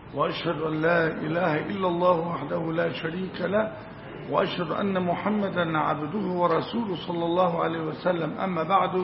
وأشهد أن لا إله إلا الله وحده لا شريك له وأشهد أن محمدا عبده ورسوله صلى الله عليه وسلم أما بعد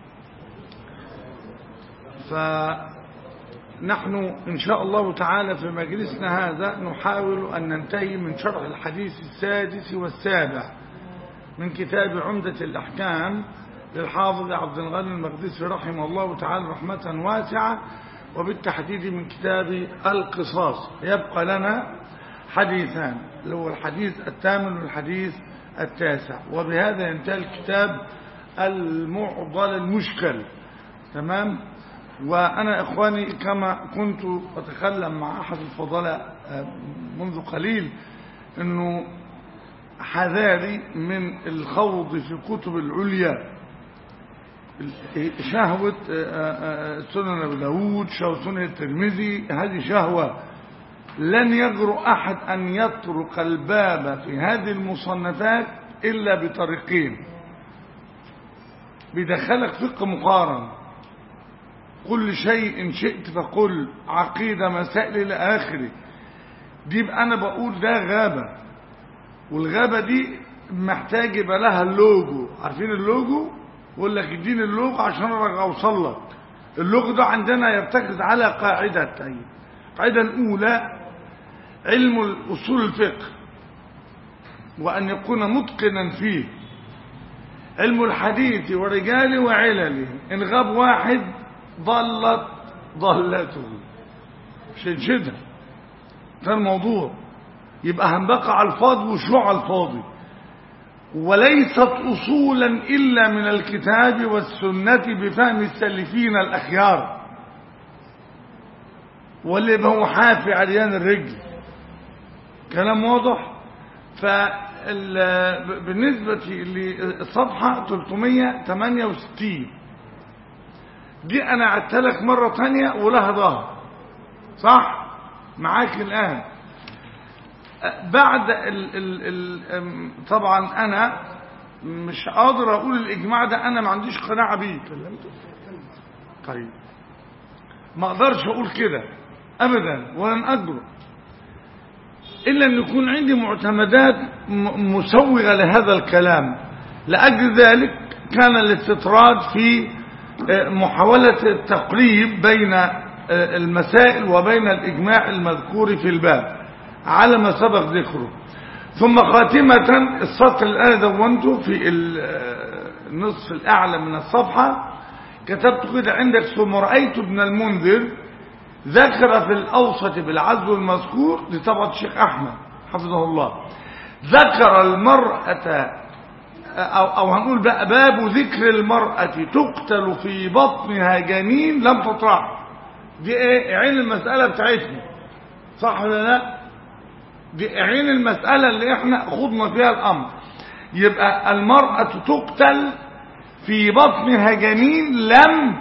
فنحن إن شاء الله تعالى في مجلسنا هذا نحاول أن ننتهي من شرح الحديث السادس والسابع من كتاب عمدة الأحكام للحافظ عبد الغني المقدسي رحمه الله تعالى رحمة واسعة وبالتحديد من كتاب القصاص يبقى لنا حديثان اللي هو الحديث الثامن والحديث التاسع وبهذا ينتهي الكتاب المعضل المشكل تمام وأنا إخواني كما كنت أتكلم مع أحد الفضلاء منذ قليل أنه حذاري من الخوض في كتب العليا شهوة سنن أبي داود شهوة سنن الترمذي هذه شهوة لن يجرؤ أحد أن يطرق الباب في هذه المصنفات إلا بطريقين بيدخلك فقه مقارن كل شيء شئت فقل عقيدة مسائل إلى آخره دي يبقى أنا بقول ده غابة والغابة دي محتاج يبقى لها اللوجو عارفين اللوجو يقول لك اديني اللوجو عشان اوصل لك اللوجو ده عندنا يرتكز على قاعدتين القاعدة الأولى علم أصول الفقه وأن يكون متقنا فيه علم الحديث ورجاله وعلله إن غاب واحد ضلت ضلته شدشدها ده الموضوع يبقى هنبقى على الفاضي وشروع على الفاضي وليست أصولا إلا من الكتاب والسنة بفهم السلفين الأخيار واللي هو حافي عريان الرجل كلام واضح فبالنسبة للصفحة 368 دي أنا عدت لك مرة تانية ولها ظهر صح معاك الآن بعد ال ال ال طبعا أنا مش قادر أقول الإجماع ده أنا ما عنديش قناعة بيه طيب ما أقدرش أقول كده أبدا ولن أجرؤ إلا أن يكون عندي معتمدات مسوغة لهذا الكلام لأجل ذلك كان الاستطراد في محاولة التقريب بين المسائل وبين الإجماع المذكور في الباب على ما سبق ذكره ثم خاتمة السطر اللي أنا دونته في النصف الأعلى من الصفحة كتبت كده عندك ثم رأيت ابن المنذر ذكر في الأوسط بالعزو المذكور دي طبعا الشيخ أحمد حفظه الله ذكر المرأة أو, أو هنقول بقى باب ذكر المرأة تقتل في بطنها جنين لم تطرح دي ايه عين المسألة بتاعتنا صح ولا لا دي عين المسألة اللي احنا خضنا فيها الأمر يبقى المرأة تقتل في بطنها جنين لم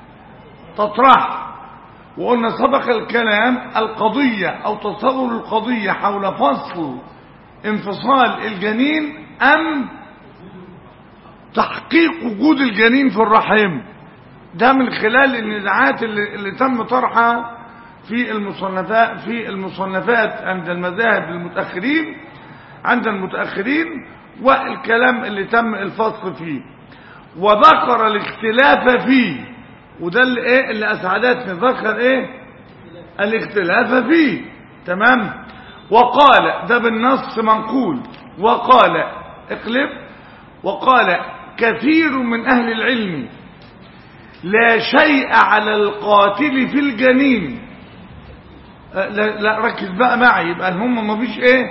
تطرح وقلنا سبق الكلام القضية أو تصور القضية حول فصل انفصال الجنين أم تحقيق وجود الجنين في الرحم ده من خلال النزاعات اللي, اللي تم طرحها في المصنفات في المصنفات عند المذاهب المتأخرين عند المتأخرين والكلام اللي تم الفصل فيه وذكر الاختلاف فيه وده اللي ايه اللي اسعدتني ذكر ايه الاختلاف فيه تمام وقال ده بالنص منقول وقال اقلب وقال كثير من اهل العلم لا شيء على القاتل في الجنين لا, لا ركز بقى معي يبقى هم ما فيش ايه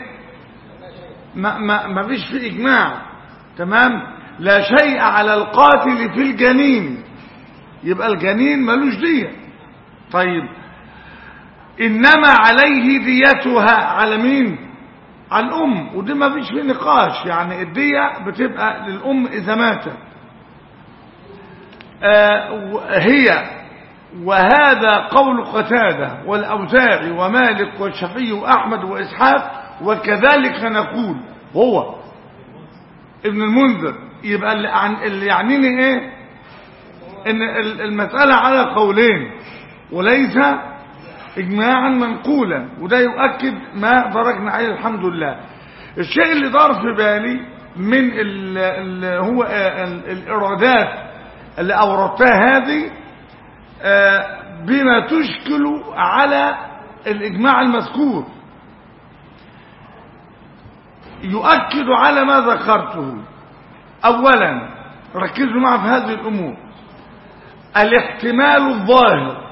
ما, ما, ما فيش في اجماع تمام لا شيء على القاتل في الجنين يبقى الجنين ملوش دية طيب انما عليه ديتها على مين على الام ودي ما فيش فيه نقاش يعني الدية بتبقى للام اذا ماتت آه هي وهذا قول قتادة والأوزاعي ومالك والشافعي وأحمد وإسحاق وكذلك نقول هو ابن المنذر يبقى اللي, عن اللي يعنيني ايه ان المسألة على قولين وليس إجماعا منقولا وده يؤكد ما درجنا عليه الحمد لله الشيء اللي دار في بالي من ال ال هو ال الإرادات اللي أوردتها هذه بما تشكل على الإجماع المذكور يؤكد على ما ذكرته أولا ركزوا معي في هذه الأمور الاحتمال الظاهر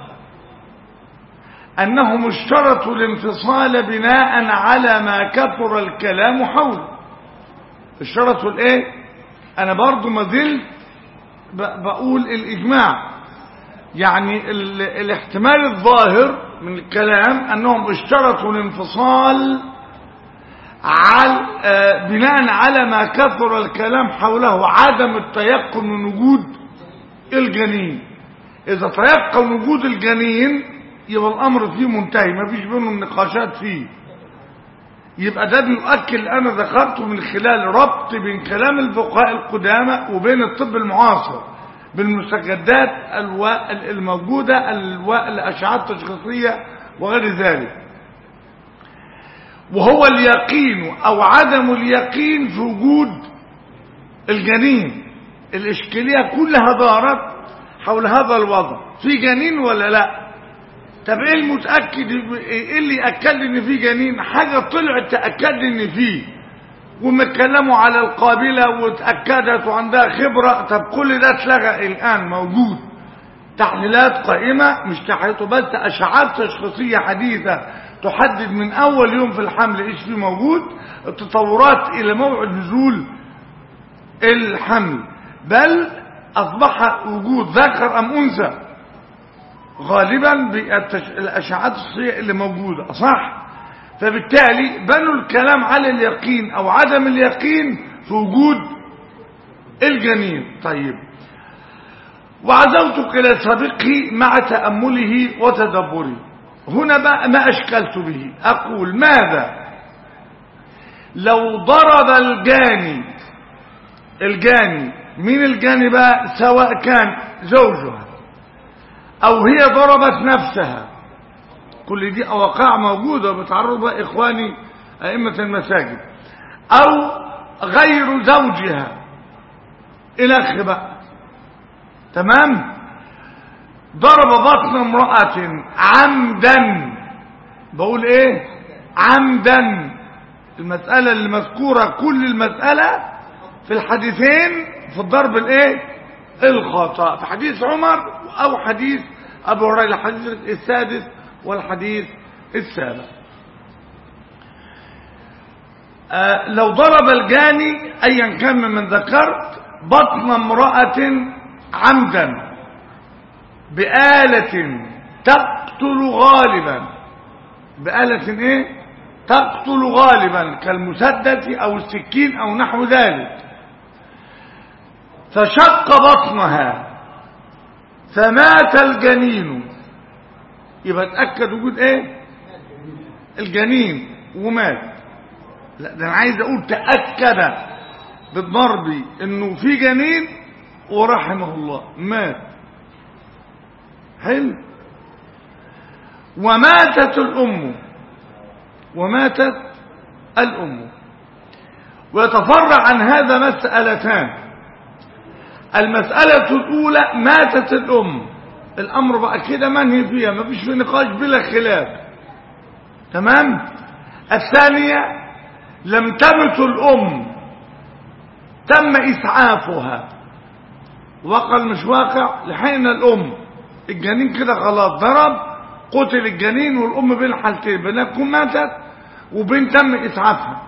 أنهم اشترطوا الانفصال بناء على ما كثر الكلام حوله اشترطوا الايه انا برضو ما زلت بقول الاجماع يعني ال الاحتمال الظاهر من الكلام انهم اشترطوا الانفصال على بناء على ما كثر الكلام حوله عدم التيقن من وجود الجنين اذا تيقن وجود الجنين يبقى الامر فيه منتهي ما فيش بينهم نقاشات فيه يبقى ده بيؤكد اللي انا ذكرته من خلال ربط بين كلام الفقهاء القدامى وبين الطب المعاصر بالمستجدات الموجودة الأشعات التشخيصية وغير ذلك وهو اليقين أو عدم اليقين في وجود الجنين الإشكالية كلها دارت حول هذا الوضع في جنين ولا لا طب ايه المتأكد ايه اللي يأكد لي ان في جنين حاجة طلعت تأكد لي ان فيه ومتكلموا على القابلة وتأكدت وعندها خبرة طب كل ده اتلغى الآن موجود تحليلات قائمة مش تحليلاته بس أشعات تشخيصية حديثة تحدد من أول يوم في الحمل إيش فيه موجود التطورات إلى موعد نزول الحمل بل أصبح وجود ذكر أم أنثى غالبا بالأشعات الصحية اللي موجودة صح فبالتالي بنوا الكلام على اليقين أو عدم اليقين في وجود الجنين طيب وعزوتك إلى سابقه مع تأمله وتدبره هنا بقى ما أشكلت به أقول ماذا لو ضرب الجاني الجاني مين الجاني بقى سواء كان زوجها او هي ضربت نفسها كل دي اوقاع موجودة بتعرض بها اخواني ائمة المساجد او غير زوجها الاخ بقى تمام ضرب بطن امرأة عمدا بقول ايه عمدا المسألة اللي مذكورة كل المسألة في الحديثين في الضرب الايه الخطأ في حديث عمر او حديث ابو هريره الحديث السادس والحديث السابع آه لو ضرب الجاني ايا كان من ذكرت بطن امرأة عمدا بآلة تقتل غالبا بآلة ايه تقتل غالبا كالمسدس او السكين او نحو ذلك فشق بطنها فمات الجنين يبقى اتأكد وجود ايه الجنين ومات لا ده انا عايز اقول تأكد بالضرب انه في جنين ورحمه الله مات حلو وماتت الام وماتت الام ويتفرع عن هذا مسألتان المسألة الأولى ماتت الأم الأمر بقى كده منهي فيها مفيش في نقاش بلا خلاف تمام الثانية لم تمت الأم تم إسعافها وقع مش واقع لحقنا الأم الجنين كده خلاص ضرب قتل الجنين والأم بين حالتين بين تكون ماتت وبين تم إسعافها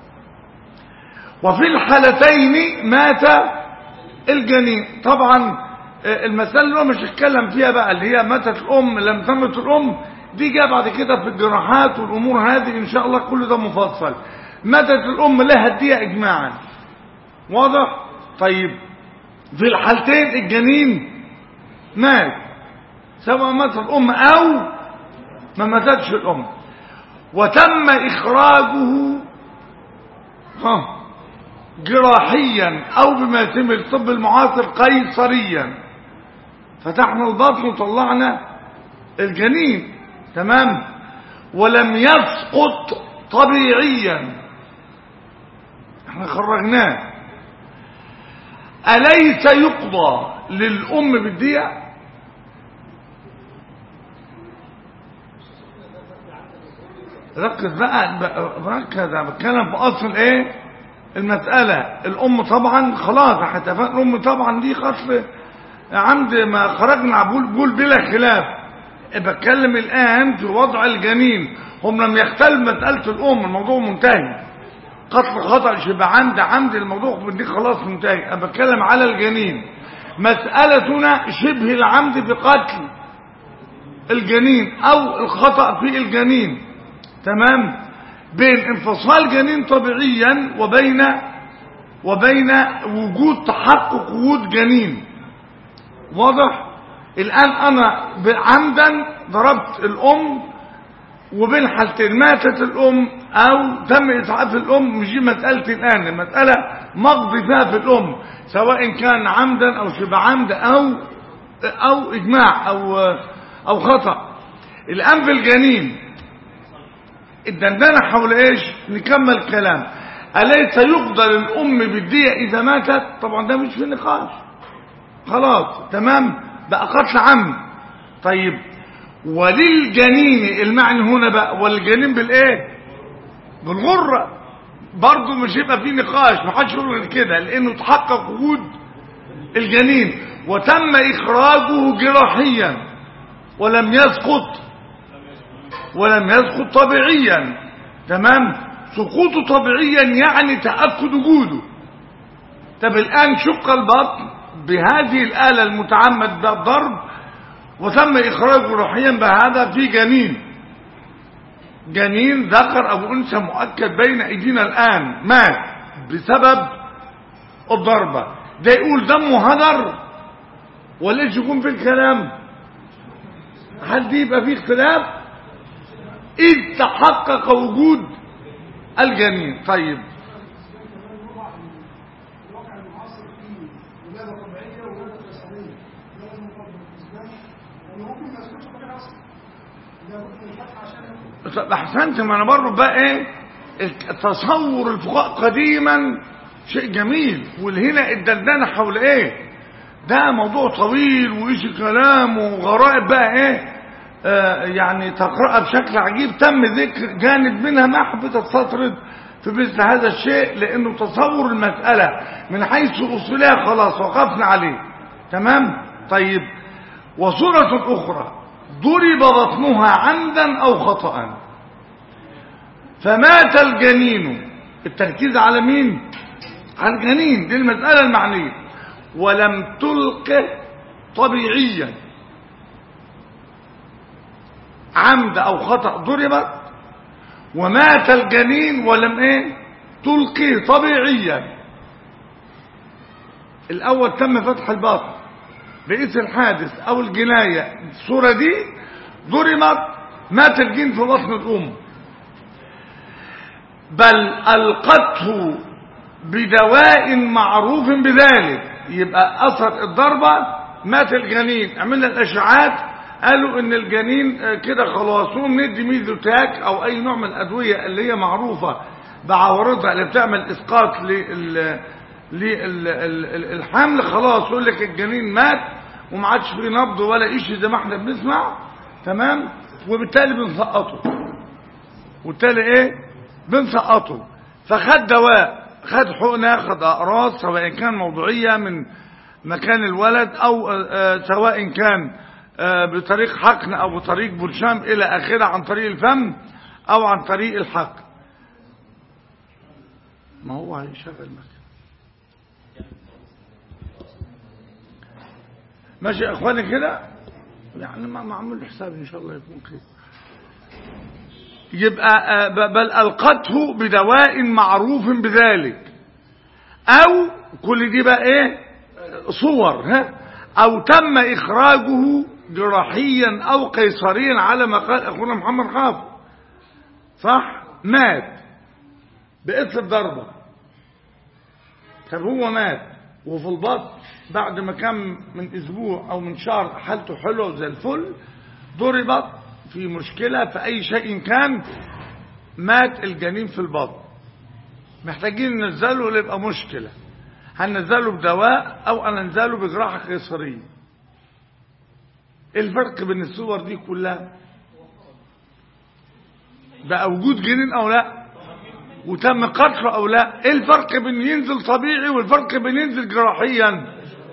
وفي الحالتين مات الجنين طبعا المسألة اللي هو مش هتكلم فيها بقى اللي هي ماتت الأم لم تمت الأم دي جاء بعد كده في الجراحات والأمور هذه إن شاء الله كل ده مفصل ماتت الأم لها الدية إجماعا واضح طيب في الحالتين الجنين مات سواء مات الأم أو ما ماتتش الأم وتم إخراجه ها جراحيا او بما يتم الطب المعاصر قيصريا فتحنا البطن وطلعنا الجنين تمام ولم يسقط طبيعيا احنا خرجناه أليس يقضى للأم بالدية ركز بقى ركز انا بتكلم في اصل ايه المسألة الام طبعا خلاص هتفق الام طبعا دي قتل عمد ما خرجنا بقول بقول بلا خلاف بتكلم الان في وضع الجنين هم لم يختلف مسألة الام الموضوع منتهي قتل خطأ شبه عمد عمد الموضوع دي خلاص منتهي انا بتكلم على الجنين مسألتنا شبه العمد بقتل الجنين او الخطأ في الجنين تمام بين انفصال جنين طبيعيا وبين وبين وجود تحقق وجود جنين واضح الان انا عمدا ضربت الام وبين حالتين ماتت الام او تم اسعاف الام مش دي مسالتي الان المساله مقضي فيها في الام سواء كان عمدا او شبه عمد او او اجماع او او خطا الان في الجنين الدندنة حول ايش نكمل كلام أليس يقضى للأم بالدية إذا ماتت طبعا ده مش في نقاش خلاص تمام بقى قتل عم طيب وللجنين المعنى هنا بقى والجنين بالايه بالغرة برضه مش يبقى في نقاش ما حدش يقول غير كده لانه تحقق وجود الجنين وتم اخراجه جراحيا ولم يسقط ولم يسقط طبيعيا تمام سقوطه طبيعيا يعني تأكد وجوده طب الآن شق البطن بهذه الآلة المتعمد بالضرب وتم إخراجه روحيا بهذا في جنين جنين ذكر أو أنثى مؤكد بين أيدينا الآن مات بسبب الضربة ده يقول دمه هدر ولا ايش يكون في الكلام هل دي يبقى فيه اختلاف إذ تحقق وجود الجنين طيب الواقع المعاصر فيه ولاده طبيعيه وولاده قيصريه ولاده مفضله بالنسبه لي يعني ممكن ما يسكتش طبيعي اصلا لابد من الفتح عشان يكون طب احسنت ما انا برضه بقى ايه تصور الفقهاء قديما شيء جميل والهنا الدندنه حول ايه ده موضوع طويل وايش كلام وغرائب بقى ايه آه يعني تقرأها بشكل عجيب تم ذكر جانب منها ما حبيت استطرد في مثل هذا الشيء لانه تصور المسألة من حيث اصولها خلاص وقفنا عليه تمام طيب وصورة اخرى ضرب بطنها عمدا او خطأ فمات الجنين التركيز على مين على الجنين دي المسألة المعنية ولم تلقه طبيعيا عمد او خطأ ضربت ومات الجنين ولم ايه تلقيه طبيعيا الاول تم فتح الباطن رئيس الحادث او الجناية الصورة دي ضربت مات الجن في بطن الام بل القته بدواء معروف بذلك يبقى اثر الضربة مات الجنين عملنا الاشعاعات قالوا ان الجنين كده خلاص قوم ندي ميزوتاك او اي نوع من الادويه اللي هي معروفه بعوارضها اللي بتعمل اسقاط لل للحمل خلاص يقول لك الجنين مات وما عادش فيه نبض ولا شيء زي ما احنا بنسمع تمام وبالتالي بنسقطه وبالتالي ايه بنسقطه فخد دواء خد حقنه خد اقراص سواء كان موضوعيه من مكان الولد او سواء كان بطريق حقن او بطريق برشام الى اخره عن طريق الفم او عن طريق الحقن ما هو هيشغل مثلا ماشي يا اخواني كده يعني ما معمول حساب ان شاء الله يكون كده يبقى بل القته بدواء معروف بذلك او كل دي بقى ايه صور ها او تم اخراجه جراحيا او قيصريا على ما قال اخونا محمد حافظ صح مات بإثر الضربة طب هو مات وفي البطن بعد ما كان من اسبوع او من شهر حالته حلوه زي الفل ضربت في مشكلة في أي شيء كان مات الجنين في البطن محتاجين ننزله ولا يبقى مشكلة هننزله بدواء أو هننزله بجراحة قيصرية ايه الفرق بين الصور دي كلها بقى وجود جنين أو لا وتم قتله أو لا ايه الفرق بين ينزل طبيعي والفرق بين ينزل جراحيا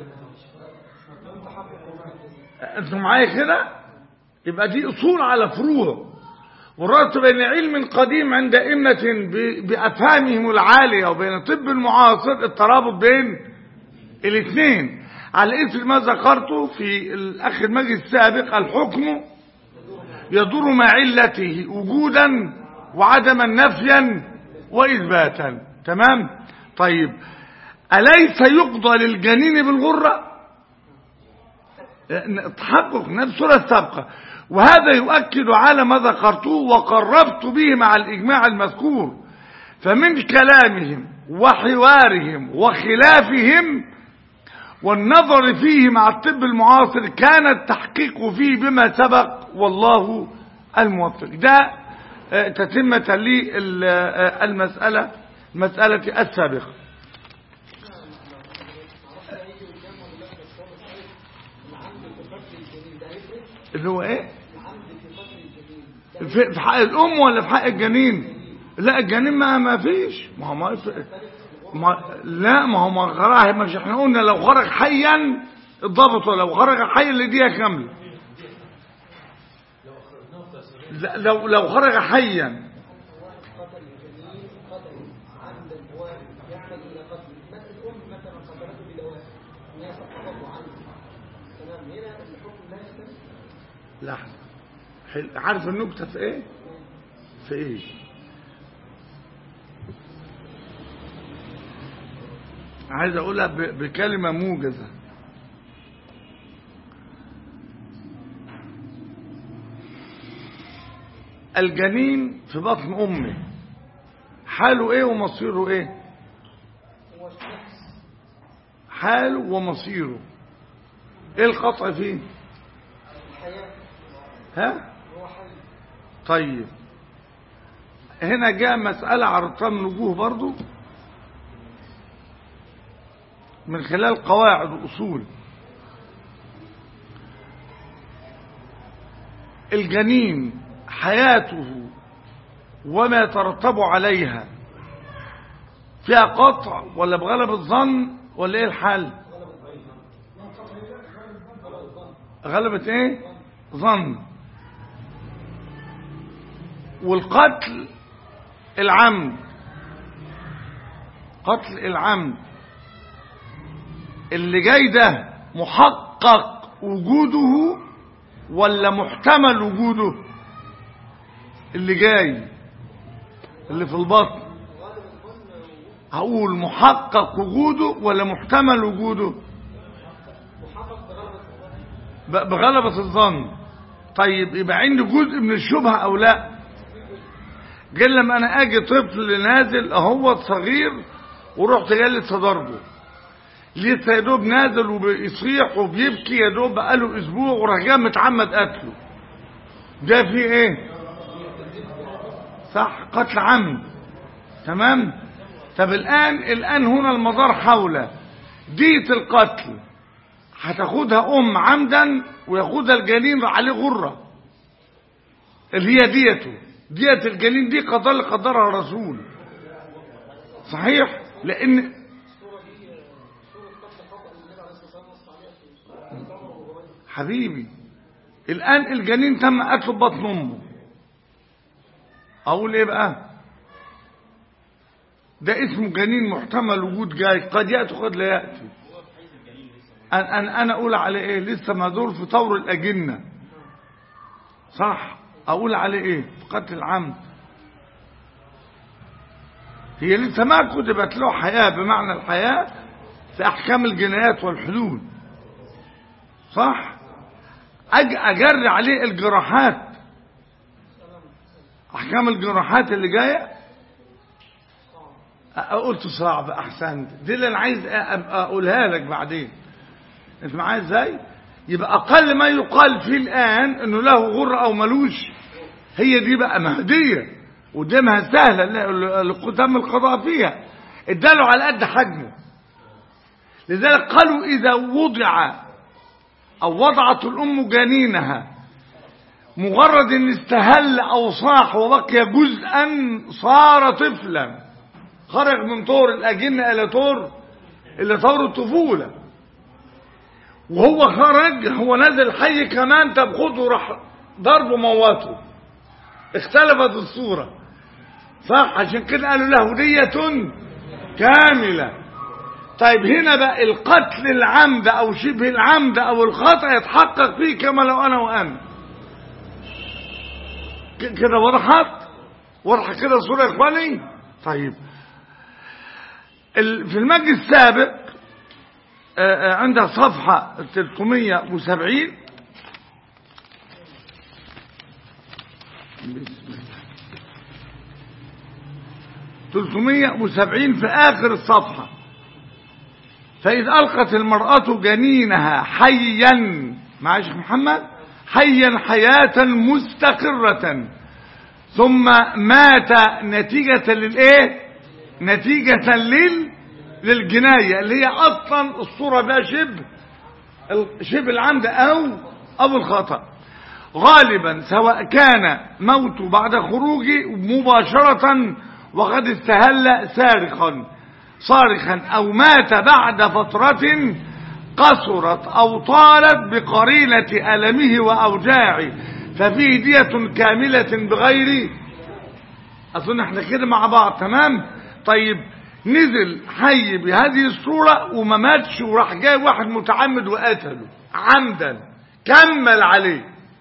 انتوا معايا كده يبقى دي اصول على فروع والربط بين علم قديم عند ائمه ب- بافهامهم العاليه وبين الطب المعاصر الترابط بين الاثنين على اثر ما ذكرته في الاخ المجلس السابق الحكم يدور مع علته وجودا وعدما نفيا واثباتا تمام طيب اليس يقضى للجنين بالغره تحقق نفس الصورة السابقة وهذا يؤكد على ما ذكرته وقربت به مع الإجماع المذكور فمن كلامهم وحوارهم وخلافهم والنظر فيه مع الطب المعاصر كان التحقيق فيه بما سبق والله الموفق ده آه، تتمة للمسألة المسألة السابقة اللي هو ايه في في حق الام ولا في حق الجنين لا الجنين ما ما فيش ما هو ما يفرق. ما لا ما هو ما خرج مش احنا قلنا لو خرج حيا الضابط ولو خرج حيا لديه كامله لا، لو لو خرج حيا لحظة حل- عارف النكتة في ايه في ايه عايز اقولها ب- بكلمة موجزة الجنين في بطن امه حاله ايه ومصيره ايه حاله ومصيره ايه القطع فيه ها طيب هنا جاء مسألة عرضتها من وجوه برضو من خلال قواعد وأصول الجنين حياته وما يترتب عليها فيها قطع ولا بغلب الظن ولا ايه الحال غلبة ايه ظن والقتل العمد قتل العمد اللي جاي ده محقق وجوده ولا محتمل وجوده اللي جاي اللي في البطن هقول محقق وجوده ولا محتمل وجوده ب- بغلبة الظن طيب يبقى عندي جزء من الشبهة او لا غير لما انا اجي طفل نازل اهو صغير ورحت جالس ضربه لسه يا دوب نازل وبيصيح وبيبكي يا دوب بقاله اسبوع وراح جاي متعمد قتله ده في ايه صح قتل عمد تمام طب الان الان هنا المدار حول دية القتل هتاخدها ام عمدا وياخدها الجنين عليه غره اللي هي ديته دية الجنين دي قدر اللي قدرها الرسول صحيح لان حبيبي الان الجنين تم قتله ببطن امه اقول ايه بقى ده اسمه جنين محتمل وجود جاي قد ياتي قد لا ياتي انا انا انا اقول عليه ايه لسه ما دور في طور الاجنه صح اقول عليه ايه في قتل العمد هي لسه ما كتبت له حياه بمعنى الحياه في احكام الجنايات والحدود صح أج اجري عليه الجراحات احكام الجراحات اللي جايه أ- قلت صعب احسنت دي اللي انا عايز أ- أبقى اقولها لك بعدين انت معايا ازاي يبقى أقل ما يقال فيه الآن إنه له غر أو ملوش هي دي بقى مهدية قدامها سهلة لقدام القضاء فيها اداله على قد حجمه لذلك قالوا إذا وضع أو وضعت الأم جنينها مجرد ان استهل أو صاح وبقي جزءا صار طفلا خرج من طور الأجنة إلى طور إلى طور الطفولة وهو خرج هو نزل حي كمان طب خده راح ضربه موته اختلفت الصورة صح عشان كده قالوا له هدية كاملة طيب هنا بقى القتل العمد او شبه العمد او الخطأ يتحقق فيه كما لو انا وانا كده وضحت وضحت كده الصورة يا اخواني طيب في المجلس السابق عندها صفحة 370 بسم الله 370 في آخر الصفحة فإذ ألقت المرأة جنينها حيا مع شيخ محمد حيا حياة مستقرة ثم مات نتيجة للإيه نتيجة لل للجناية اللي هي أصلا الصورة بقى شبه شبه العمد أو أو الخطأ غالبا سواء كان موت بعد خروجه مباشرة وقد استهل سارخا صارخا أو مات بعد فترة قصرت أو طالت بقرينة ألمه وأوجاعه ففيه دية كاملة بغير أظن احنا كده مع بعض تمام طيب نزل حي بهذه الصورة وما ماتش وراح جاي واحد متعمد وقتله عمدا كمل عليه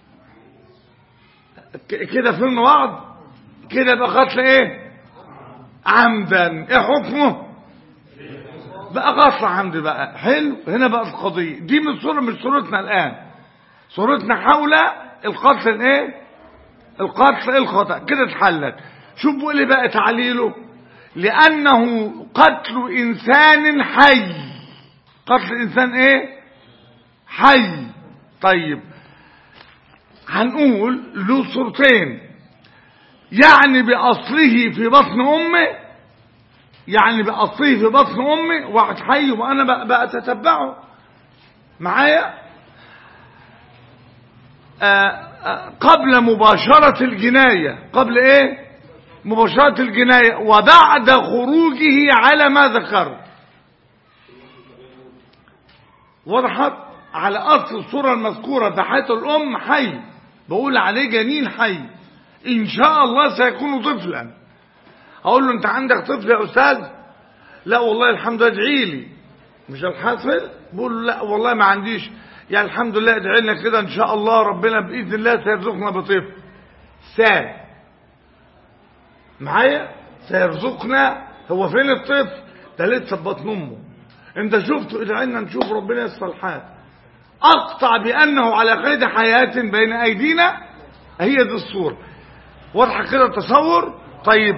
كده فهمنا بعض كده بقى قتل ايه عمدا ايه حكمه بقى قتل عمد بقى حلو هنا بقى القضية دي من صورة مش صورتنا الآن صورتنا حول القتل الايه القتل الخطأ كده اتحلت شوف بيقول لي بقى تعليله لأنه قتل إنسان حي قتل إنسان ايه حي طيب هنقول له صورتين يعني بأصله في بطن أمه يعني بأصله في بطن أمي واحد حي وأنا بقى أتتبعه معايا قبل مباشرة الجناية قبل ايه مباشرة الجناية وبعد خروجه على ما ذكر وضحت على أصل الصورة المذكورة بحيث الأم حي بقول عليه جنين حي إن شاء الله سيكون طفلا اقول له انت عندك طفل يا استاذ لا والله الحمد لله ادعي لي مش الحاصل بقول له لا والله ما عنديش يعني الحمد لله ادعي لنا كده ان شاء الله ربنا باذن الله سيرزقنا بطفل سا معايا سيرزقنا هو فين الطفل ده لسه في بطن امه انت شفته ادعي لنا نشوف ربنا يسر الحال اقطع بانه على قيد حياه بين ايدينا هي دي الصوره واضحه كده التصور طيب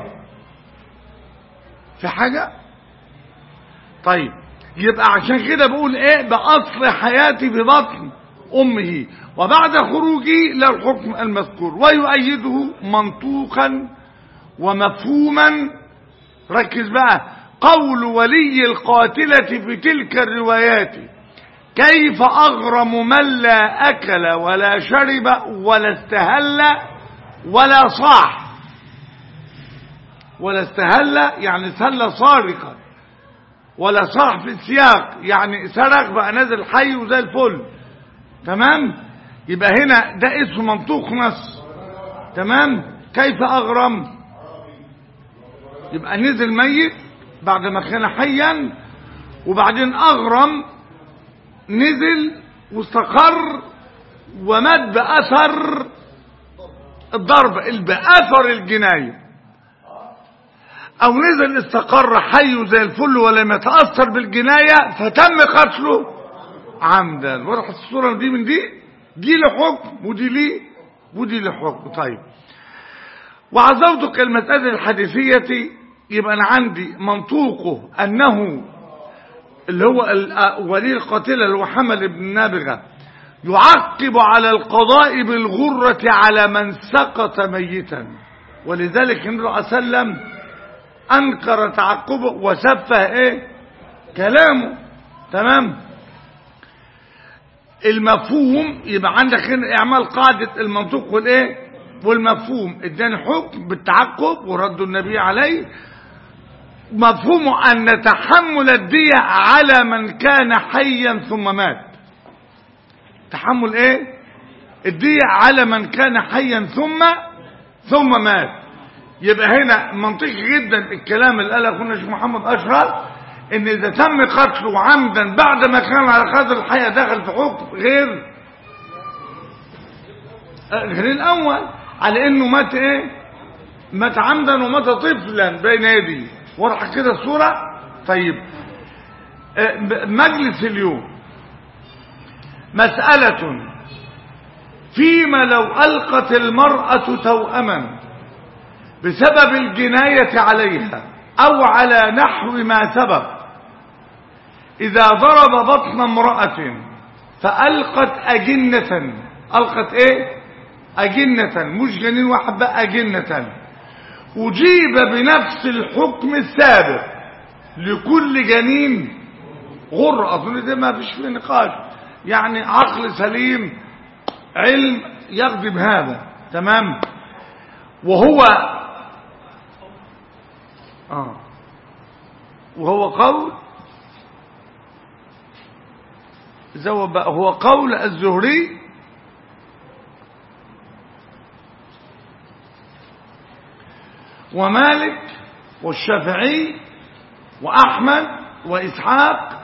في حاجة طيب يبقى عشان كده بقول ايه بأصل حياتي في بطن امه وبعد خروجي للحكم المذكور ويؤيده منطوقا ومفهوما ركز بقى قول ولي القاتلة في تلك الروايات كيف أغرم من لا أكل ولا شرب ولا استهل ولا صاح ولا استهل يعني سل صارقا ولا صاح في السياق يعني سرق بقى نازل حي وزي الفل تمام يبقى هنا ده اسم منطوق نص تمام كيف اغرم يبقى نزل ميت بعد ما كان حيا وبعدين اغرم نزل واستقر ومات باثر الضرب باثر الجنايه او نزل استقر حي زي الفل ولم يتأثر بالجناية فتم قتله عمدا وضحت الصورة دي من دي دي لحكم ودي ليه ودي لحكم طيب وعزوتك المسألة الحديثية يبقى أنا عندي منطوقه أنه اللي هو ولي القاتلة اللي هو حمل بن نابغة يعقب على القضاء بالغرة على من سقط ميتا ولذلك النبي صلى الله عليه وسلم أنكر تعقبه وسفه إيه كلامه تمام المفهوم يبقى عندك هنا اعمال قاعدة المنطوق والايه والمفهوم اداني حكم بالتعقب ورد النبي عليه مفهومه ان تحمل الدية على من كان حيا ثم مات تحمل ايه الدية على من كان حيا ثم ثم مات يبقى هنا منطقي جدا الكلام اللي قاله اخونا الشيخ محمد اشرف ان اذا تم قتله عمدا بعد ما كان على قدر الحياة دخل في حكم غير غير الاول على انه مات ايه مات عمدا ومات طفلا بين يدي ورح كده الصورة طيب مجلس اليوم مسألة فيما لو ألقت المرأة توأما بسبب الجناية عليها أو على نحو ما سبق إذا ضرب بطن امرأة فألقت أجنة ألقت إيه أجنة مش جنين واحد بقى أجنة أجيب بنفس الحكم السابق لكل جنين غر أظن ده ما فيش فيه نقاش يعني عقل سليم علم يقضي بهذا تمام وهو آه وهو قول زود بقى هو قول الزهري ومالك والشافعي وأحمد وإسحاق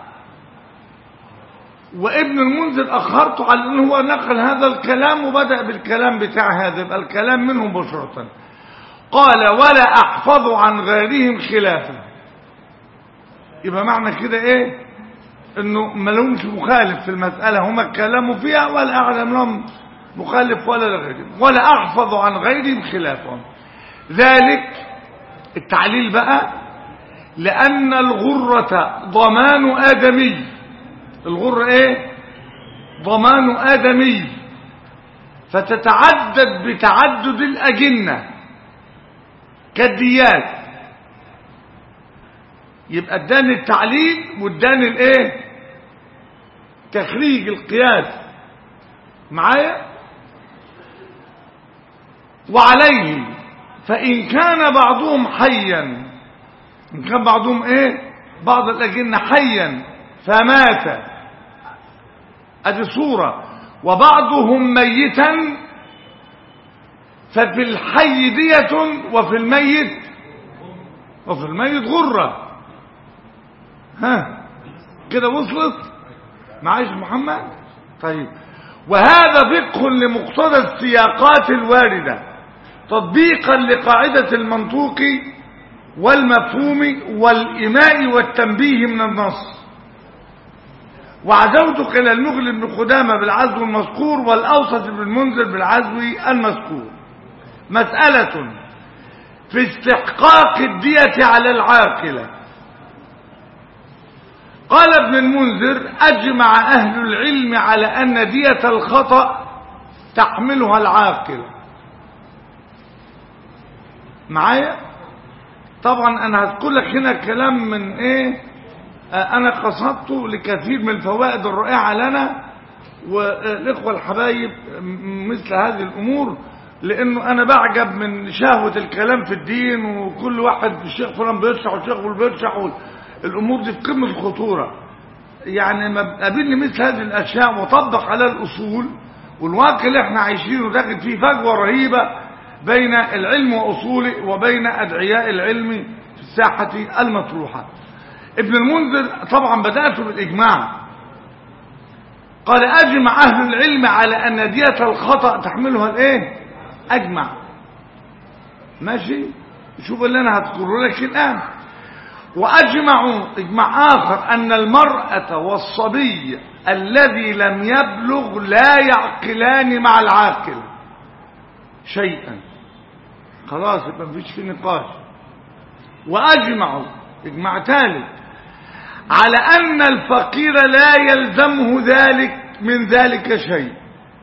وابن المنذر أخرته على أنه هو نقل هذا الكلام وبدأ بالكلام بتاع هذا يبقى الكلام منه مباشرة قال ولا أحفظ عن غيرهم خلافا يبقى معنى كده إيه انه ما لهمش مخالف في المسألة هم اتكلموا فيها ولا اعلم لهم مخالف ولا لغيرهم ولا احفظ عن غيرهم خلافهم ذلك التعليل بقى لان الغرة ضمان ادمي الغرة ايه ضمان ادمي فتتعدد بتعدد الاجنة كالديات يبقى اداني التعليل واداني الايه تخريج القياس معايا وعليه فإن كان بعضهم حيا إن كان بعضهم إيه بعض الأجنة حيا فمات أدي صورة وبعضهم ميتا ففي الحي دية وفي الميت وفي الميت غرة ها كده وصلت معايش محمد طيب وهذا فقه لمقتضى السياقات الواردة تطبيقا لقاعدة المنطوق والمفهوم والإماء والتنبيه من النص وعزوتك إلى المغل بن قدامة بالعزو المذكور والأوسط بن المنذر بالعزو المذكور مسألة في استحقاق الدية على العاقلة قال ابن المنذر أجمع أهل العلم على أن دية الخطأ تحملها العاقلة معايا طبعا أنا هذكر لك هنا كلام من إيه آه أنا قصدته لكثير من الفوائد الرائعة لنا والإخوة الحبايب مثل هذه الأمور لأنه أنا بعجب من شهوة الكلام في الدين وكل واحد الشيخ فلان بيشرح والشيخ فلان بيشرح الامور دي في قمه الخطوره يعني ما قابلني مثل هذه الاشياء وطبق على الاصول والواقع اللي احنا عايشينه داخل فيه فجوه رهيبه بين العلم واصوله وبين ادعياء العلم في الساحه المطروحه ابن المنذر طبعا بداته بالاجماع قال اجمع اهل العلم على ان دية الخطا تحملها الايه اجمع ماشي شوف اللي انا هذكره لك الان وأجمعوا إجماع آخر أن المرأة والصبي الذي لم يبلغ لا يعقلان مع العاقل شيئا خلاص يبقى مفيش في نقاش وأجمعوا إجماع ثالث على أن الفقير لا يلزمه ذلك من ذلك شيء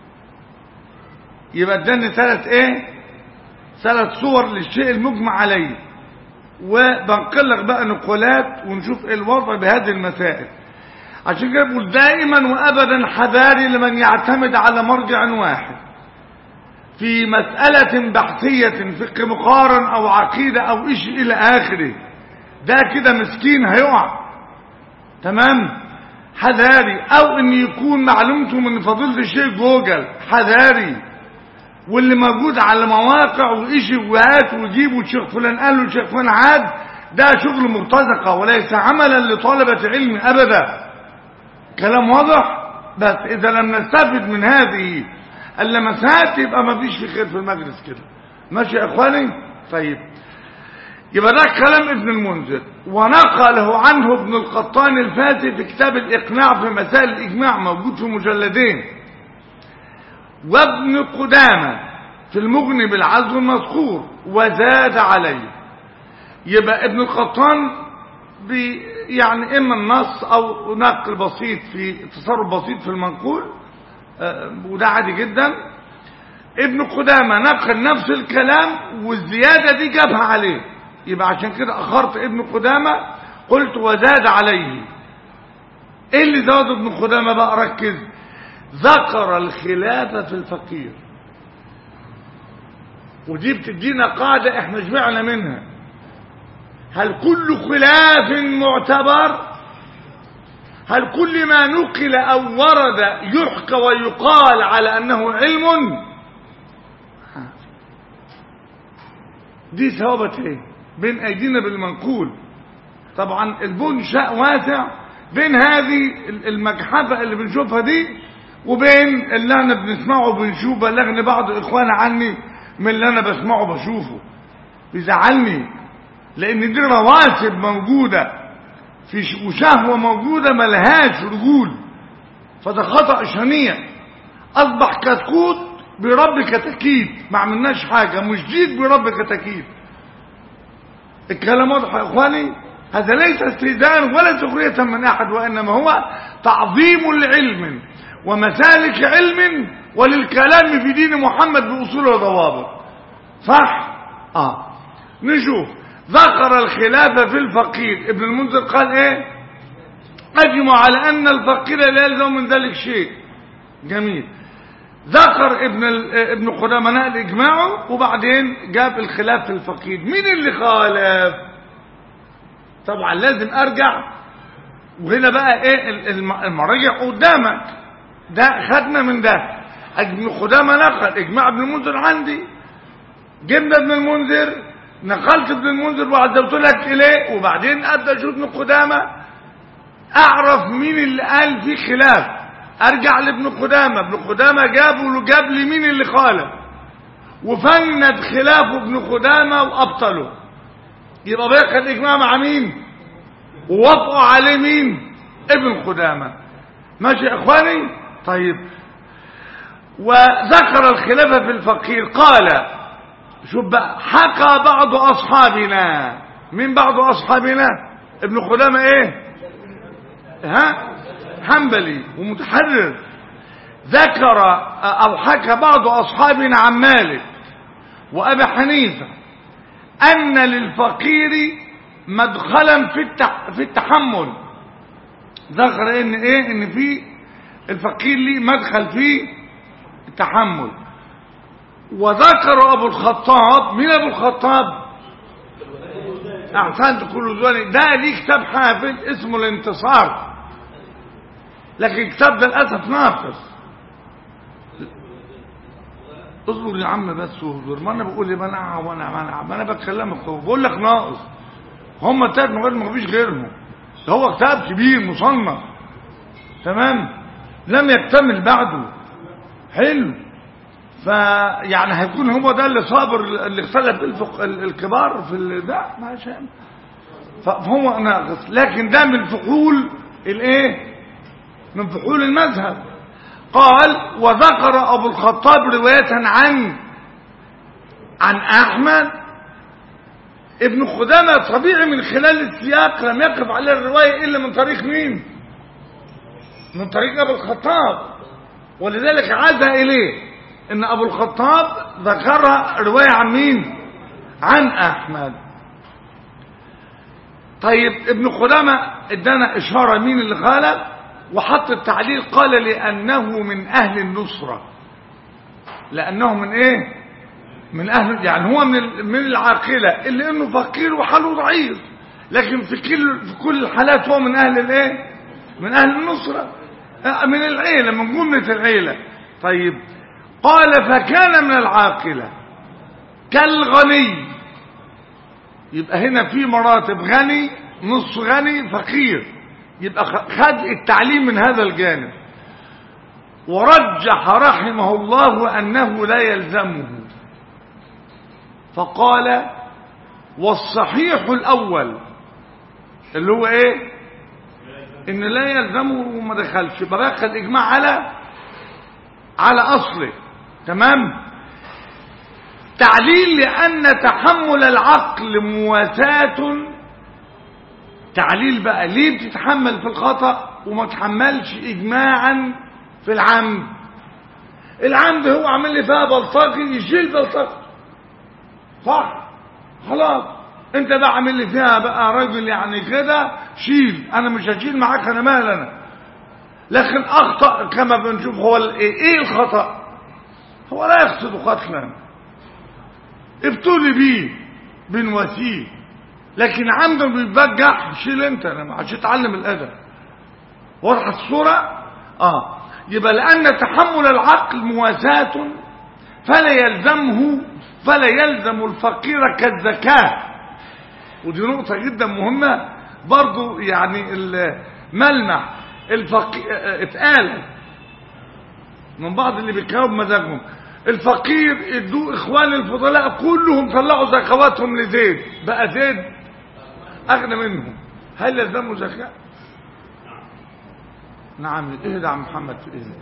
يبقى اداني ثلاث ايه ثلاث صور للشيء المجمع عليه وبنقل لك بقى نقولات ونشوف ايه الوضع بهذه المسائل عشان كده بقول دائما وابدا حذاري لمن يعتمد على مرجع واحد في مسألة بحثية فقه مقارن او عقيدة او ايش الى اخره ده كده مسكين هيقع تمام حذاري او ان يكون معلومته من فضيلة الشيخ جوجل حذاري واللي موجود على مواقع وايش وهات وجيب والشيخ فلان قال له الشيخ فلان عاد ده شغل مرتزقة وليس عملا لطلبة علم ابدا كلام واضح بس اذا لم نستفد من هذه اللمسات يبقى ما فيش في خير في المجلس كده ماشي يا اخواني طيب يبقى ده كلام ابن المنذر ونقله عنه ابن القطان الفاتي في كتاب الاقناع في مسائل الاجماع موجود في مجلدين وابن قدامة في المغني بالعزو المذكور وزاد عليه يبقى ابن القطان بي يعني اما النص او نقل بسيط في تصرف بسيط في المنقول آه، وده عادي جدا ابن قدامة نقل نفس الكلام والزيادة دي جابها عليه يبقى عشان كده اخرت ابن قدامة قلت وزاد عليه ايه اللي زاد ابن قدامة بقى ركز ذكر الخلافة في الفقير ودي بتدينا قاعدة احنا جمعنا منها هل كل خلاف معتبر هل كل ما نقل او ورد يحكى ويقال على انه علم دي ثوابت ايه بين ايدينا بالمنقول طبعا البنشاء واسع بين هذه المجحفة اللي بنشوفها دي وبين اللي انا بنسمعه وبنشوف بلغني بعض اخواني عني من اللي انا بسمعه بشوفه بيزعلني لان دي رواسب موجودة في ش- وشهوة موجودة ملهاش رجول فده خطأ شنيع اصبح كتكوت بيربي كتاكيت ما عملناش حاجة مش جيد بيربي كتاكيت الكلام واضح يا اخواني هذا ليس استهزاء ولا سخرية من احد وانما هو تعظيم لعلم ومسالك علم وللكلام في دين محمد باصول وضوابط صح اه نشوف ذكر الخلاف في الفقير ابن المنذر قال ايه اجمع على ان الفقير لا يلزم من ذلك شيء جميل ذكر ابن ال- ابن قدامه نقل اجماعه وبعدين جاب الخلاف في الفقير مين اللي خالف طبعا لازم ارجع وهنا بقى ايه ال- الم- المراجع قدامك ده خدنا من ده ابن قدامه نقل اجماع ابن المنذر عندي جبنا ابن المنذر نقلت ابن المنذر وعزوت لك اليه وبعدين ابدا اشوف ابن قدامه اعرف مين اللي قال في خلاف ارجع لابن قدامه ابن قدامه جابه جاب لي مين اللي خالف وفند خلافه ابن قدامه وابطله يبقى بقى الاجماع مع مين ووافقوا عليه مين ابن قدامه ماشي يا اخواني طيب وذكر الخلافه في الفقير قال شوف بقى حكى بعض اصحابنا من بعض اصحابنا ابن قدامه ايه ها حنبلي ومتحرر ذكر او حكى بعض اصحابنا عن مالك وابي حنيفه ان للفقير مدخلا في التح في التحمل ذكر ان ايه ان في الفقير ليه مدخل في التحمل وذكر ابو الخطاب مين ابو الخطاب احسنت كل ذلك ده ليه كتاب حافظ اسمه الانتصار لكن الكتاب ده للاسف ناقص اصبر يا عم بس واصبر ما انا بقول لي منع وانا منع ما انا بكلمك هو بقول لك ناقص هم التلات مواد ما فيش غيرهم ده هو كتاب كبير مصنف تمام لم يكتمل بعده حلو فيعني هيكون هو ده اللي صابر اللي اختلف الفق الكبار في ال- ده ما شاء فهو ناقص لكن ده من فحول الايه من فحول المذهب قال وذكر ابو الخطاب روايه عن عن احمد ابن خدامه طبيعي من خلال السياق لم يقف على الروايه الا من طريق مين من طريق ابو الخطاب ولذلك عاد إليه إن أبو الخطاب ذكرها رواية عن مين عن أحمد طيب ابن قدامة ادانا إشارة مين اللي خالف وحط التعليل قال لأنه من أهل النصرة لأنه من إيه من أهل يعني هو من من العاقلة اللي إنه فقير وحاله ضعيف لكن في كل في كل الحالات هو من أهل الإيه من أهل النصرة من العيلة من جملة العيلة طيب قال فكان من العاقلة كالغني يبقى هنا في مراتب غني نص غني فقير يبقى خد التعليم من هذا الجانب ورجح رحمه الله أنه لا يلزمه فقال والصحيح الأول اللي هو ايه ان لا يلزمه وما دخلش برخ الاجماع على على اصله تمام تعليل لان تحمل العقل مواساة تعليل بقى ليه بتتحمل في الخطأ وما تحملش اجماعا في العمد العمد هو عامل لي فيها بلطجي يشيل بلطجي صح خلاص انت بقى عامل لي فيها بقى راجل يعني كده شيل انا مش هشيل معاك انا مال انا لكن اخطا كما بنشوف هو ايه الخطا هو لا يقصد قتلا ابتلي بيه بنواسيه لكن عمدا بيتبجح شيل انت انا عشان اتعلم الادب وضحت الصوره اه يبقى لان تحمل العقل مواساة فلا يلزمه فلا يلزم الفقير كالزكاه ودي نقطة جدا مهمة برضو يعني الملمح الفقير اتقال من بعض اللي بيكاوب مزاجهم الفقير ادوا اخوان الفضلاء كلهم طلعوا زكواتهم لزيد بقى زيد اغنى منهم هل يلزموا زكاة نعم اهدى عم محمد في اهدى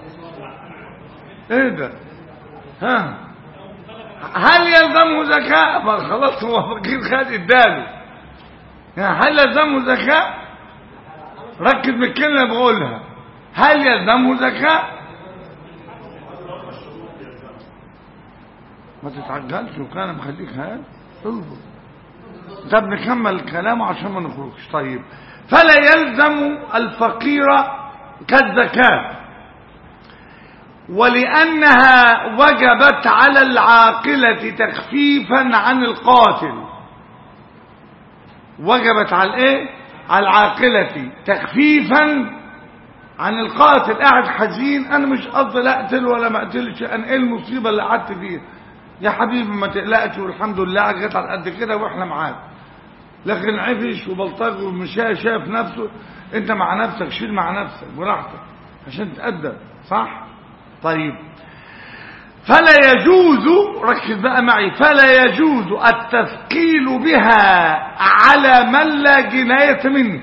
اهدى ها هل يلزمه زكاة ما خلاص هو فقير خد اداله يعني هل يلزمه زكاة ركز بالكلمة بقولها هل يلزمه زكاة ما تتعجلش وكان مخليك هاد اصبر ده بنكمل كلامه عشان ما نخرجش طيب فلا يلزم الفقير كالزكاه ولأنها وجبت على العاقلة تخفيفا عن القاتل وجبت على الايه على العاقلة تخفيفا عن القاتل قاعد حزين انا مش قصدي لا اقتل ولا ما اقتلش انا ايه المصيبه اللي قعدت فيها يا حبيبي ما تقلقش والحمد لله جت على قد كده واحنا معاك لكن عفش وبلطج ومش شايف نفسه انت مع نفسك شيل مع نفسك براحتك عشان تقدر صح طيب فلا يجوز ركز بقى معي فلا يجوز التثقيل بها على من لا جناية منه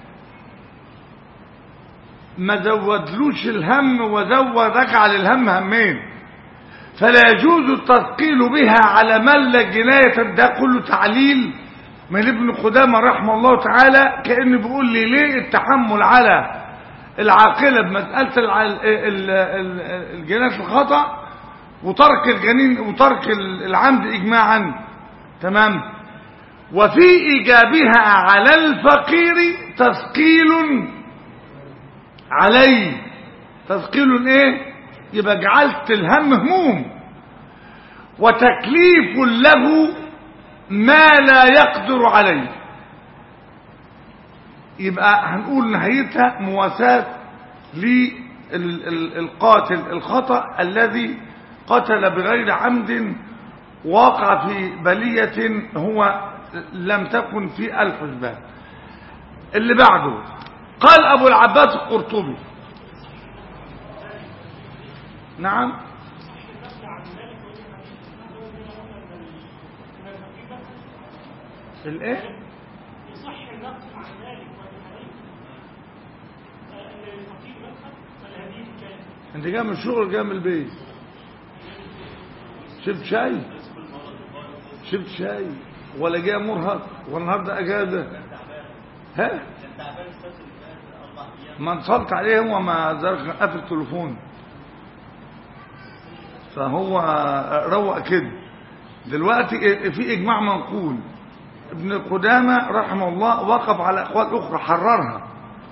ما زودلوش الهم وزودك على الهم همين فلا يجوز التثقيل بها على من لا جناية ده كله تعليل من ابن قدامة رحمه الله تعالى كأنه بيقول لي ليه التحمل على العاقلة بمسألة الجناية الخطأ وترك الجنين وترك العمد إجماعا تمام وفي إيجابها على الفقير تثقيل عليه تثقيل ايه يبقى جعلت الهم هموم وتكليف له ما لا يقدر عليه يبقى هنقول نهايتها مواساة للقاتل الخطأ الذي قتل بغير عمد واقع في بلية هو لم تكن في الحسبان اللي بعده قال أبو العباس القرطبي نعم الايه يصح النقص عن ذلك والحديث الفقير مدخل فالهديث كان انت جاي من الشغل جاي من البيت شفت شاي شفت شاي ولا جاي مرهق ولا النهارده اجازه ها ما اتصلت عليه هو ما زرق قفل التليفون فهو روق كده دلوقتي في اجماع منقول ابن قدامة رحمه الله وقف على اقوال اخرى حررها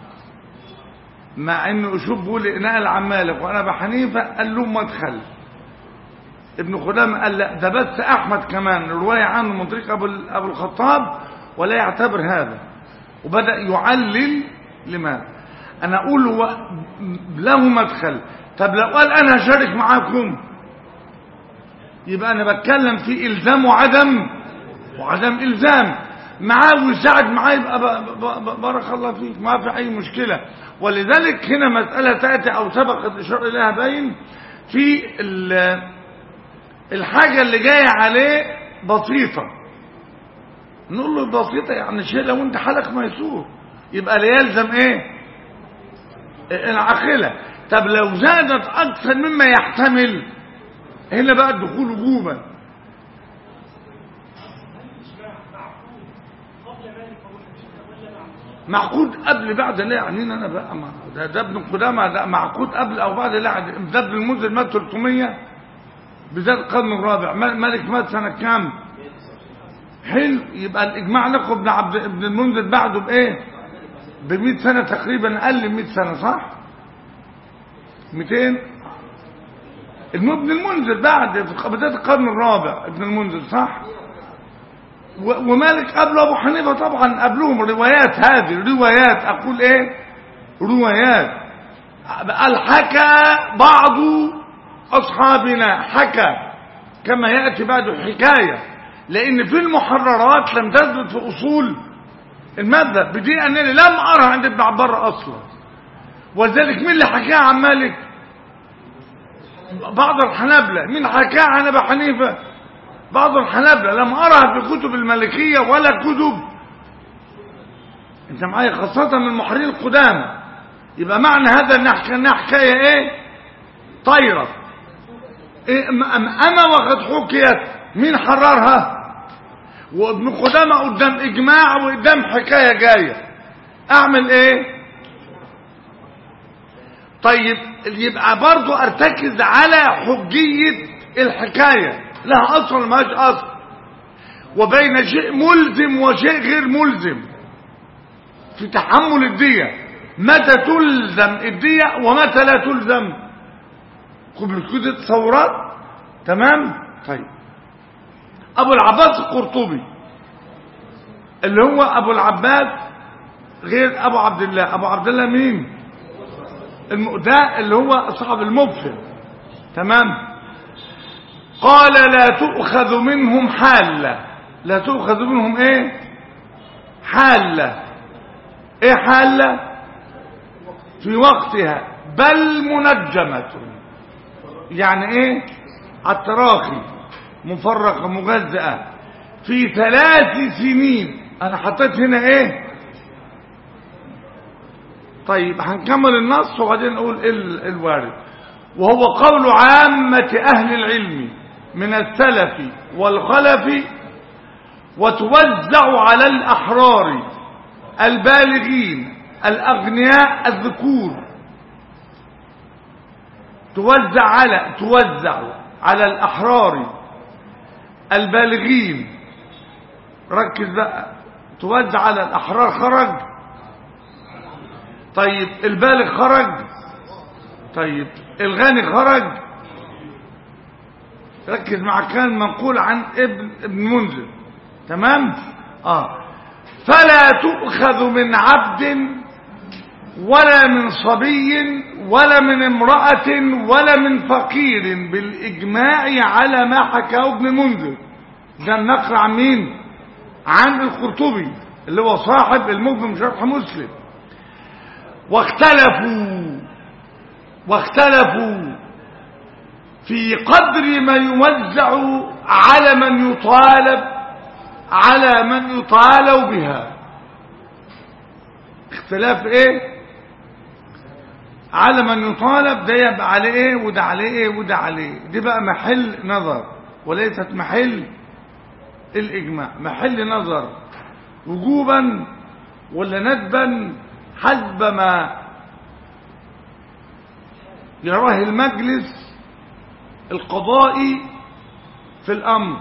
مع انه اشوف بيقول نقل عن مالك وانا بحنيفه قال له مدخل ابن قدامة قال لا ده بس احمد كمان روايه عنه من طريق ابو ابو الخطاب ولا يعتبر هذا وبدا يعلل لماذا انا اقول هو له مدخل طب لو قال انا هشارك معاكم يبقى انا بتكلم في الزام وعدم وعدم الزام معاه ويساعد معاه يبقى ب- ب- ب- بارك الله فيك ما في اي مشكله ولذلك هنا مساله تاتي او سبق الاشاره اليها باين في ال- الحاجه اللي جايه عليه بسيطه نقول له بسيطه يعني شيء لو انت حالك ميسور يبقى لا يلزم ايه العاقله طب لو زادت اكثر مما يحتمل هنا بقى الدخول وجوبا معقود قبل بعد لا يعنينا انا بقى ما ده, ده ابن قدامه ده معقود قبل او بعد لا ده ابن المنذر مات 300 بدايه القرن الرابع مال- مالك مات سنه كام حلو يبقى الاجماع ناخد ابن عبد ابن المنذر بعده بايه ب 100 سنه تقريبا اقل من 100 سنه صح 200 المهم ابن المنذر بعد في بدايه القرن الرابع ابن المنذر صح و- ومالك قبله ابو حنيفه طبعا قبلهم روايات هذه روايات اقول ايه روايات قال حكى بعض اصحابنا حكى كما ياتي بعد حكايه لان في المحررات لم تثبت في اصول المذهب بدي انني لم ارى عند ابن عبار اصلا ولذلك مين اللي حكاها عن مالك بعض الحنابلة مين حكاها عن ابي حنيفه بعض الحنابلة لم أرها في كتب المالكية ولا كتب انت معايا خاصة من المحررين القدامى يبقى معنى هذا ان حكا- انها حكاية ايه طايرة إيه أم- أم- اما وقد حكيت مين حررها وابن قدامى قدام اجماع وقدام حكاية جاية اعمل ايه طيب يبقى برضو ارتكز على حجية الحكاية لها اصل ولا مالهاش اصل وبين شيء ملزم وشيء غير ملزم في تحمل الدية متى تلزم الدية ومتى لا تلزم قبل كده تصورات تمام طيب ابو العباس القرطبي اللي هو ابو العباس غير ابو عبد الله ابو عبد الله مين الم... ده اللي هو صاحب المبهم تمام قال لا تؤخذ منهم حالة لا تؤخذ منهم ايه حالة ايه حالة في وقتها بل منجمة يعني ايه التراخي مفرقة مجزئة في ثلاث سنين انا حطيت هنا ايه طيب هنكمل النص وبعدين نقول ايه ال- الوارد وهو قول عامة أهل العلم من السلف والخلف وتوزع على الأحرار البالغين الأغنياء الذكور توزع على توزع على الأحرار البالغين ركز بقى توزع على الأحرار خرج طيب البالغ خرج طيب الغني خرج ركز مع كان منقول عن ابن ابن منذر تمام اه فلا تؤخذ من عبد ولا من صبي ولا من امرأة ولا من فقير بالإجماع على ما حكاه ابن منذر ده النقل عن مين عن القرطبي اللي هو صاحب المفهم شرح مسلم واختلفوا واختلفوا في قدر ما يوزع على من يطالب على من يطالب بها اختلاف ايه على من يطالب ده يبقى عليه ايه وده عليه ايه وده عليه دي بقى محل نظر وليست محل الاجماع محل نظر وجوبا ولا ندبا حسب ما يراه المجلس القضائي في الأمر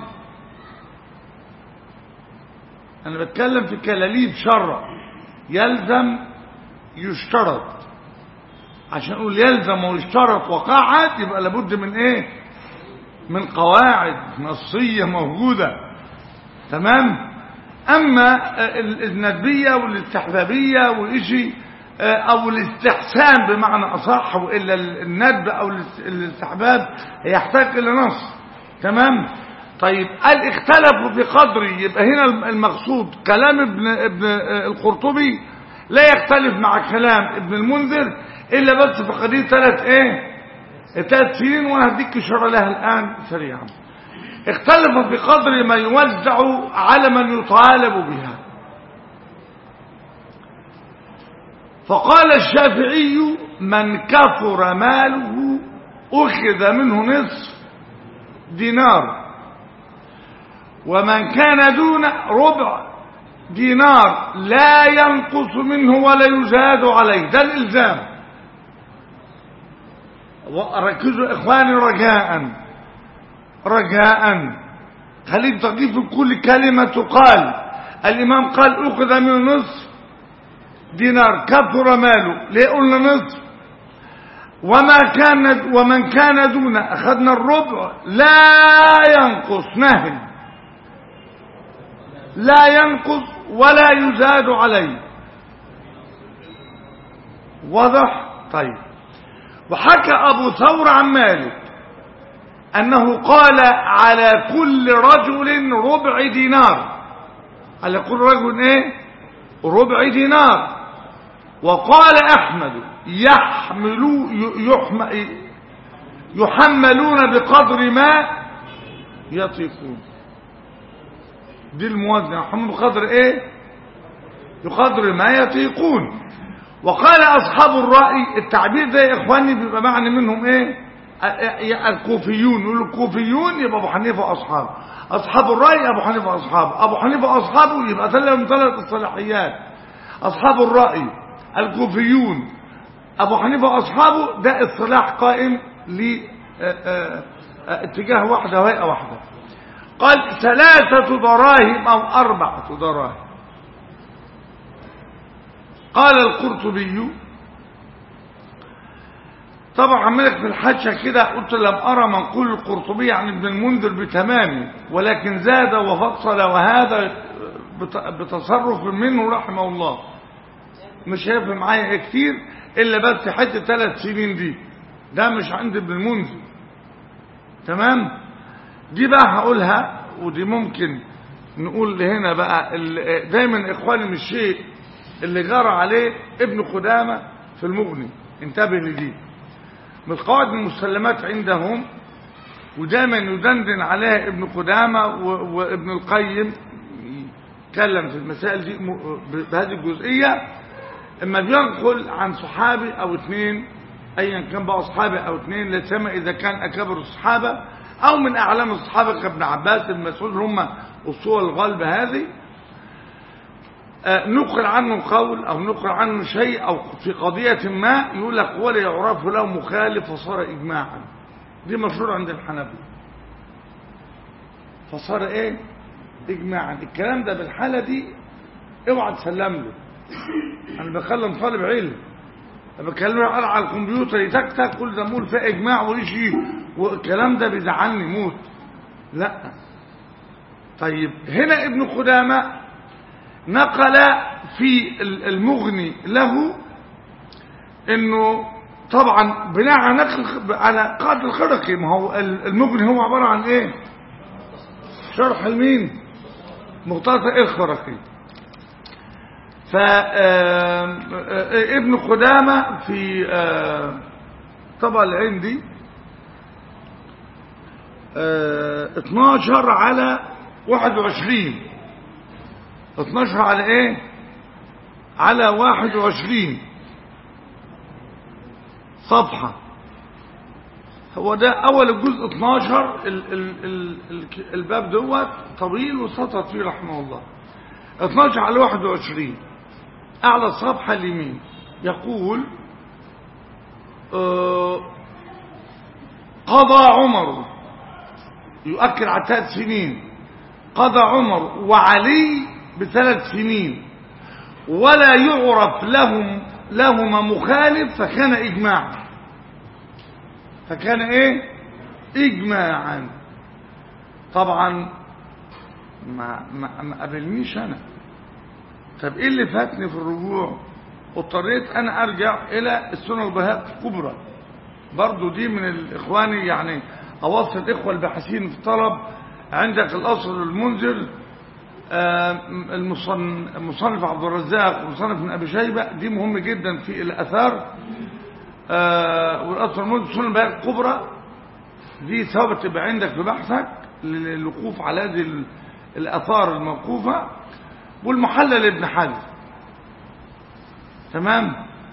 أنا بتكلم في كلاليب شرع يلزم يشترط عشان أقول يلزم ويشترط وقاعد يبقى لابد من إيه من قواعد نصية موجودة تمام أما الندبية والاستحبابية وإشي أو الاستحسان بمعنى أصح وإلا الندب أو الاستحباب يحتاج إلى نص تمام طيب قال اختلفوا في قدر يبقى هنا المقصود كلام ابن, ابن القرطبي لا يختلف مع كلام ابن المنذر إلا بس في قضية ثلاث إيه ثلاث سنين وأنا هديك إشارة لها الآن سريعا اختلف في قدر ما يوزع على من يطالب بها فقال الشافعي من كفر ماله أخذ منه نصف دينار ومن كان دون ربع دينار لا ينقص منه ولا يزاد عليه ده الإلزام ركزوا إخواني رجاء رجاء خليك تضيف كل كلمة تقال الإمام قال أخذ منه نصف دينار كثر ماله ليه قلنا نصف وما كان ومن كان دون أخذنا الربع لا ينقص نهل لا ينقص ولا يزاد عليه واضح طيب وحكى أبو ثور عن مالك أنه قال على كل رجل ربع دينار على كل رجل ايه ربع دينار وقال أحمد يحملوا يحم يحملون بقدر ما يطيقون دي الموازنة يحملون بقدر ايه بقدر ما يطيقون وقال أصحاب الرأي التعبير ده يا إخواني بيبقى معنى منهم ايه الكوفيون يقولوا الكوفيون يبقى ابو حنيفه واصحابه اصحاب الراي ابو حنيفه واصحابه ابو حنيفه واصحابه يبقى لهم ثلاث الصلاحيات اصحاب الراي الكوفيون ابو حنيفه واصحابه ده اصطلاح قائم ل اتجاه واحده وهيئه واحده قال ثلاثه دراهم او اربعه دراهم قال القرطبي طبعا عملك في الحاشة كده قلت لم أرى منقول القرطبي عن ابن المنذر بتمامه ولكن زاد وفصل وهذا بتصرف منه رحمه الله مش هيفهم معايا كتير إلا بس حتة ثلاث سنين دي ده مش عند ابن المنذر تمام دي بقى هقولها ودي ممكن نقول هنا بقى دايما إخواني من الشيء اللي جرى عليه ابن قدامة في المغني انتبه لدي من القواعد المسلمات عندهم ودايما يدندن عليها ابن قدامة وابن القيم يتكلم في المسائل دي بهذه الجزئية اما بينقل عن صحابي او اثنين ايا كان بقى صحابي او اثنين لا سيما اذا كان اكابر الصحابة او من اعلام الصحابة كابن عباس ابن مسعود هم اصول الغلب هذه نقل عنه قول او نقل عنه شيء او في قضية ما يقول لك ولا يعرف له مخالف فصار اجماعا دي مشهور عند الحنابلة فصار ايه اجماعا الكلام ده بالحالة دي اوعى تسلم له انا بكلم طالب علم بكلمه على الكمبيوتر يتكتك كل ده مول فيه اجماع ويجي والكلام ده بيزعلني موت لا طيب هنا ابن قدامه نقل في المغني له انه طبعا بناء على نقل على قاعده الخرقي ما هو المغني هو عباره عن ايه شرح المين مختصر الخرقي ف ابن قدامه في طبعا العندي 12 على 21 12 على ايه على 21 صفحة هو ده اول الجزء 12 ال ال ال ال الباب دوت طويل وسطت فيه رحمه الله 12 على 21 اعلى الصفحة اليمين يقول آه قضى عمر يؤكد على ثلاث سنين قضى عمر وعلي بثلاث سنين ولا يعرف لهم لهما مخالف فكان إجماعا فكان إيه إجماعا طبعا ما, ما, ما قابلنيش أنا طب إيه اللي فاتني في الرجوع اضطريت أنا أرجع إلى السنة البهاء الكبرى برضو دي من الإخوان يعني أوصل الإخوة الباحثين في الطلب عندك الأصل المنذر آه، المصن- المصنف عبد الرزاق ومصنف من أبي شيبة دي مهم جدا في الأثار آه، والأصل المنذر سنة البهاء الكبرى دي ثابت تبقى عندك في بحثك للوقوف على هذه ال- الآثار الموقوفة والمحلل ابن حزم تمام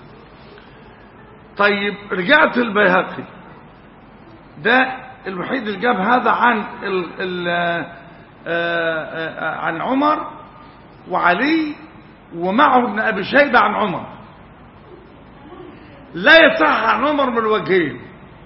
طيب رجعت البيهقي ده الوحيد اللي جاب هذا عن ال ال آه، آه، عن عمر وعلي ومعه ابن ابي شيبه عن عمر لا يصح عن عمر من الوجهين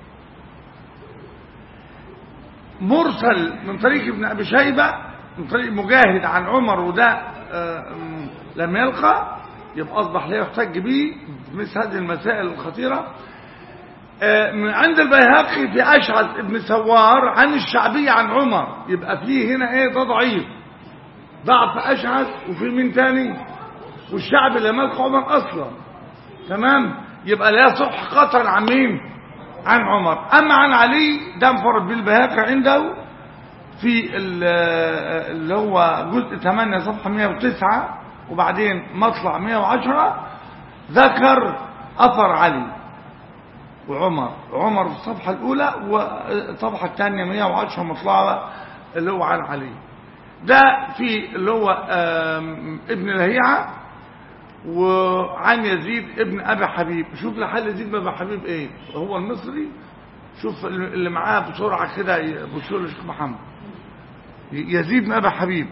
مرسل من طريق ابن ابي شيبه من طريق مجاهد عن عمر وده آه، م- لم يلقى يبقى اصبح لا يحتج به مثل هذه المسائل الخطيره آه، من عند البيهقي في اشعث ابن سوار عن الشعبي عن عمر يبقى فيه هنا ايه ده ضعيف ضعف اشعث وفي مين تاني والشعب اللي ملك عمر اصلا تمام يبقى لا يصح قطعا عن مين عن عمر اما عن علي ده انفرد بالبهاقي عنده في ال- اللي هو جزء 8 صفحه 109 وبعدين مطلع 110 ذكر اثر علي وعمر عمر في الصفحه الاولى والصفحه الثانيه 110 مطلعه اللي هو عن علي ده في اللي هو آم، ابن لهيعه وعن يزيد ابن ابي حبيب شوف لحال يزيد بن ابي حبيب ايه هو المصري شوف اللي معاه بسرعه كده بصوا له شيخ محمد يزيد بن ابي حبيب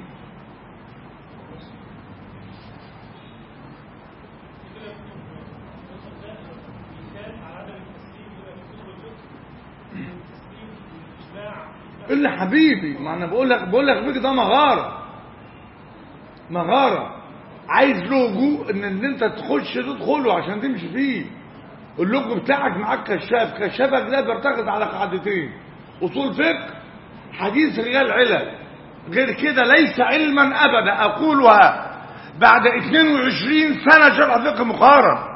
اللي حبيبي ما انا بقول لك بقول لك بيك ده مغاره مغاره عايز لوجو ان ان انت تخش تدخله عشان تمشي فيه اللوجو بتاعك معاك كشاف كشافك ده بيرتكز على قاعدتين اصول فقه حديث رجال علل غير كده ليس علما ابدا اقولها بعد 22 سنه شرح فقه مقارن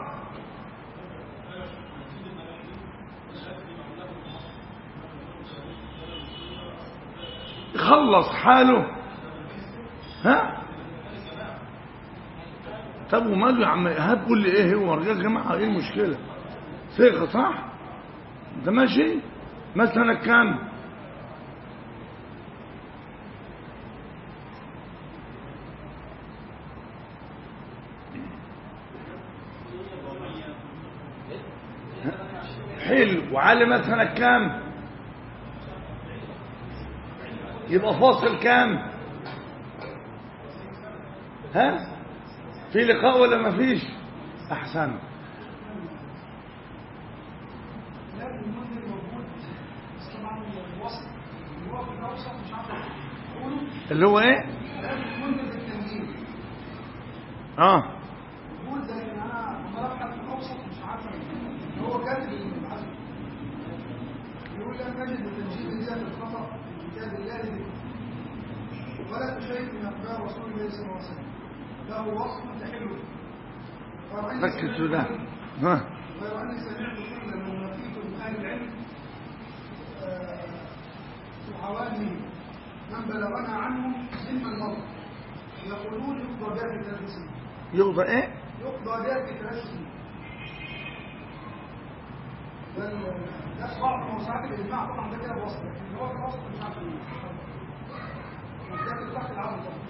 خلص حاله ها طب وماله يا عم ايهاب قول لي ايه هو رجال جماعه ايه المشكله ثقه صح ده ماشي مثلا كام حلو وعلي مثلا كام يبقى فاصل كام ها في لقاء ولا ما فيش احسن لكن المنذر موجود بس طبعا الوسط اللي هو في الاوسط مش عارف اقوله اللي هو ايه لكن المنذر بالتنزيل اه موجود لكن انا لما ابحث في الاوسط مش عارف اللي هو كاتب ابن الحزم يقول لم نجد بتنجيل زيادة الخطأ في كتاب الله ذكر ولا في شيء من اخبار رسول الله صلى الله عليه وسلم له وصف تحل فرأيت ركز في ده سمعت- ها غير أني سمعت كل المنافيت من أهل العلم آه، وحوالي من بلغنا عنهم علم المرض يقولون يقضى بها في ثلاث سنين يقضى ايه يقضى بها في ثلاث سنين ده ال- ده صعب موسوعات الإجماع طبعا ده كده وصل لكن هو في الوسط مش عارف مين وده الفخ العام طبعا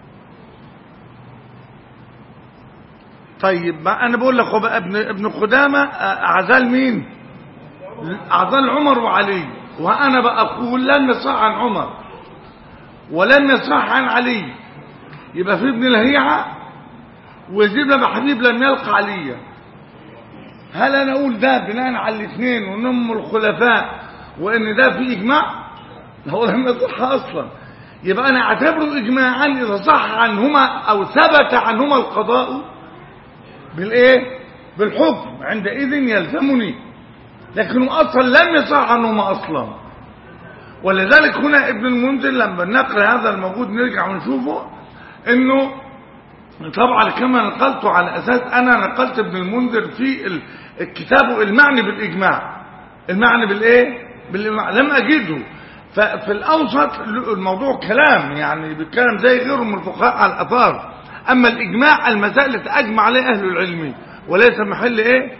طيب ما انا بقول لك هو بقى ابن ابن قدامه آه، اعزال مين اعزال عمر وعلي وانا بقول لن يصح عن عمر ولن يصح عن علي يبقى في ابن لهيعه ويزيد بن حبيب لم يلقى عليا هل انا اقول ده بناء على الاثنين وانهم الخلفاء وان ده في اجماع هو لم يصح اصلا يبقى انا اعتبره اجماعا اذا صح عنهما او ثبت عنهما القضاء بالايه بالحكم عندئذ يلزمني لكنه اصلا لم يصح عنهما اصلا ولذلك هنا ابن المنذر لما نقل هذا الموجود نرجع ونشوفه انه طبعا كما نقلته على اساس انا نقلت ابن المنذر في ال- الكتاب المعني بالاجماع المعني بالايه بالاجماع لم اجده ففي الاوسط الموضوع كلام يعني بالكلام زي غيره من الفقهاء على الاثار اما الاجماع المسائل التي اجمع عليها اهل العلم وليس محل ايه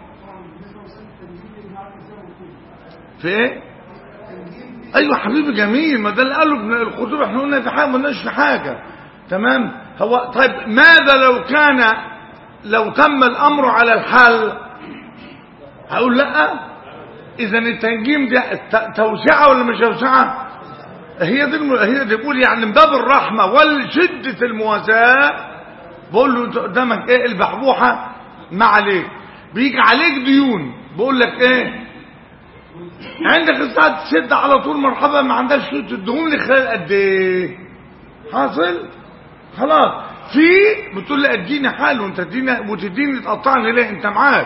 في ايه ايوه حبيبي جميل ما ده اللي قاله ابن الخطوب احنا قلنا في حاجه ما قلناش في حاجه تمام هو طيب ماذا لو كان لو تم الامر على الحل هقول لا اذا التنجيم ده ت- توسعه ولا مش توسعه هي دي الم- هي دي بقول يعني من باب الرحمه والشده المواساه بقول له انت قدامك ايه البحبوحه ما عليك بيجي عليك ديون بقول لك ايه عندك الساعه تسد على طول مرحبا ما عندكش تديهم لي خلال قد ايه حاصل خلاص في بتقول لي اديني حال وانت تديني وتديني تقطعني ليه انت معاك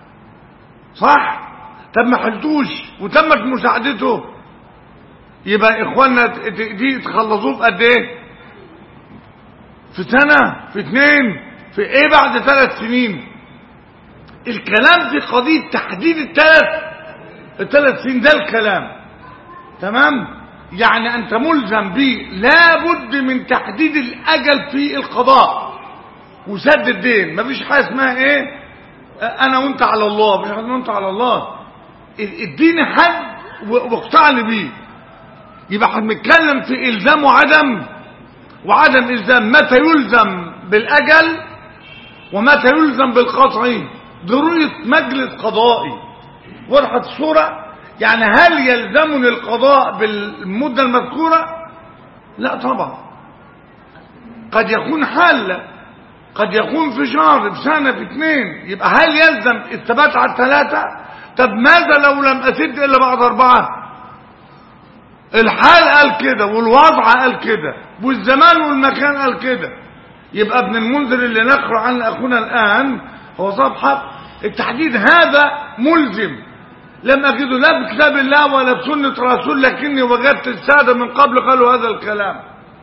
صح طب ما حلتوش وتمت مساعدته يبقى اخواننا ت- ت- دي تخلصوه في قد ايه في سنة في اتنين في ايه بعد ثلاث سنين الكلام في قضية تحديد الثلاث الثلاث سنين ده الكلام تمام يعني انت ملزم به لابد من تحديد الاجل في القضاء وسد الدين مفيش حاجه اسمها ايه انا وانت على الله مفيش حاجه اسمها انت على الله اديني حد و- واقطعني بيه يبقى هنتكلم في الزام وعدم وعدم الزام متى يلزم بالاجل ومتى يلزم بالقطع ضرورة مجلس قضائي وضحت الصورة يعني هل يلزمني القضاء بالمدة المذكورة لا طبعا قد يكون حل قد يكون في شهر في سنة في اثنين يبقى هل يلزم الثبات على الثلاثة طب ماذا لو لم أسد إلا بعد أربعة الحال قال كده والوضع قال كده والزمان والمكان قال كده يبقى ابن المنذر اللي نقرأ عنه أخونا الآن هو صفحة التحديد هذا ملزم لم أجده لا في كتاب الله ولا في سنة رسول لكني وجدت السادة من قبل قالوا هذا الكلام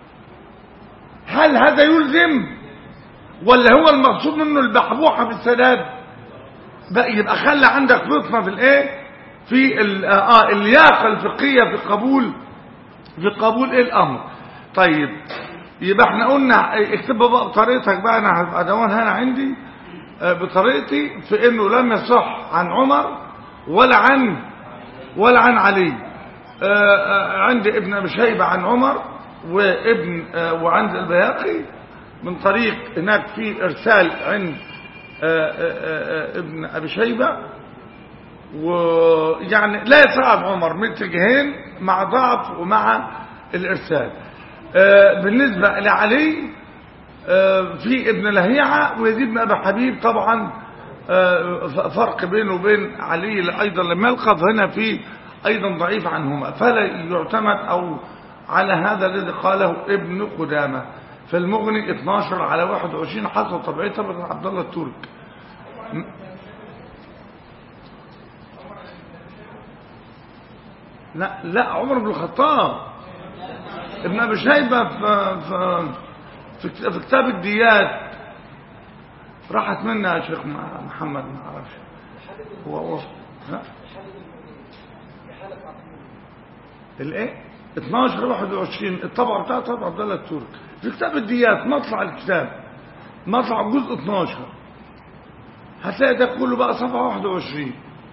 هل هذا يلزم ولا هو المقصود منه البحبوحة في السداد بقى يبقى خلي عندك فطنة في الايه في ال- اه اللياقة الفقهية في قبول في قبول ايه الامر طيب يبقى احنا قلنا اكتبها بقى بطريقتك بقى انا هبقى دوان هنا عندي آه، بطريقتي في انه لم يصح عن عمر ولا عن ولا عن علي آه، آه، عندي ابن ابي شيبه عن عمر وابن آه، وعند البياقي من طريق هناك في ارسال عند آه، آه، آه، ابن ابي شيبه ويعني لا يصعب عمر من اتجاهين مع ضعف ومع الارسال آه، بالنسبه لعلي آه، في ابن لهيعة ويزيد بن أبي حبيب طبعا آه، ف- فرق بينه وبين علي أيضا لما يلقى هنا في أيضا ضعيف عنهما فلا يعتمد أو على هذا الذي قاله ابن قدامة في المغني 12 على 21 حسب طبيعة طبعا عبد الله الترك م- لا لا عمر بن الخطاب ابن ابي شيبه في في في كت- في كتاب الديات راحت منا يا شيخ مع- محمد ما اعرفش هو هو ها الايه 12 21 الطبعه بتاعت طبع عبد الله الترك في كتاب الديات مطلع الكتاب مطلع جزء 12 هتلاقي ده كله بقى صفحه 21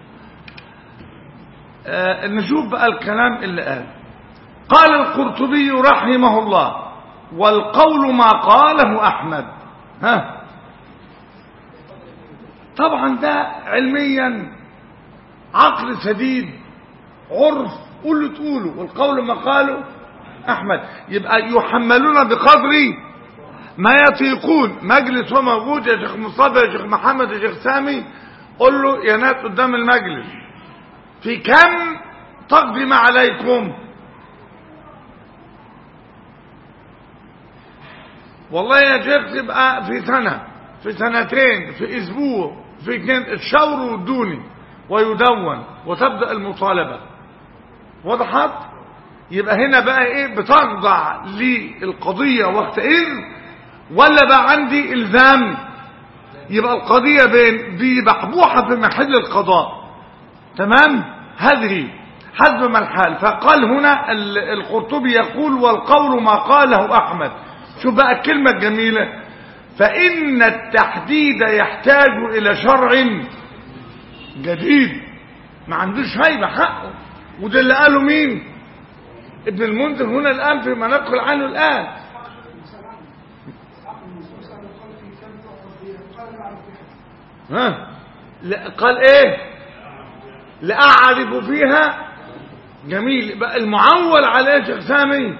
آه نشوف بقى الكلام اللي قال قال القرطبي رحمه الله والقول ما قاله احمد ها طبعا ده علميا عقل سديد عرف قول له تقوله والقول ما قاله احمد يبقى يحملون بقدر ما يطيقون مجلس هو موجود يا شيخ مصطفى يا شيخ محمد يا شيخ سامي قول له يا ناس قدام المجلس في كم تقضي ما عليكم والله يا شيخ تبقى في سنة في سنتين في اسبوع في اتنين الشور والدوني ويدون وتبدأ المطالبة وضحت يبقى هنا بقى ايه بتخضع للقضية وقتئذ ولا بقى عندي الزام يبقى القضية بين دي محبوحة في محل القضاء تمام هذه حسب ما الحال فقال هنا ال- القرطبي يقول والقول ما قاله أحمد شوف بقى الكلمة الجميلة فإن التحديد يحتاج إلى شرع جديد ما عندوش هيبة حقه وده اللي قاله مين ابن المنذر هنا الآن في ما نقل عنه الآن ها لا قال ايه لا اعرف فيها جميل بقى المعول عليه شيخ سامي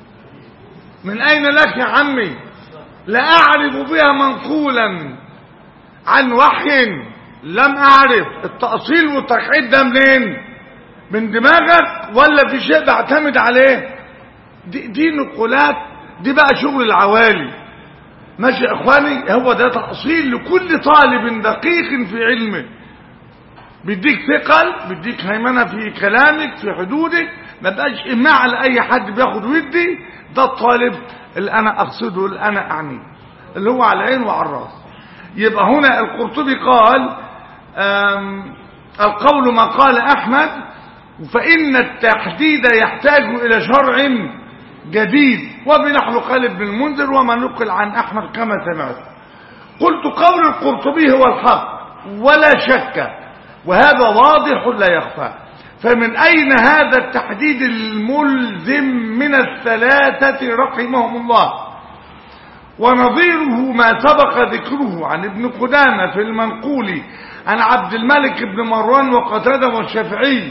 من اين لك يا عمي لا اعرف فيها منقولا عن وحي لم اعرف التأصيل والتقعيد ده منين من دماغك ولا في شيء بعتمد عليه دي, دي نقولات دي بقى شغل العوالي ماشي يا اخواني هو ده تأصيل لكل طالب دقيق في علمه بيديك ثقل بيديك هيمنة في كلامك في حدودك ما بقاش إماع على أي حد بياخد ودي ده الطالب اللي أنا أقصده اللي أنا أعنيه اللي هو على العين وعلى الراس يبقى هنا القرطبي قال آم، القول ما قال أحمد فإن التحديد يحتاج إلى شرع جديد وبنحو قال ابن المنذر وما نقل عن أحمد كما سمعت قلت قول القرطبي هو الحق ولا شك وهذا واضح لا يخفى فمن أين هذا التحديد الملزم من الثلاثة رحمهم الله ونظيره ما سبق ذكره عن ابن قدامة في المنقول عن عبد الملك بن مروان وقتادة والشافعي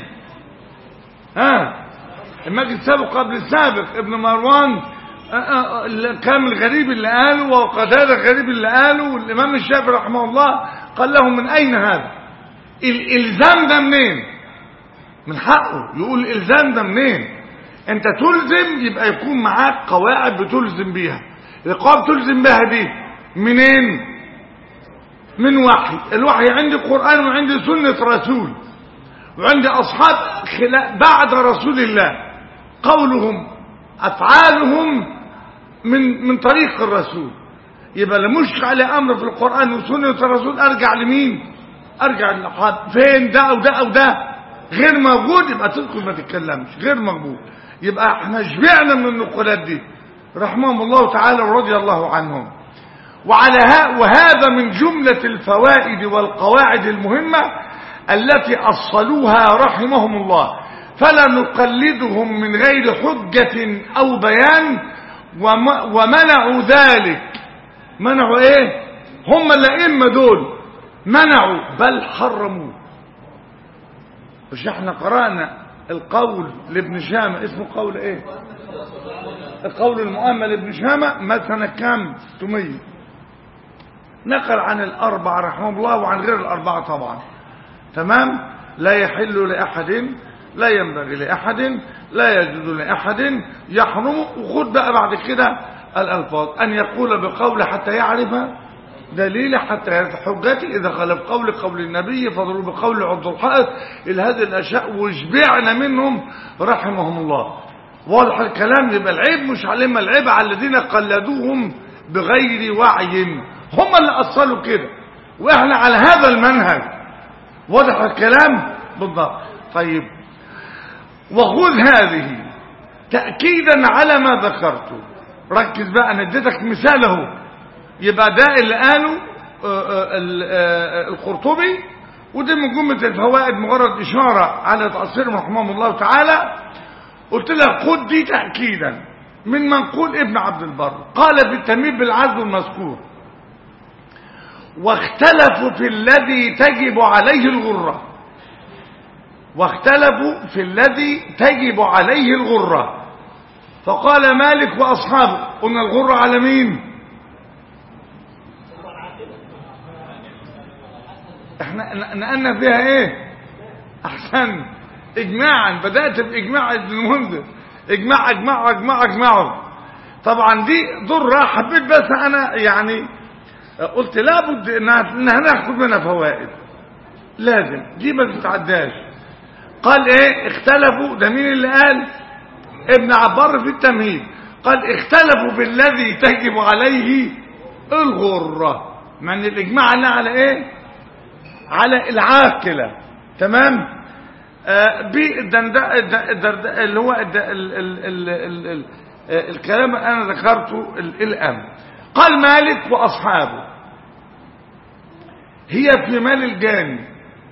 ها المجلس السابق قبل السابق ابن مروان آه، آه، اللي كان الغريب اللي قاله وقتادة الغريب اللي قاله والإمام الشافعي رحمه الله قال له من أين هذا الإلزام ده منين من حقه يقول الإلزام ده منين انت تلزم يبقى يكون معاك قواعد بتلزم بيها القواعد بتلزم بيها دي منين من وحي الوحي عندي قرآن وعندي سنة رسول وعندي أصحاب خلا- بعد رسول الله قولهم أفعالهم من من طريق الرسول يبقى لمش على أمر في القرآن وسنة الرسول أرجع لمين أرجع للأحد فين ده أو ده أو ده غير موجود يبقى تدخل ما تتكلمش غير مقبول يبقى احنا شبعنا من النقولات دي رحمهم الله تعالى ورضي الله عنهم وعلى ها وهذا من جملة الفوائد والقواعد المهمة التي أصلوها رحمهم الله فلا نقلدهم من غير حجة أو بيان وم- ومنعوا ذلك منعوا ايه هم الأئمة دول منعوا بل حرموا مش احنا قرأنا القول لابن شامة اسمه قول ايه القول المؤمل لابن شامة مثلا كام 600 نقل عن الأربعة رحمه الله وعن غير الأربعة طبعا تمام لا يحل لأحد لا ينبغي لأحد لا يجوز لأحد يحرم وخد بقى بعد كده الألفاظ أن يقول بقول حتى يعرف دليل حتى يعرف حجتي إذا خلف قول قول النبي فضلوا بقول عبد الحائط إلى هذه الأشياء وشبعنا منهم رحمهم الله واضح الكلام يبقى العيب مش عليهم العيب على الذين قلدوهم بغير وعي هم اللي أصلوا كده وإحنا على هذا المنهج واضح الكلام بالضبط طيب وخذ هذه تأكيدا على ما ذكرته ركز بقى انا اديتك مثال اهو يبقى ده اللي قاله آه، آه، ال- آه، القرطبي ودي من جملة الفوائد مجرد إشارة على تأثير رحمه الله تعالى قلت لك خد دي تأكيدا من منقول ابن عبد البر قال في التمييز بالعزل المذكور واختلفوا في الذي تجب عليه الغرة واختلفوا في الذي تجب عليه الغرة فقال مالك وأصحابه قلنا الغرة على مين احنا نقلنا فيها ايه احسن اجماعا بدات باجماع المهم ده اجماع اجماع اجماع اجمعوا طبعا دي ضره حبيت بس انا يعني قلت لابد انها إنها ناخد منها فوائد لازم دي ما تتعداش قال ايه اختلفوا ده مين اللي قال ابن عبار في التمهيد قال اختلفوا بالذي تجب عليه الغرة مع ان الاجماع على على ايه على العاقلة تمام آه بالدنداء الدرداء اللي هو الد- ال ال ال ال ال آه، الكلام اللي انا ذكرته ال- الان قال مالك واصحابه هي في مال الجاني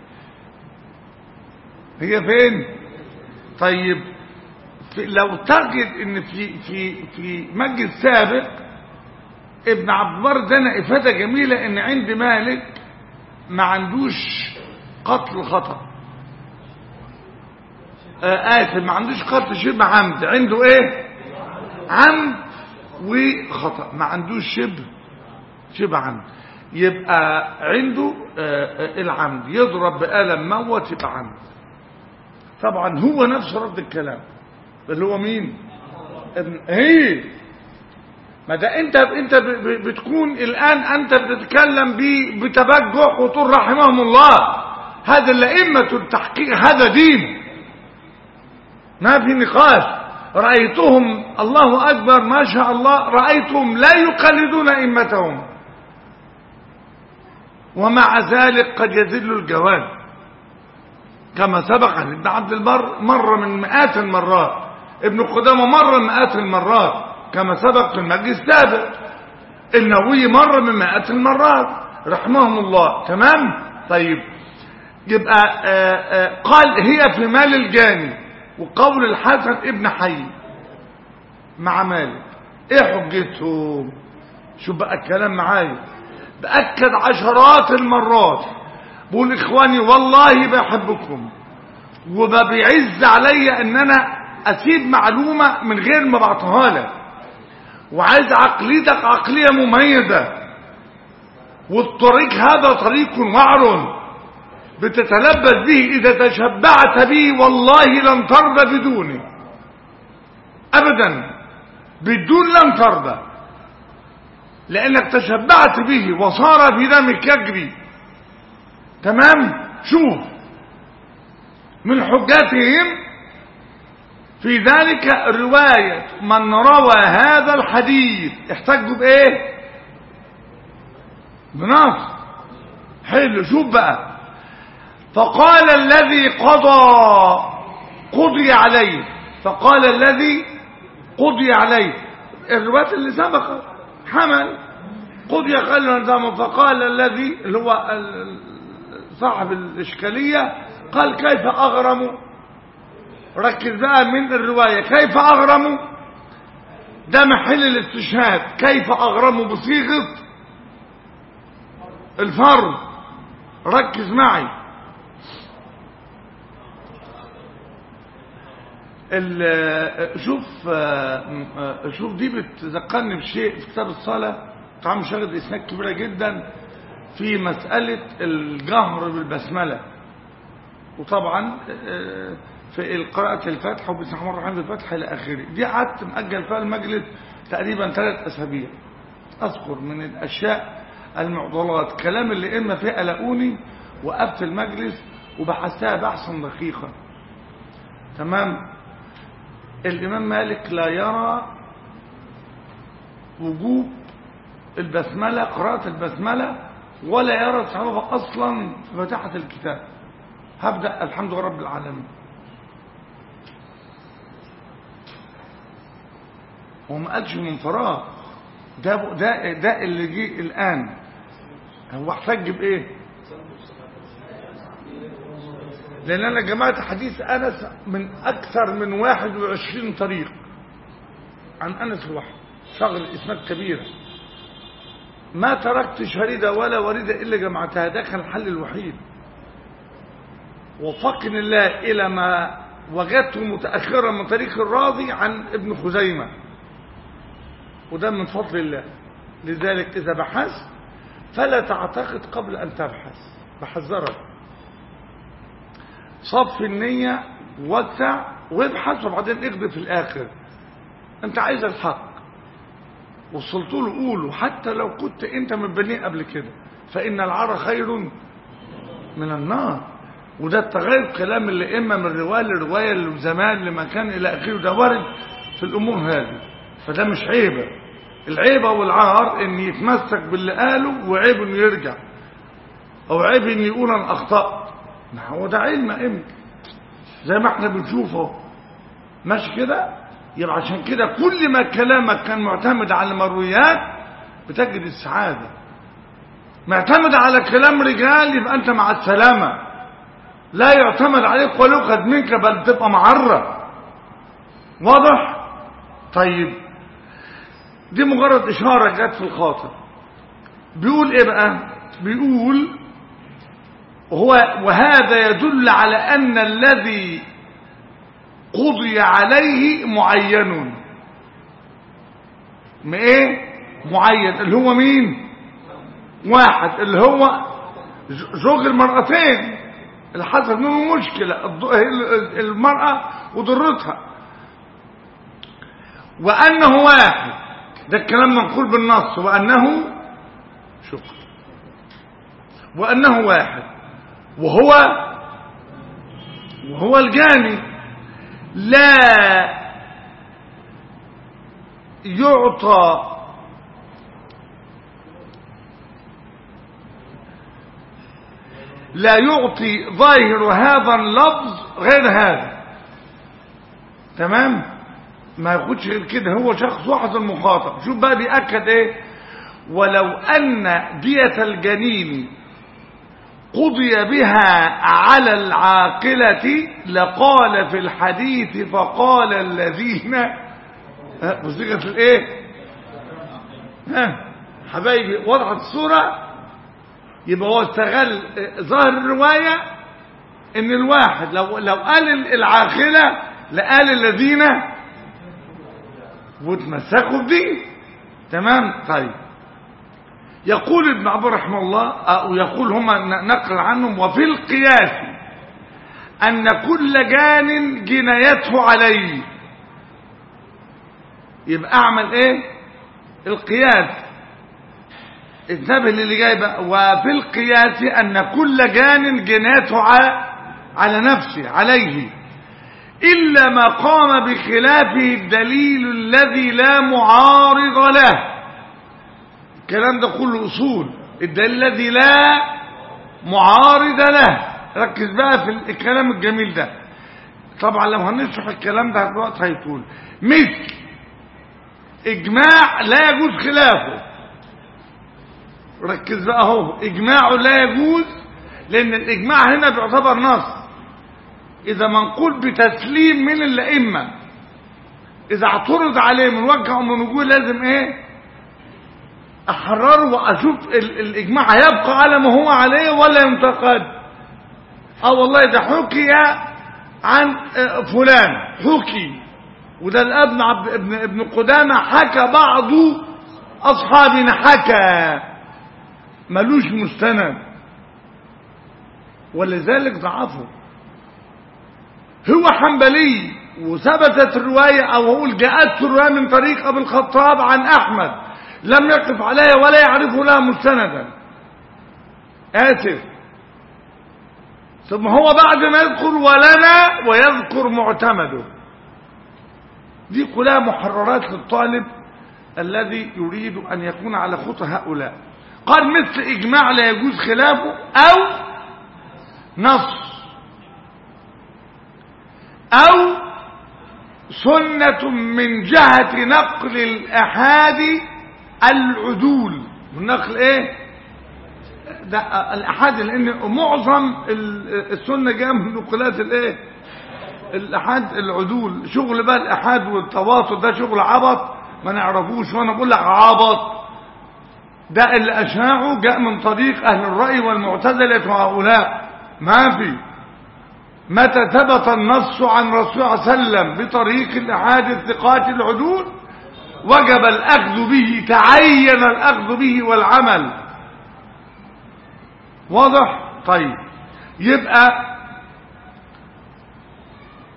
هي فين طيب في لو تجد ان في في في مجلس سابق ابن عبد البر دنا افاده جميله ان عند مالك ما عندوش قتل خطا آه اسف ما عندوش قتل شبه عمد عنده ايه عمد وخطا ما عندوش شبه شبه عمد يبقى عنده آه، آه، العمد يضرب بقلم موت يبقى عمد طبعا هو نفس رد الكلام اللي هو مين ابن هي ما ده انت انت ب- ب- بتكون الان انت بتتكلم ب- بتبجح وتقول رحمهم الله هذا الائمه التحقيق هذا دين ما في نقاش رايتهم الله اكبر ما شاء الله رايتهم لا يقلدون ائمتهم ومع ذلك قد يذل الجواد كما سبق عن ابن عبد البر مر من مئات المرات ابن قدامة مر من مئات المرات كما سبق في المجلس السابق النووي مر من مئات المرات رحمهم الله تمام طيب يبقى آآ آآ قال هي في مال الجاني وقول الحسن ابن حي مع مالك ايه حجته شوف بقى الكلام معايا بأكد عشرات المرات بقول اخواني والله بحبكم وما بيعز عليا ان انا اسيب معلومة من غير ما بعطيها لك وعايز عقليتك عقلية مميزة والطريق هذا طريق وعر بتتلبس به اذا تشبعت به والله لن ترضى بدونه ابدا بدون لن ترضى لانك تشبعت به وصار في دمك يجري تمام شوف من حجتهم في ذلك رواية من روى هذا الحديث احتجوا بايه بنص حلو شوف بقى فقال الذي قضى قضي عليه فقال الذي قضي عليه الرواية اللي سبقت حمل قضي قال نظامه فقال الذي اللي هو ال- صاحب الإشكالية قال كيف أغرم ركز بقى من الرواية كيف أغرم ده محل الاستشهاد كيف أغرم بصيغة الفرد ركز معي ال- شوف شوف دي بتذكرني بشيء في كتاب الصلاة طبعا مشاهد اسناد كبيرة جدا في مسألة الجهر بالبسملة وطبعا آه، في قراءة الفاتحة وبسم الله الرحمن الرحيم الفاتحة إلى آخره دي قعدت مأجل فيها المجلس تقريبا ثلاث أسابيع أذكر من الأشياء المعضلات كلام اللي إما فيه قلقوني وقفت المجلس وبحثتها بحثا دقيقا تمام الإمام مالك لا يرى وجوب البسملة قراءة البسملة ولا يرى الصحابة أصلا في فتحة الكتاب هبدأ الحمد لله رب العالمين وما قالش من فراغ ده ده ده اللي جه الآن هو احتج بإيه؟ لأن أنا جمعت حديث أنس من أكثر من 21 طريق عن أنس لوحده شغل إسناد كبيرة ما تركت شريدة ولا وريدة إلا جمعتها ده كان الحل الوحيد وفقني الله إلى ما وجدته متأخرا من طريق الراضي عن ابن خزيمة وده من فضل الله لذلك إذا بحثت فلا تعتقد قبل أن تبحث بحذرك صف النية ووسع وابحث وبعدين اقضي في الاخر انت عايز الحق وصلت له قوله حتى لو كنت انت متبنيه قبل كده فان العار خير من النار وده التغير كلام اللي اما من روايه لروايه لزمان لمكان الى اخره ده وارد في الامور هذه فده مش عيبه العيبه والعار ان يتمسك باللي قاله وعيب انه يرجع او عيب ان يقول انا اخطات ما هو ده علم امتى زي ما احنا بنشوفه ماشي كده يبقى عشان كده كل ما كلامك كان معتمد على المرويات بتجد السعاده معتمد على كلام رجال يبقى انت مع السلامه لا يعتمد عليك ولو قد منك بل تبقى معرة واضح طيب دي مجرد إشارة جت في الخاطر بيقول إيه بقى بيقول هو وهذا يدل على أن الذي قضي عليه معين ما ايه معين اللي هو مين واحد اللي هو زوج المرأتين اللي حصل منه مشكلة المرأة وضرتها وأنه واحد ده الكلام منقول بالنص وأنه شكرا وأنه واحد وهو وهو الجاني لا يعطى لا يعطي ظاهر هذا اللفظ غير هذا تمام ما ياخدش غير كده هو شخص واحد المخاطب شوف بقى بيأكد ايه ولو ان دية الجنين قضي بها على العاقلة لقال في الحديث فقال الذين ها بصيغة الايه ها حبايبي وضعت الصورة يبقى هو استغل ظاهر الرواية ان الواحد لو لو قال العاقلة لقال الذين وتمسكوا بدي تمام طيب يقول ابن عبد رحمه الله او يقول هما نقل عنهم وفي القياس ان كل جان جنايته عليه يبقى اعمل ايه القياس انتبه للي جاي بقى وفي القياس ان كل جان جناته على على نفسه عليه الا ما قام بخلافه الدليل الذي لا معارض له الكلام ده كله اصول الدليل الذي لا معارض له ركز بقى في الكلام الجميل ده طبعا لو هنشرح الكلام ده الوقت هيطول مثل اجماع لا يجوز خلافه ركز بقى اهو اجماعه لا يجوز لان الاجماع هنا بيعتبر نص اذا منقول بتسليم من الائمه اذا اعترض عليه من وجه او من وجوه لازم ايه احرره واشوف ال الاجماع هيبقى على ما هو عليه ولا ينتقد اه والله ده حكي عن فلان حكي وده الابن عبد ابن ابن قدامه حكى بعض اصحابنا حكى ملوش مستند ولذلك ضعفه هو حنبلي وثبتت الرواية او اقول جاءت الرواية من طريق ابو الخطاب عن احمد لم يقف عليها ولا يعرف لها مستندا اسف ثم هو بعد ما يذكر ولنا ويذكر معتمده دي كلها محررات للطالب الذي يريد ان يكون على خطى هؤلاء قال مثل اجماع لا يجوز خلافه او نص او سنة من جهة نقل الاحاد العدول من نقل ايه ده الاحاد لان معظم السنة جاء من نقلات الايه الاحاد العدول شغل بقى الاحاد والتواصل ده شغل عبط ما نعرفوش وانا بقول لك عبط ده اللي أشاعه جاء من طريق أهل الرأي والمعتزلة هؤلاء ما في متى ثبت النص عن رسول الله صلى الله عليه وسلم بطريق الأحاد الثقات العدول وجب الأخذ به تعين الأخذ به والعمل واضح طيب يبقى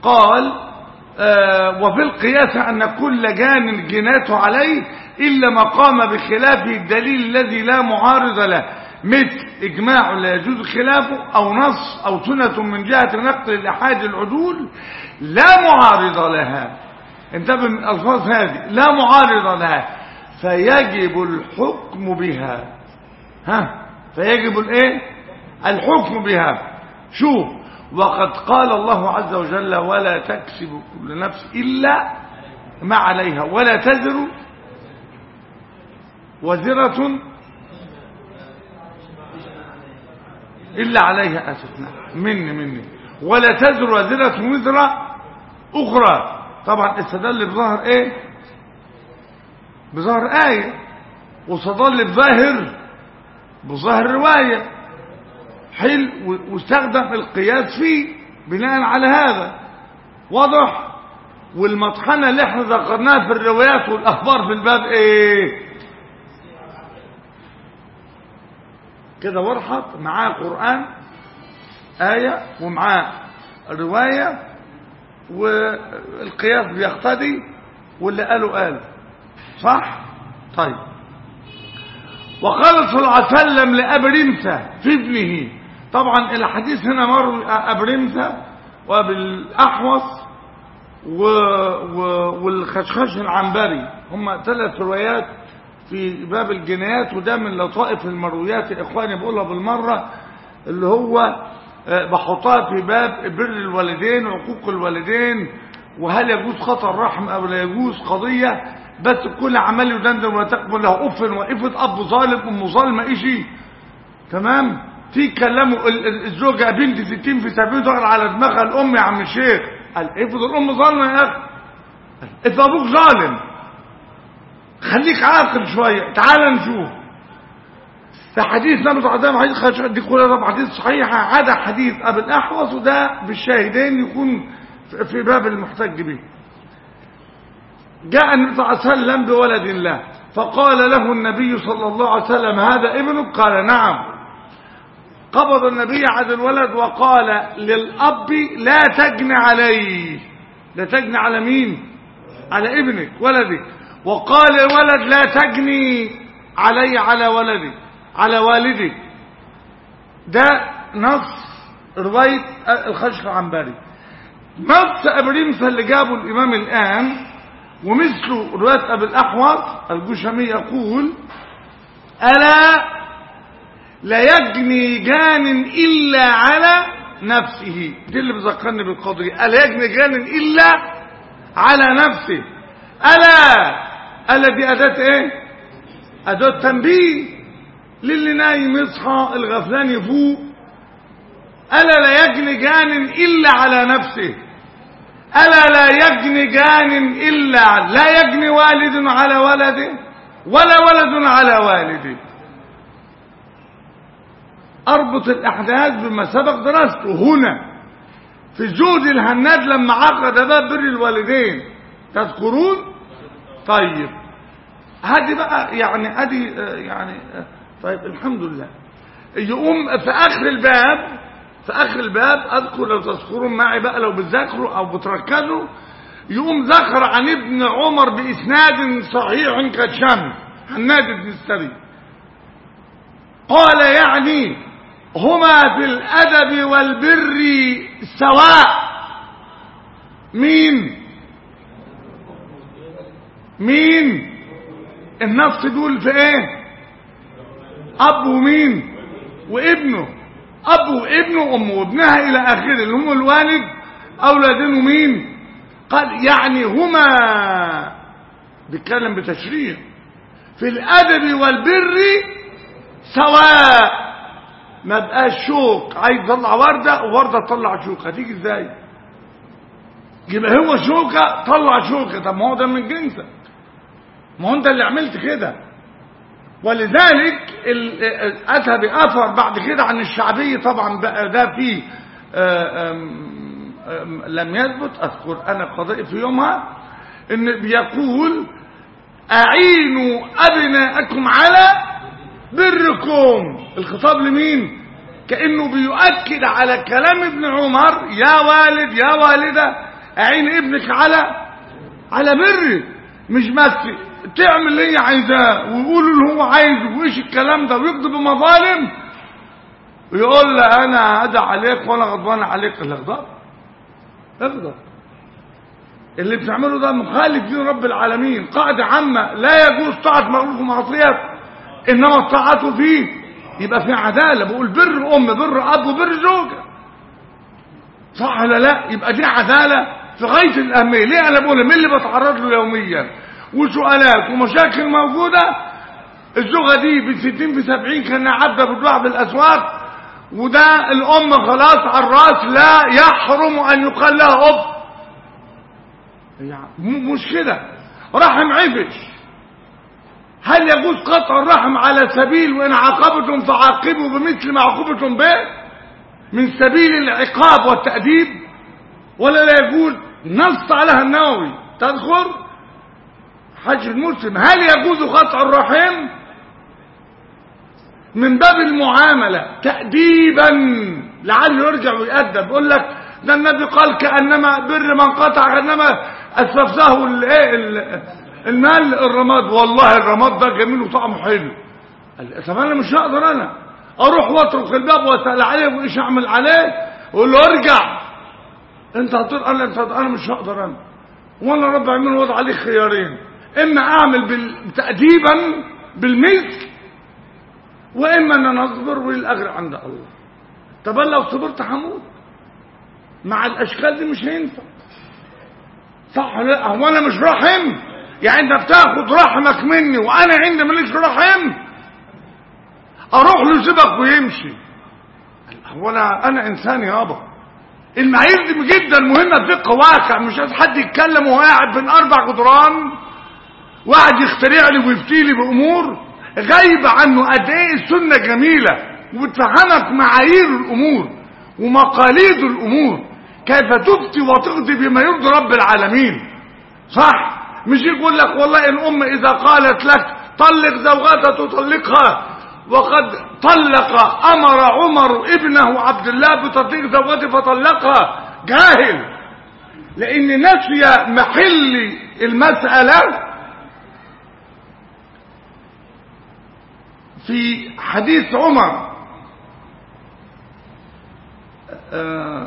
قال آه وفي القياس أن كل جان جناته عليه إلا ما قام بخلافه الدليل الذي لا معارض له مثل إجماع لا يجوز خلافه أو نص أو سنة من جهة نقل الأحاد العدول لا معارض لها انتبه من الألفاظ هذه لا معارض لها فيجب الحكم بها ها فيجب الايه الحكم بها شوف وقد قال الله عز وجل ولا تكسب كل نفس إلا ما عليها ولا تزر وزرة إلا عليها أسف نعم مني مني ولا تزر وزرة وزر أخرى طبعا استدل بظهر إيه بظهر آية واستدل بظاهر بظاهر رواية حل واستخدم القياس فيه بناء على هذا واضح والمطحنة اللي احنا ذكرناها في الروايات والأخبار في الباب ايه كده ورحت معاه قرآن آية ومعاه رواية والقياس بيقتضي واللي قاله قال صح طيب وقال صلى الله عليه وسلم لأبرمسة في ابنه طبعا الحديث هنا مر أبرمسة وبالأحوص و... و... والخشخش العنبري هم ثلاث روايات في باب الجنايات وده من لطائف المرويات يا اخواني بقولها بالمرة اللي هو بحطها في باب بر الوالدين وعقوق الوالدين وهل يجوز خطأ الرحم او لا يجوز قضية بس كل عمال يدندن وتقبل له اف وقفت اب ظالم ام ظالمة اشي تمام في كلامه الزوجة بنت ستين في سبيل دخل على دماغها الام يا عم الشيخ قال افرض الام ظالمة يا اخي افرض ابوك ظالم خليك عاقل شوية تعال نشوف في حديث نبي صلى الله عليه وسلم حديث دي كلها طبعا حديث صحيحة عدا حديث أبي الأحوص وده بالشاهدين يكون في باب المحتج به جاء النبي صلى الله عليه وسلم بولد له فقال له النبي صلى الله عليه وسلم هذا ابنك قال نعم قبض النبي على الولد وقال للأب لا تجني عليه لا تجني على مين على ابنك ولدك وقال الولد لا تجني علي على ولدك على والدك ده نص رواية الخشخ عنبري نص أبريمسة اللي جابه الإمام الآن ومثله رواية أبي الأحوص الجشمي يقول ألا لا يجني جان إلا على نفسه دي اللي بذكرني بالقضية ألا يجني جان إلا على نفسه ألا ألا دي أداة إيه أداة تنبيه للي نايم يصحى الغفلان يفوق ألا لا يجني جان إلا على نفسه ألا لا يجني جان إلا لا يجني والد على ولده ولا ولد على والده أربط الأحداث بما سبق دراسته هنا في جود الهناد لما عقد باب بر الوالدين تذكرون طيب هذه بقى يعني ادي يعني طيب الحمد لله يقوم في اخر الباب في اخر الباب اذكر لو تذكرون معي بقى لو بتذاكروا او بتركزوا يقوم ذكر عن ابن عمر باسناد صحيح كالشمس حناد بن السري قال يعني هما في الادب والبر سواء مين مين النص دول في ايه اب ومين وابنه اب وابنه وام وابنها الى اخره اللي هم الوالد اولادين ومين قال يعني هما بيتكلم بتشريع في الادب والبر سواء ما بقاش شوك عايز يطلع ورده وورده تطلع شوك هتيجي ازاي يبقى هو شوكه طلع شوكه طب ما هو ده من جنسك ما هو انت اللي عملت كده ولذلك اتى باثر بعد كده عن الشعبي طبعا بقى ده فيه لم يثبت اذكر انا قضاء في يومها ان بيقول اعينوا ابناءكم على بركم الخطاب لمين كانه بيؤكد على كلام ابن عمر يا والد يا والده اعين ابنك على على بره مش بس تعمل اللي هي عايزاه ويقول اللي هو عايزه وايش الكلام ده ويقضي بمظالم ويقول له انا هدى عليك وانا غضبان عليك الاغضب اغضب اللي بتعمله ده مخالف دين رب العالمين قاعدة عامة لا يجوز طاعة مخلوق معصية انما الطاعة فيه يبقى في عدالة بقول بر ام بر اب وبر زوجة صح ولا لا يبقى دي عدالة في غاية الأهمية ليه أنا بقول مين اللي بتعرض له يوميا وسؤالات ومشاكل موجودة الزوجة دي ب 60 في 70 كان عدى بتروح بالأسواق وده الأم خلاص على الراس لا يحرم أن يقال لها أب م- مش كده رحم عفش هل يجوز قطع الرحم على سبيل وإن عاقبتم فعاقبوا بمثل ما عاقبتم به من سبيل العقاب والتأديب ولا لا يجوز نص عليها النووي تذكر حج المسلم هل يجوز قطع الرحم من باب المعاملة تأديبا لعله يرجع ويأدب يقول لك ده النبي قال كأنما بر من قطع كأنما أسفسه ال- إيه ال- المال الرماد والله الرماد ده جميل وطعمه حلو قال طب انا مش هقدر انا اروح واطرق الباب واسال عليه وايش اعمل عليه واقول له ارجع انت هتقول انا انت انا مش هقدر انا وانا رب العالمين وضع عليك خيارين اما اعمل بال- تاديبا بالمثل واما ان انا اصبر والاجر عند الله طب انا لو صبرت هموت مع الاشكال دي مش هينفع صح ولا لا هو انا مش رحم يعني انت بتاخد رحمك مني وانا عندي ماليش رحم اروح له سيبك ويمشي هو انا انا انسان يابا المعايير دي جدا مهمه في واقع مش عايز حد يتكلم وهو قاعد بين اربع جدران وقاعد يخترع لي ويفتي لي بامور غايبه عنه قد ايه السنه جميله وبتفهمك معايير الامور ومقاليد الامور كيف تفتي وتقضي بما يرضي رب العالمين صح مش يقول لك والله الام اذا قالت لك طلق زوجتها تطلقها وقد طلق امر عمر ابنه عبد الله بتطليق زوجته فطلقها جاهل لان نسي محل المساله في حديث عمر آه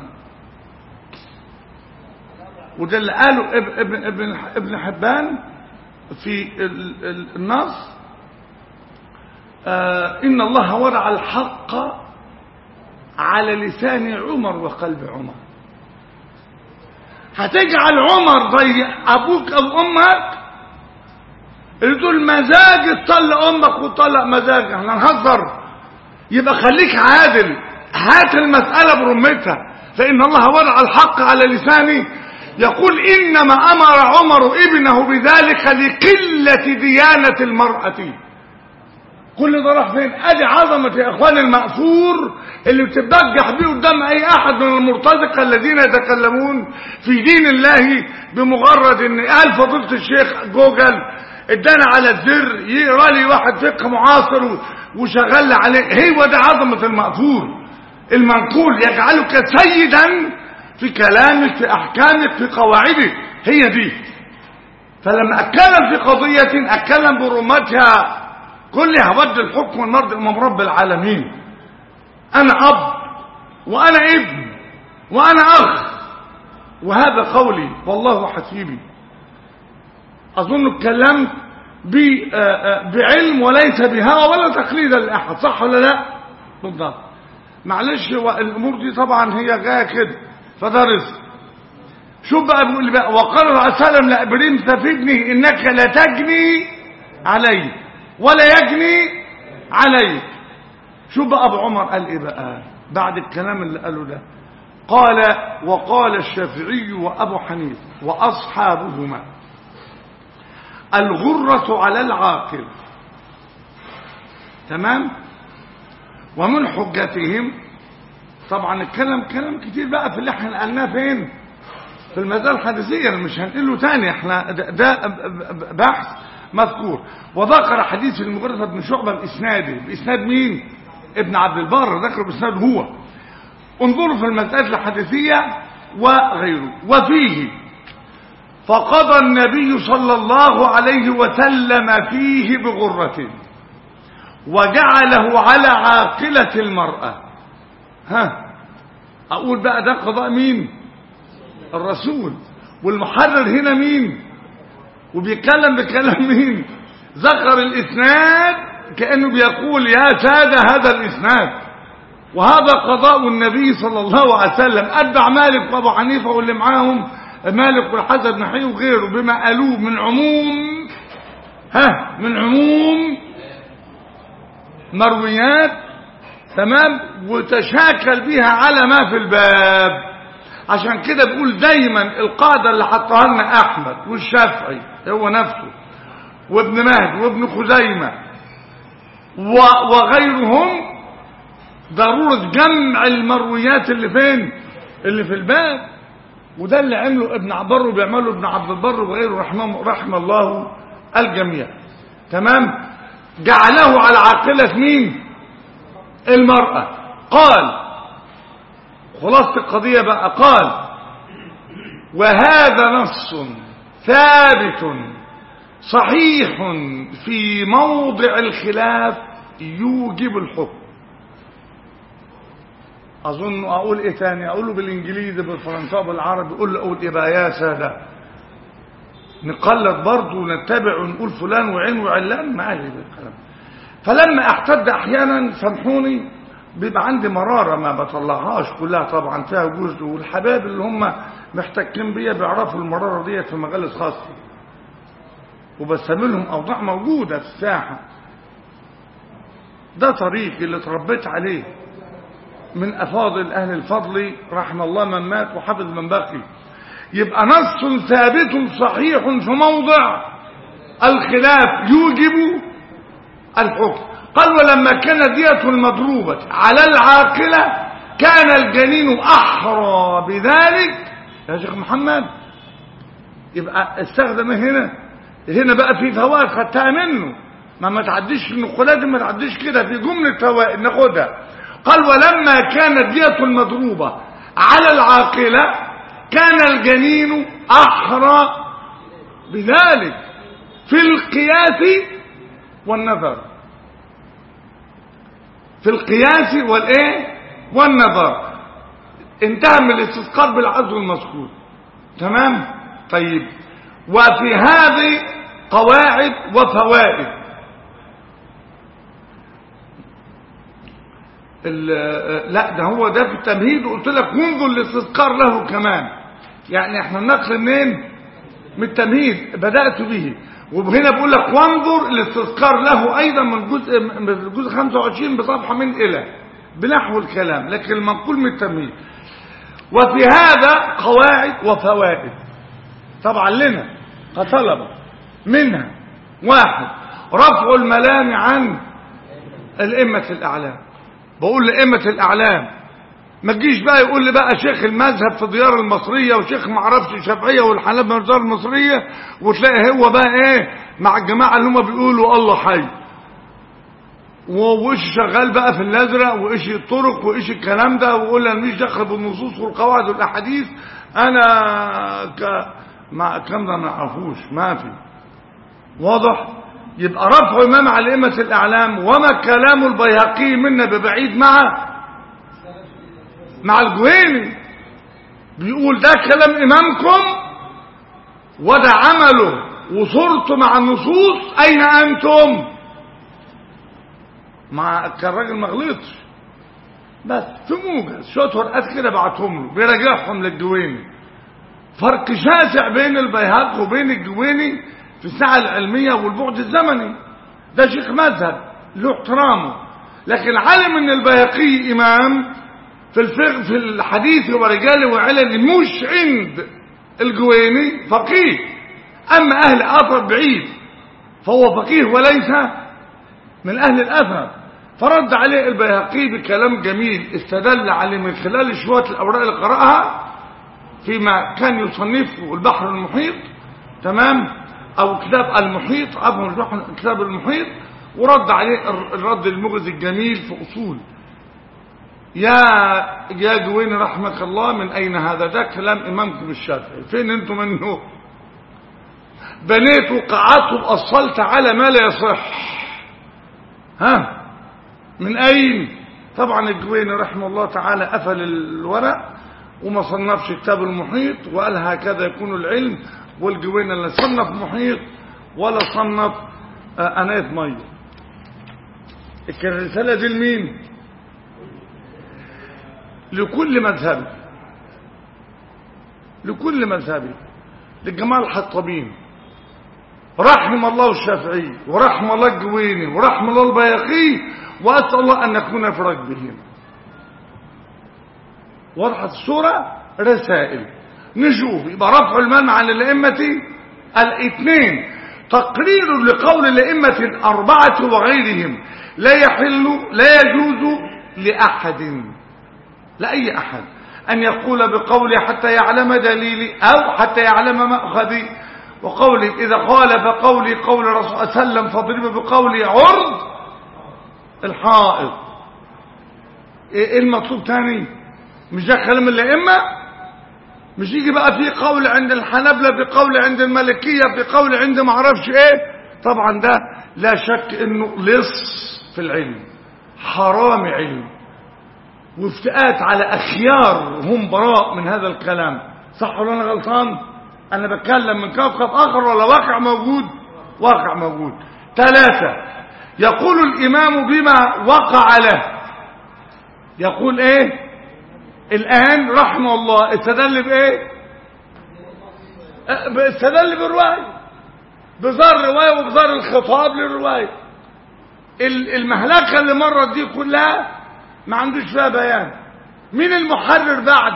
وده اللي قاله اب- ابن ابن ابن حبان في ال- ال- النص آه ان الله وضع الحق على لسان عمر وقلب عمر هتجعل عمر زي ابوك او امك اللي تقول مزاج تطلق امك وتطلق مزاجك احنا نهزر يبقى خليك عادل هات المسألة برمتها فإن الله وضع الحق على لسانه يقول إنما أمر عمر ابنه بذلك لقلة ديانة المرأة كل ده راح فين ادي عظمة يا اخوان المأثور اللي بتبجح بيه قدام اي احد من المرتزقة الذين يتكلمون في دين الله بمجرد ان قال فضيلة الشيخ جوجل ادانا على الزر يقرا لي واحد فقه معاصر و- وشغل عليه هو ده عظمة المأثور المنقول يجعلك سيدا في كلامك في احكامك في قواعدك هي دي فلما اتكلم في قضية اتكلم برمتها كلها ود الحكم والمرض امام رب العالمين انا اب وانا ابن وانا اخ وهذا قولي والله حسيبي اظن اتكلمت ب- آه، آه، بعلم وليس بهوى ولا تقليدا لاحد صح ولا لا بالضبط معلش هو الامور دي طبعا هي جايه كده فده رزق شوف بقى بيقول لي بقى وقال الله عليه وسلم لابراهيم ففدني انك لا تجني علي ولا يجني علي شوف بقى ابو عمر قال ايه بقى بعد الكلام اللي قاله ده قال وقال الشافعي وابو حنيفه واصحابهما الغرة على العاقل تمام ومن حجتهم طبعا الكلام كلام كتير بقى في اللي احنا قلناه فين في المسألة الحديثية أنا مش هنقله تاني احنا ده, ده بحث مذكور وذكر حديث المغيرة بن شعبة بإسناده بإسناد مين ابن عبد البر ذكر بإسناد هو انظروا في المسألة الحديثية وغيره وفيه فقضى النبي صلى الله عليه وسلم فيه بغرة وجعله على عاقلة المرأة ها أقول بقى ده قضاء مين الرسول والمحرر هنا مين وبيتكلم بكلام مين ذكر الإسناد كأنه بيقول يا سادة هذا الإسناد وهذا قضاء النبي صلى الله عليه وسلم أتبع مالك وأبو حنيفة واللي معاهم مالك والحسن بن حي وغيره بما قالوه من عموم ها من عموم مرويات تمام وتشاكل بها على ما في الباب عشان كده بقول دايما القاعدة اللي حطها لنا أحمد والشافعي هو نفسه وابن مهدي وابن خزيمة و- وغيرهم ضرورة جمع المرويات اللي فين اللي في الباب وده اللي عمله ابن عبر وبيعمله ابن عبد البر وغيره رحمه رحم الله الجميع تمام جعله على عاقلة مين المرأة قال خلاصة القضية بقى قال وهذا نص ثابت صحيح في موضع الخلاف يوجب الحكم اظن اقول ايه تاني اقوله بالانجليزي بالفرنساوي بالعربي اقول له اقول ايه بقى يا ساده نقلد برضه ونتبع ونقول فلان وعين وعلان ما قال بالكلام فلما احتد احيانا سامحوني بيبقى عندي مراره ما بطلعهاش كلها طبعا فيها جزء والحباب اللي هم محتكين بيا بيعرفوا المراره ديت في مجالس خاصه وبسمي لهم اوضاع موجوده في الساحه ده طريقي اللي اتربيت عليه من أفاضل أهل الفضل رحم الله من مات وحفظ من بقي يبقى نص ثابت صحيح في موضع الخلاف يوجب الحكم قال ولما كان دية المضروبة على العاقلة كان الجنين أحرى بذلك يا شيخ محمد يبقى استخدم هنا هنا بقى في فوائد خدتها منه ما ما تعديش النقولات ما تعديش كده في جملة فوائد ناخدها قال ولما كانت دية المضروبة على العاقلة كان الجنين أحرى بذلك في القياس والنظر في القياس والايه والنظر انتهى من الاستسقاط بالعزو المذكور تمام طيب وفي هذه قواعد وفوائد ال- لا ده هو ده في التمهيد وقلت لك وانظر الاستذكار له كمان يعني احنا النقل منين من التمهيد بدأت به وهنا بقول لك وانظر الاستذكار له ايضا من جزء من الجزء 25 بصفحه من الى بنحو الكلام لكن المنقول من التمهيد وفي هذا قواعد وفوائد طبعا لنا كطلبه منها واحد رفع الملام عن الائمه الاعلام بقول لائمه الاعلام ما تجيش بقى يقول لي بقى شيخ المذهب في الديار المصريه وشيخ ما اعرفش الشافعيه والحنابله في الديار المصريه وتلاقي هو بقى ايه مع الجماعه اللي هم بيقولوا الله حي وإيش شغال بقى في الازرق وايش الطرق وايش الكلام ده ويقول لي انا مش داخل بالنصوص والقواعد والاحاديث انا ك ما الكلام ده ما اعرفوش ما في واضح يبقى رفع امام على ائمه الاعلام وما كلام البيهقي منا ببعيد مع مع الجويني بيقول ده كلام امامكم وده عمله وصورته مع النصوص اين انتم مع كان راجل ما غلطش بس في موجز شويه ورقات كده بعتهم له بيراجعهم للجويني فرق شاسع بين البيهق وبين الجويني في الساعه العلميه والبعد الزمني ده شيخ مذهب له احترامه لكن علم ان البيهقي امام في الفقه في الحديث ورجاله وعلل مش عند الجويني فقيه اما اهل اثر بعيد فهو فقيه وليس من اهل الاثر فرد عليه البيهقي بكلام جميل استدل عليه من خلال شويه الاوراق اللي قراها فيما كان يصنفه البحر المحيط تمام او كتاب المحيط عفوا البحر كتاب المحيط ورد عليه الرد المغزي الجميل في اصول يا يا جوين رحمك الله من أين هذا ده كلام إمامكم الشافعي فين أنتم منه بنيت وقعدت وأصلت على ما لا يصح ها من أين طبعا الجويني رحمه الله تعالى قفل الورق وما صنفش كتاب المحيط وقال هكذا يكون العلم والجويني لا صنف محيط ولا صنف آه، أناية مية كان الرسالة دي لمين لكل مذهب لكل مذهب للجماعة الحطابين رحم الله الشافعي ورحم الله الجويني ورحم الله البياقي وأسأل الله أن نكون في ركبهم وضحت الصورة رسائل نشوف يبقى رفع المنع عن الأئمة الاثنين تقرير لقول الأئمة الأربعة وغيرهم لا يحل لا يجوز لأحد لأي أحد أن يقول بقولي حتى يعلم دليلي أو حتى يعلم مأخذي وقولي إذا قال فقولي قول رسول الله صلى الله عليه وسلم فاضرب بقولي عرض الحائط ايه المطلوب تاني مش ده كلام الائمه مش يجي بقى في قول عند الحنابلة في قول عند المالكية في قول عند معرفش ايه طبعا ده لا شك انه لص في العلم حرام علم وافتئات على اخيار هم براء من هذا الكلام صح ولا انا غلطان انا بتكلم من كوكب اخر ولا واقع موجود واقع موجود ثلاثة يقول الامام بما وقع له يقول ايه الآن رحمه الله استدل بإيه أه، استدل بالرواية بزار الرواية وبزار الخطاب للرواية ال- المهلكة اللي مرت دي كلها ما عندوش فيها بيان مين المحرر بعد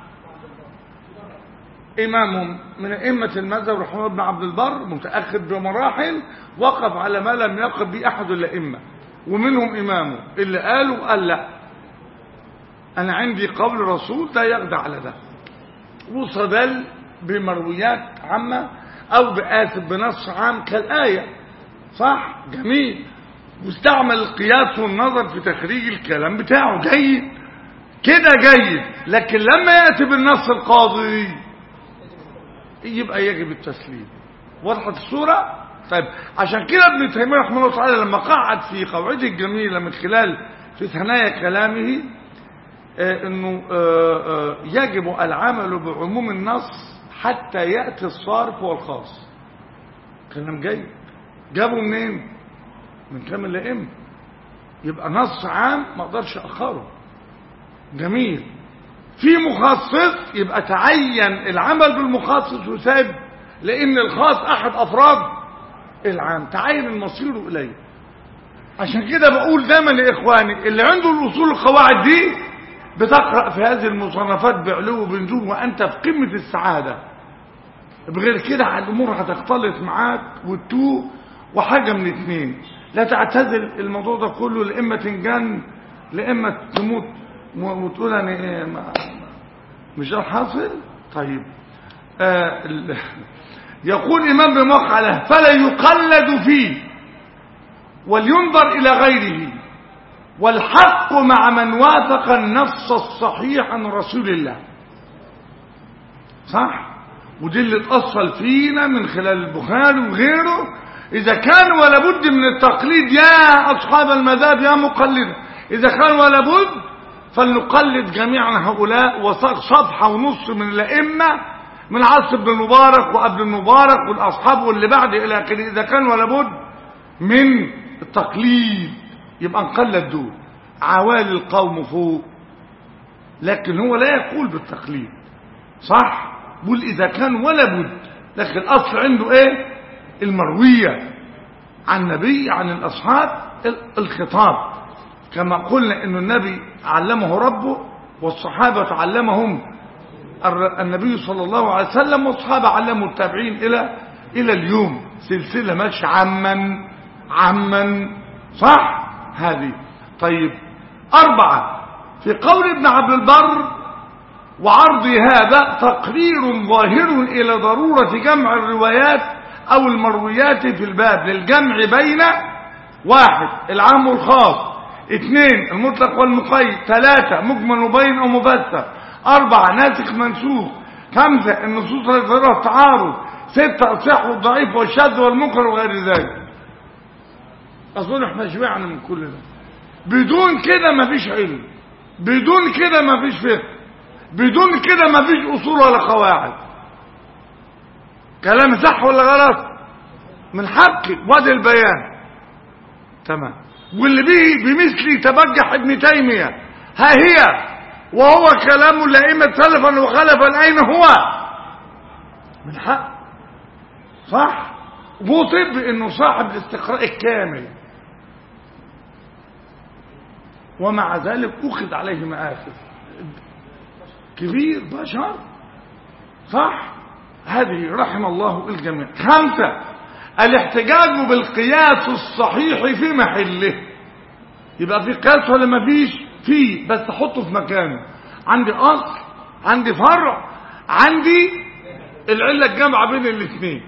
إمامهم من أئمة المذهب رحمه الله بن عبد البر متأخر بمراحل وقف على ما لم يقف به أحد الأئمة ومنهم إمامه اللي قالوا قال لا أنا عندي قول رسول ده يخضع على ده وصدل بمرويات عامة أو بآسف بنص عام كالآية صح جميل واستعمل القياس والنظر في تخريج الكلام بتاعه جيد كده جيد لكن لما يأتي بالنص القاضي يبقى يجب التسليم وضحت الصورة طيب عشان كده ابن تيمية رحمه الله تعالى لما قعد في قواعده الجميلة من خلال في ثنايا كلامه آه، انه آه، آه، يجب العمل بعموم النص حتى يأتي الصارف والخاص كلام جيد جابوا منين من كلام الائمه يبقى نص عام ما اقدرش اخره جميل في مخصص يبقى تعين العمل بالمخصص وساب لان الخاص احد افراد العام تعين المصير اليه عشان كده بقول دايما لاخواني اللي عنده الاصول القواعد دي بتقرا في هذه المصنفات بعلو وبنزول وانت في قمه السعاده بغير كده الامور هتختلط معاك وتتوه وحاجه من اتنين لا تعتزل الموضوع ده كله لاما تنجن لاما تموت و- وتقول انا ايه ما مش ده الحاصل طيب آه ال- يقول امام بموقع له فلا يقلد فيه ولينظر الى غيره والحق مع من وافق النص الصحيح عن رسول الله صح ودي اللي اتأصل فينا من خلال البخاري وغيره إذا كان ولا بد من التقليد يا أصحاب المذاهب يا مقلدة إذا كان ولا بد فلنقلد جميعا هؤلاء وصاغ صفحة ونص من الأئمة من عصر ابن المبارك وابن المبارك والأصحاب واللي بعد إلى آخره إذا كان ولا بد من التقليد يبقى نقلد دول عوالي القوم فوق لكن هو لا يقول بالتقليد صح بقول إذا كان ولا بد لكن الأصل عنده إيه المروية عن النبي عن الأصحاب ال- الخطاب كما قلنا أن النبي علمه ربه والصحابة علمهم الر- النبي صلى الله عليه وسلم والصحابة علموا التابعين إلى إلى اليوم سلسلة ماشي عما عما صح هذه طيب أربعة في قول ابن عبد البر وعرض هذا تقرير ظاهر إلى ضرورة جمع الروايات أو المرويات في الباب للجمع بين واحد العام والخاص اثنين المطلق والمقيد ثلاثة مجمل مبين أو مفسر أربعة ناسخ منسوخ خمسة النصوص التي ظهرها التعارض ستة الصح والضعيف والشاذ والمنكر وغير ذلك أظن احنا شبعنا من كل ده بدون كده مفيش علم بدون كده مفيش فقه بدون كده مفيش أصول ولا قواعد كلام صح ولا غلط من حقي وادي البيان تمام واللي به بمثل تبجح ابن تيمية ها هي وهو كلام الأئمة سلفا وخلفا أين هو من حق صح وطب انه صاحب الاستقراء الكامل ومع ذلك اخذ عليه مآخذ كبير بشر صح هذه رحم الله الجميع خمسة الاحتجاج بالقياس الصحيح في محله يبقى في قياس ولا ما فيش فيه بس حطه في مكانه عندي اصل عندي فرع عندي العله الجامعه بين الاثنين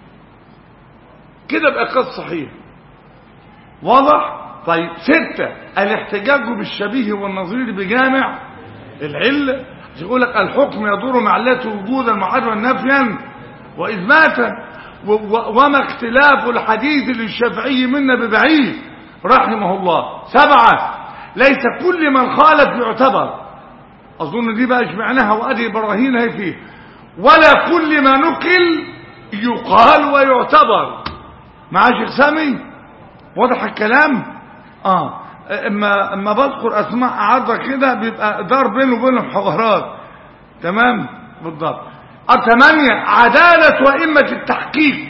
كده بقى قياس صحيح واضح طيب ستة الاحتجاج بالشبيه والنظير بجامع العلة يقول لك الحكم يدور مع علته وجودا معادوا نفيا وإثباتا وما اختلاف الحديث للشافعي منا ببعيد رحمه الله سبعة ليس كل من خالف يعتبر أظن دي بقى اجمعناها وأدي براهينها فيه ولا كل ما نقل يقال ويعتبر مع شيخ سامي واضح الكلام اه اما اما بذكر اسماء عرضه كده بيبقى دار بينه وبينهم حوارات تمام بالضبط الثمانية عدالة وإمة التحقيق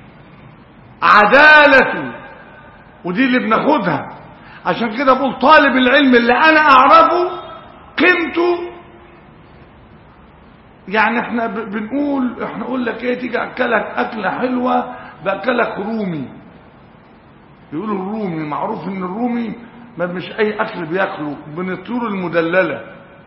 عدالة ودي اللي بناخدها عشان كده بقول طالب العلم اللي أنا أعرفه قيمته يعني احنا بنقول احنا نقول لك ايه تيجي اكلك اكله حلوه باكلك رومي يقولوا الرومي معروف ان الرومي ما مش اي اكل بياكله من الطيور المدلله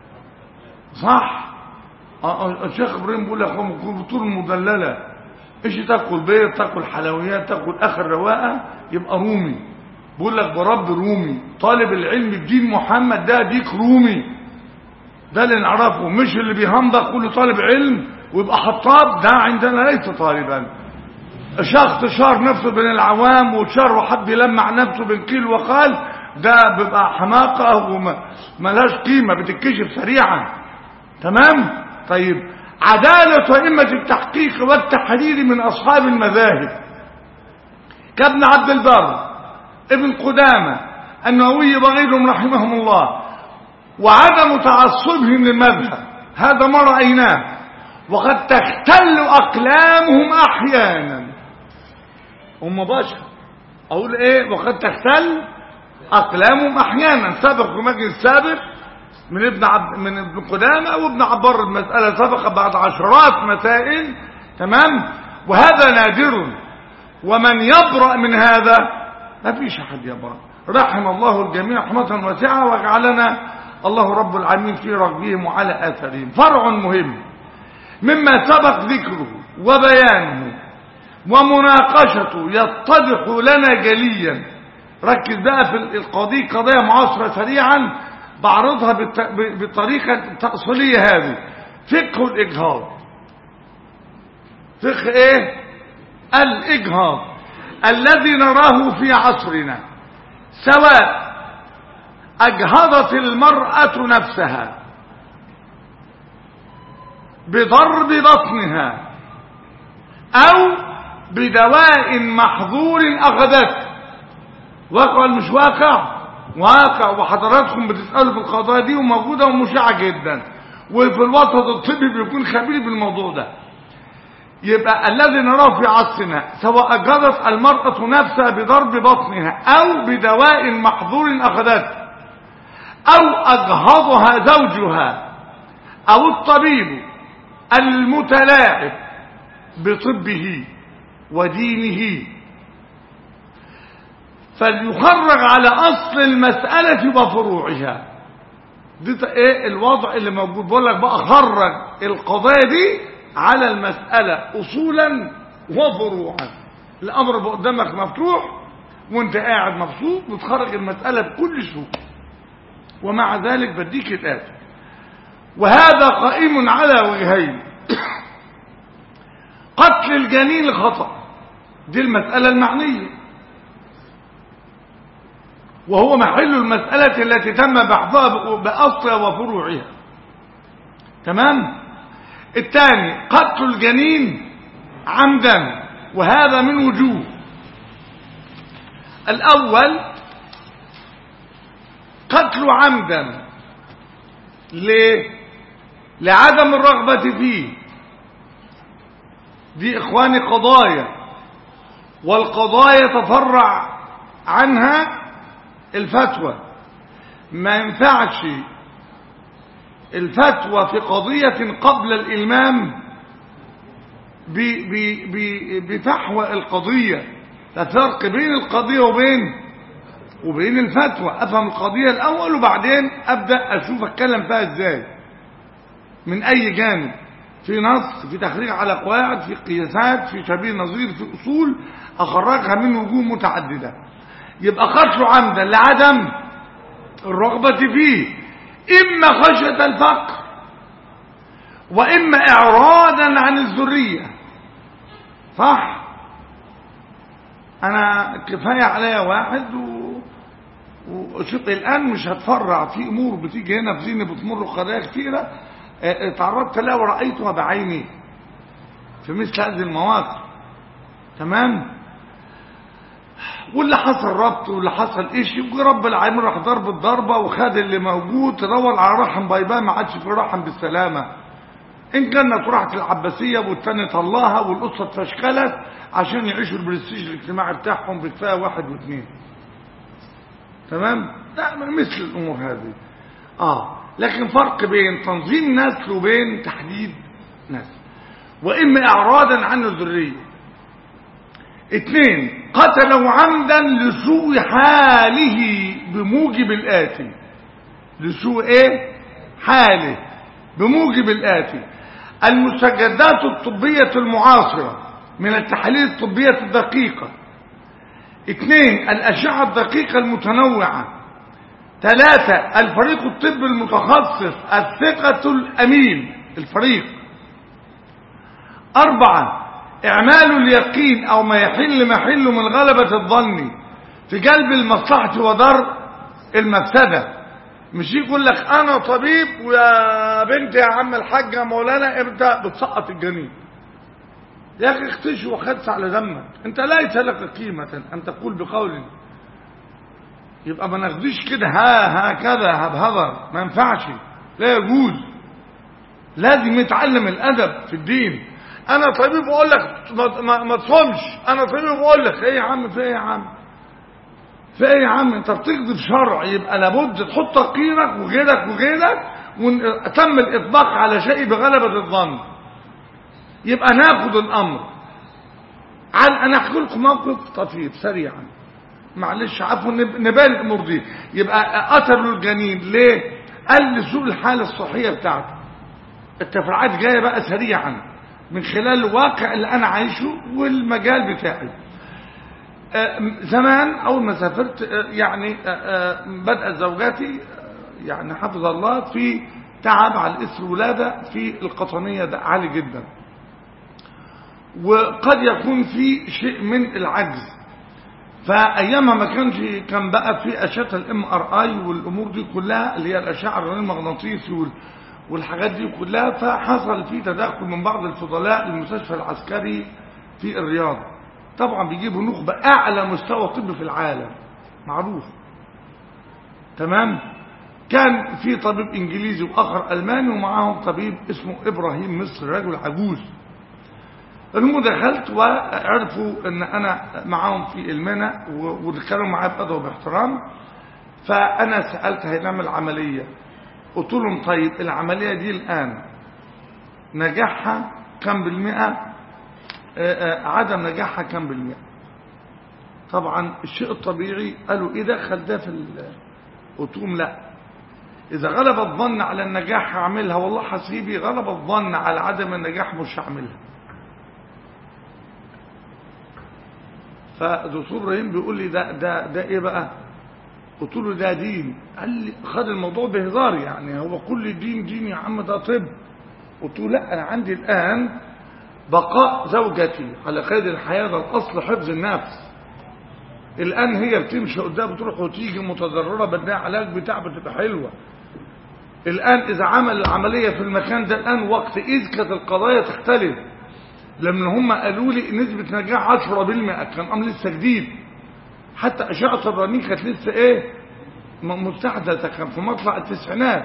صح اه الشيخ ابراهيم بيقول لك هم الطيور المدلله ايش تاكل بيض تاكل حلويات تاكل اخر رواقه يبقى رومي بيقول لك برب رومي طالب العلم بدين محمد ده ديك رومي ده اللي نعرفه مش اللي بيهمضق كل طالب علم ويبقى حطاب ده عندنا ليس طالبا شخص شار نفسه بين العوام وشار وحب يلمع نفسه بين كيل وقال ده بيبقى حماقة وملهاش قيمة بتتكشف سريعا تمام طيب عدالة أئمة التحقيق والتحرير من أصحاب المذاهب كابن عبد البر ابن قدامة النووي وغيرهم رحمهم الله وعدم تعصبهم للمذهب هذا ما رأيناه وقد تختل أقلامهم أحيانا هم بشر أقول إيه وقد تختل أقلامهم أحيانا سبق في مجلس سابق من ابن عبد من ابن قدامة وابن عبر المسألة سبق بعد عشرات مسائل تمام وهذا نادر ومن يبرأ من هذا ما فيش أحد يبرأ رحم الله الجميع رحمة واسعة وجعلنا الله رب العالمين في ركبهم وعلى آثارهم فرع مهم مما سبق ذكره وبيانه ومناقشته يتضح لنا جليا ركز بقى في القضية قضية معاصرة سريعا بعرضها بالطريقة التأصيلية هذه فقه الإجهاض فقه ايه الإجهاض الذي نراه في عصرنا سواء أجهضت المرأة نفسها بضرب بطنها أو بدواء محظور أخذته واقع مش واقع واقع وحضراتكم بتسألوا في القضايا دي وموجودة ومشاعة جدا وفي الوسط الطبي بيكون خبير بالموضوع ده يبقى الذي نراه في عصرنا سواء أجهضت المرأة نفسها بضرب بطنها أو بدواء محظور أخذته أو أجهضها زوجها أو الطبيب المتلاعب بطبه ودينه فليخرج على أصل المسألة وفروعها دي ايه الوضع اللي موجود بقول لك بقى خرج القضايا دي على المسألة أصولا وفروعا الأمر قدامك مفتوح وانت قاعد مبسوط بتخرج المسألة بكل سوء ومع ذلك بديك الآتي وهذا قائم على وجهين قتل الجنين خطأ دي المسألة المعنية وهو محل المسألة التي تم بحثها بأصلها وفروعها تمام الثاني قتل الجنين عمدا وهذا من وجوه الأول قتل عمدا ليه لعدم الرغبة فيه دي إخواني قضايا والقضايا تفرع عنها الفتوى ما ينفعش الفتوى في قضية قبل الإلمام بفحوى القضية الفرق بين القضية وبين وبين الفتوى أفهم القضية الأول وبعدين أبدأ أشوف أتكلم فيها إزاي من أي جانب في نص في تخريج على قواعد في قياسات في شبيه نظير في أصول أخرجها من وجوه متعددة يبقى قتل عمدا لعدم الرغبة فيه إما خشية الفقر وإما إعراضا عن الذرية صح أنا كفاية عليا واحد و... وشوف الآن مش هتفرع في أمور بتيجي هنا في ذهني بتمر قضايا كتيرة تعرضت لها ورأيتها بعيني في مثل هذه المواقف تمام واللي حصل ربط واللي حصل اشي ورب العالمين راح ضرب الضربة وخد اللي موجود تدور على رحم بايبان ما عادش في رحم بالسلامة ان كانت راحت العباسية والتاني طلعها والقصة اتفشكلت عشان يعيشوا البرستيج الاجتماعي بتاعهم بكفاية واحد واثنين تمام لا مثل الامور هذه اه لكن فرق بين تنظيم نسل وبين تحديد نسل واما اعراضا عن الذريه اثنين قتلوا عمدا لسوء حاله بموجب الآتي لسوء ايه حاله بموجب الآتي المستجدات الطبية المعاصرة من التحاليل الطبية الدقيقة اثنين الأشعة الدقيقة المتنوعة ثلاثة الفريق الطبي المتخصص الثقة الأمين الفريق أربعة إعمال اليقين أو ما يحل محله من غلبة الظن في قلب المصلحة ودر المفسدة مش يقول لك أنا طبيب ويا بنت يا عم الحاجة مولانا أنت بتسقط الجنين يا أخي اختش وخدس على دمك أنت ليس لك قيمة أن تقول بقول يبقى ما ناخديش كده ها هكذا هبهضر ما ينفعش لا يجوز لازم يتعلم الأدب في الدين انا طبيب بقول لك ما, ما, ما تصومش انا طبيب بقول لك ايه يا عم في ايه يا عم في ايه يا عم انت بتكذب شرع يبقى لابد تحط تقييمك وغيرك وغيرك وتم الاطباق على شيء بغلبة الظن يبقى ناخد الامر عن انا احكي لكم موقف طفيف سريعا معلش عفوا نبال الامور دي يبقى قتلوا الجنين ليه قال لسوء الحاله الصحيه بتاعته التفرعات جايه بقى سريعا من خلال الواقع اللي انا عايشه والمجال بتاعي زمان اول ما سافرت يعني بدأت زوجاتي يعني حفظ الله في تعب على اثر ولاده في القطنيه ده عالي جدا وقد يكون في شيء من العجز فايامها ما كانش كان بقى في اشعه الام ار اي والامور دي كلها اللي هي الاشعه الرنين المغناطيسي وال والحاجات دي كلها فحصل في تدخل من بعض الفضلاء للمستشفى العسكري في الرياض طبعا بيجيبوا نخبة اعلى مستوى طب في العالم معروف تمام كان في طبيب انجليزي واخر الماني ومعاهم طبيب اسمه ابراهيم مصري رجل عجوز المهم دخلت وعرفوا ان انا معاهم في المنى ودخلوا معايا بأدب وباحترام فانا سألت هنعمل عملية قلت لهم طيب العملية دي الآن نجاحها كم بالمئة آآ آآ عدم نجاحها كم بالمئة طبعا الشيء الطبيعي قالوا ايه دخل ده في قلت لهم لا اذا غلب الظن على النجاح هعملها والله حسيبي غلب الظن على عدم النجاح مش هعملها فدكتور ابراهيم بيقول لي ده ده ده ايه بقى قلت له ده دين قال لي خد الموضوع بهزار يعني هو كل دين دين يا عم ده طب قلت له لا انا عندي الان بقاء زوجتي على قيد الحياه ده الاصل حفظ النفس الان هي بتمشي قدام بتروح وتيجي متضرره بدها علاج بتاع بتبقى حلوه الان اذا عمل العمليه في المكان ده الان وقت اذ كانت القضايا تختلف لما هم قالوا لي نسبه نجاح 10% كان امر لسه جديد حتى اشعه الرنين كانت لسه ايه م- مستحدثه كان في مطلع التسعينات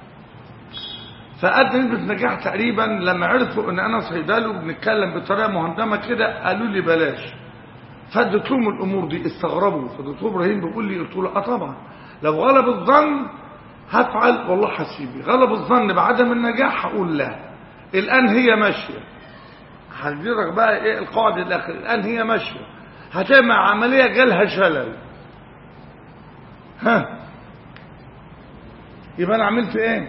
فأدى نسبة نجاح تقريبا لما عرفوا ان انا صيدلي وبنتكلم بطريقة مهندمة كده قالوا لي بلاش فاديت لهم الامور دي استغربوا فالدكتور ابراهيم بيقول لي قلت له اه طبعا لو غلب الظن هفعل والله حسيبي غلب الظن بعدم النجاح هقول لا الان هي ماشيه هديلك بقى ايه القاعده الاخر الان هي ماشيه هتعمل عمليه جالها شلل ها يبقى انا عملت ايه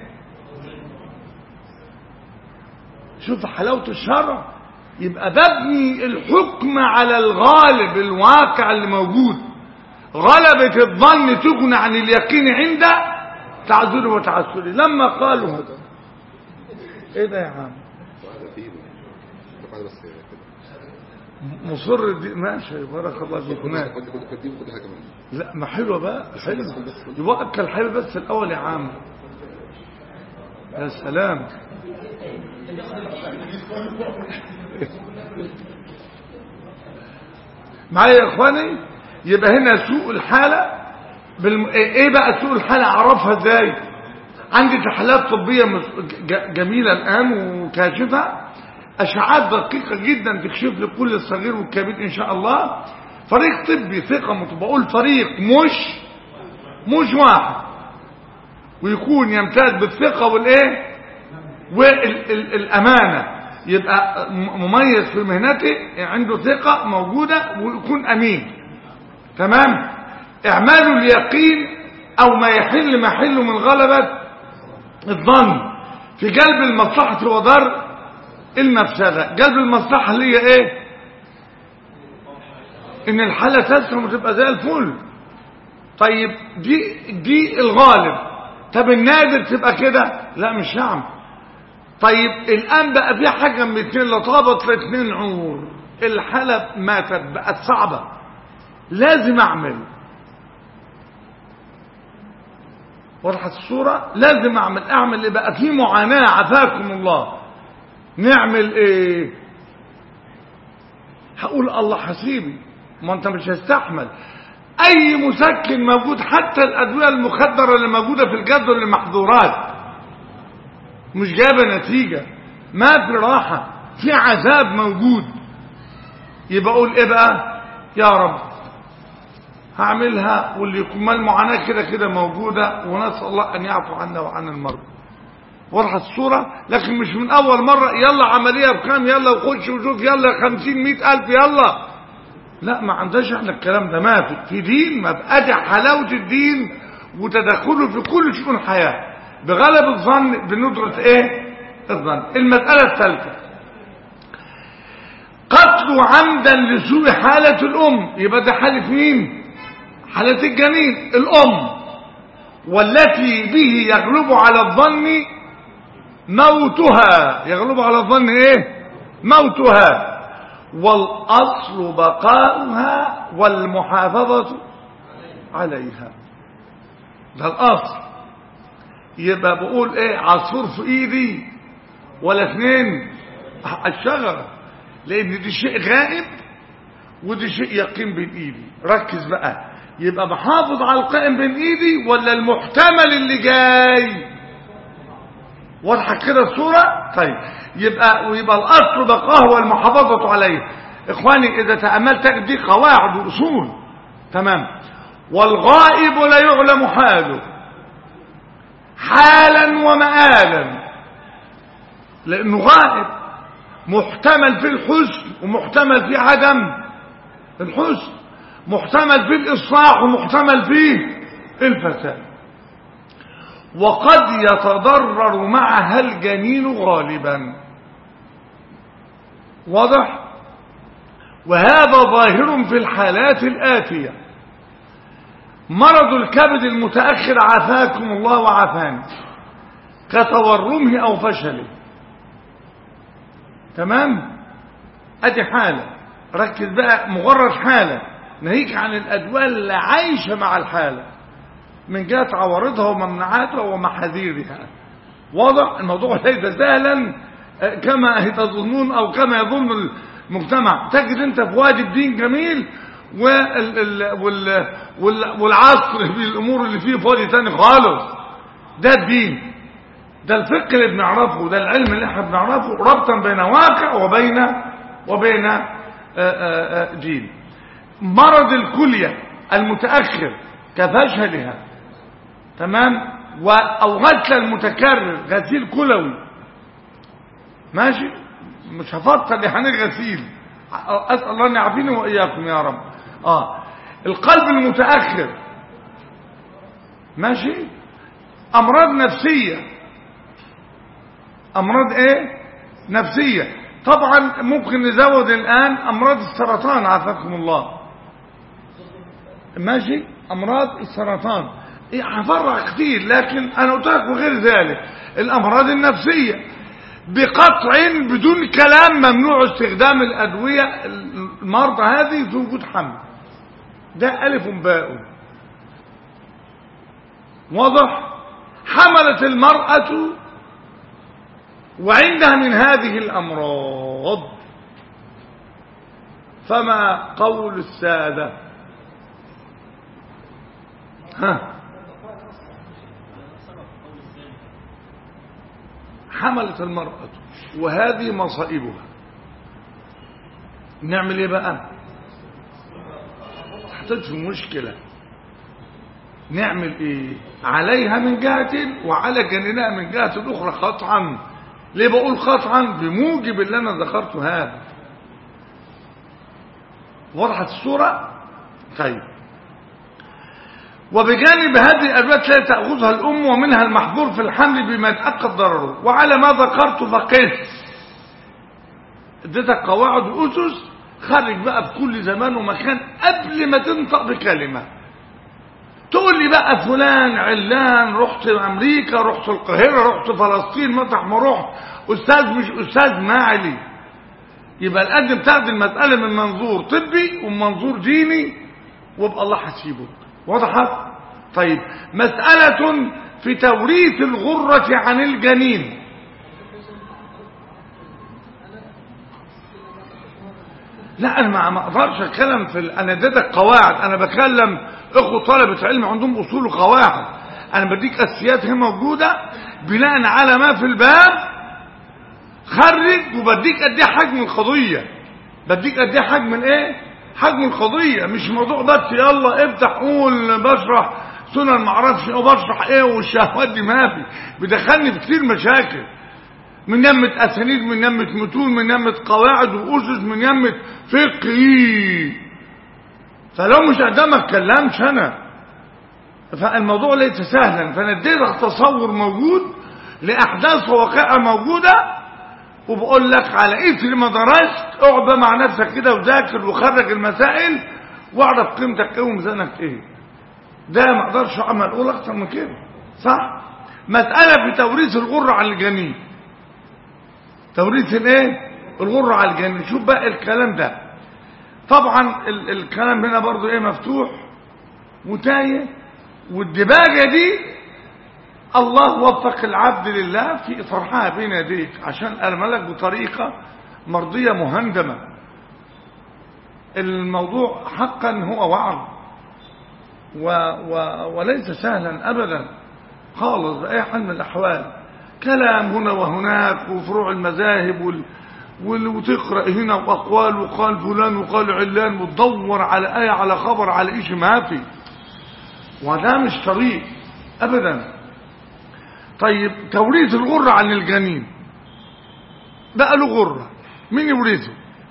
شوف حلاوه الشرع يبقى ببني الحكم على الغالب الواقع اللي موجود غلبة الظن تغني عن اليقين عند تعذره وتعسره لما قالوا هذا ايه ده يا عم واحدة فيه واحدة بس كده مصر دي ماشي بارك الله فيك ماشي خد خد خد دي وخد حاجة كمان لا ما حلوه بقى حلوه يبقى اكل حلو بس الاول يا عم يا سلام معايا يا اخواني يبقى هنا سوء الحاله بالم... ايه بقى سوء الحاله اعرفها ازاي عندي تحليلات طبيه مس- ج- جميله الان وكاشفه اشعاعات دقيقه جدا تكشف لي كل الصغير والكبير ان شاء الله فريق طبي ثقه مت- بقول فريق مش مش واحد ويكون يمتاز بالثقه والايه والامانه يبقى م- مميز في مهنته عنده ثقه موجوده ويكون امين تمام اعمال اليقين او ما يحل محله من غلبه الظن في جلب المصلحه ودار المفسده جلب المصلحه اللي هي ايه ان الحاله تسلم وتبقى زي الفل طيب دي دي الغالب طب النادر تبقى كده لا مش هعمل طيب الان بقى في حاجه من اتنين لا طابت في اتنين عمر الحاله ماتت بقت صعبه لازم اعمل وضحت الصوره لازم اعمل اعمل ايه بقى في معاناه عافاكم الله نعمل ايه هقول الله حسيبي ما انت مش هستحمل اي مسكن موجود حتى الادويه المخدره اللي موجوده في الجدول المحظورات مش جايبه نتيجه ما في راحه في عذاب موجود يبقى اقول ايه بقى يا رب هعملها واللي يكون ما المعاناه كده كده موجوده ونسال الله ان يعفو عنا وعن المرضى وضحت الصورة لكن مش من أول مرة يلا عملية بكام يلا وخش وشوف يلا خمسين مئة ألف يلا لا ما عندهاش احنا الكلام ده ما في في دين ما بقى حلاوة الدين وتدخله في كل شؤون الحياة بغلب الظن بندرة ايه الظن المسألة الثالثة قتل عمدا لسوء حالة الأم يبقى ده حالة مين حالة الجنين الأم والتي به يغلب على الظن موتها يغلب على الظن ايه موتها والاصل بقاؤها والمحافظة عليها ده الاصل يبقى بقول ايه عصفور في ايدي ولا اثنين الشجرة لان دي شيء غائب ودي شيء يقيم بين ايدي ركز بقى يبقى بحافظ على القائم بين ايدي ولا المحتمل اللي جاي واضحه كده الصوره طيب يبقى ويبقى الاصل بقاه والمحافظه عليه اخواني اذا تاملت دي قواعد واصول تمام والغائب لا يعلم حاله حالا ومآلا لانه غائب محتمل في الحسن ومحتمل في عدم الحسن محتمل في الاصلاح ومحتمل فيه الفساد وقد يتضرر معها الجنين غالبا واضح وهذا ظاهر في الحالات الآتية مرض الكبد المتأخر عافاكم الله وعافاني كتورمه أو فشله تمام ادي حالة ركز بقى مجرد حالة ناهيك عن الأدوية اللي عايشة مع الحالة من جهة عوارضها وممنوعاتها ومحاذيرها واضح الموضوع ليس سهلا كما تظنون أو كما يظن المجتمع تجد أنت في وادي الدين جميل وال ال وال وال والعصر بالأمور اللي فيه في وادي تاني خالص ده الدين ده الفقه اللي بنعرفه ده العلم اللي احنا بنعرفه ربطا بين واقع وبين وبين آآ آآ دين مرض الكلية المتأخر كفشلها تمام و- او غسل المتكرر غسيل كلوي ماشي مش هفضل يعني غسيل اسال الله ان يعافيني واياكم يا رب اه القلب المتاخر ماشي امراض نفسيه امراض ايه نفسيه طبعا ممكن نزود الان امراض السرطان عافاكم الله ماشي امراض السرطان إيه، هفرع كتير لكن انا قلت لك وغير ذلك الامراض النفسيه بقطع بدون كلام ممنوع استخدام الادويه المرضى هذه في وجود حمل ده الف باء واضح حملت المراه وعندها من هذه الامراض فما قول الساده ها حملت المرأة وهذه مصائبها نعمل ايه بقى حطيت في مشكلة نعمل ايه عليها من جهة وعلى جنينها من جهة اخرى قطعا ليه بقول قطعا بموجب اللي انا ذكرته هذا وضحت الصورة طيب وبجانب هذه الأدوات لا تأخذها الأم ومنها المحظور في الحمل بما يتأكد ضرره وعلى ما ذكرت فقس اديتك قواعد وأسس خرج بقى في كل زمان ومكان قبل ما تنطق بكلمة تقول لي بقى فلان علان رحت أمريكا رحت القاهرة رحت فلسطين مطرح ما رحت أستاذ مش أستاذ ما علي يبقى القد بتاخد المسألة من منظور طبي ومن منظور ديني وابقى الله حسيبك وضحت طيب مسألة في توريث الغرة عن الجنين لا انا ما- ما اقدرش اتكلم في ال- انا اديتك قواعد انا بكلم اخو طلبة علم عندهم اصول وقواعد انا بديك اساسيات هي موجودة بناء على ما في الباب خرج وبديك قد ايه حجم القضية بديك قد ايه حجم الايه حجم القضية مش موضوع بس يلا افتح قول بشرح سنن معرفش او بشرح ايه والشهوات دي ما في بيدخلني في كتير مشاكل من يمة اسانيد من يمة متون من يمة قواعد واسس من يمة فقهي فلو مش قدام ما اتكلمش انا فالموضوع ليس سهلا فانا اديتك تصور موجود لاحداث وواقعه موجوده وبقول لك على اثر ما درست اقعد بقى مع نفسك كده وذاكر وخرج المسائل واعرف قيمتك ايه وميزانك ايه ده ما اقدرش اعمل اقول اكتر من كده صح مساله في توريث الغره على الجنين توريث الايه الغره على الجنين شوف بقى الكلام ده طبعا ال الكلام هنا برضو ايه مفتوح وتايه والدباجه دي الله وفق العبد لله في طرحها بين يديك عشان ارملك بطريقه مرضيه مهندمه الموضوع حقا هو وعظ و و وليس سهلا ابدا خالص باي حال من الاحوال كلام هنا وهناك وفروع المذاهب وال وال- وتقرا هنا واقوال وقال فلان وقال علان وتدور على ايه على خبر على شيء ما في وده مش طريق ابدا طيب توريث الغرة عن الجنين بقى له غرة مين يورثه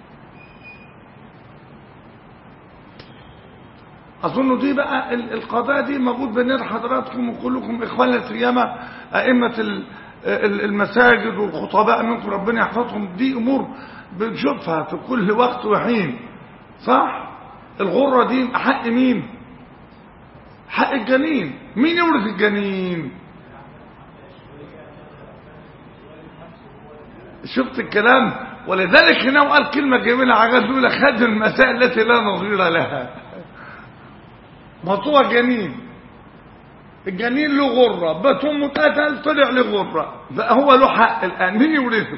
اظن دي بقى ال- القضاء دي موجود بين حضراتكم وكلكم اخوانا السيامة ائمة ال- ال- المساجد والخطباء منكم ربنا يحفظهم دي امور بنشوفها في كل وقت وحين صح الغرة دي حق مين حق الجنين مين يورث الجنين شفت الكلام ولذلك هنا قال كلمة جميلة عجل يقول خد المسائل التي لا نظير لها مطوع جنين الجنين له غرة بات امه اتقتل طلع له غرة بقى هو له حق الآن مين يورثه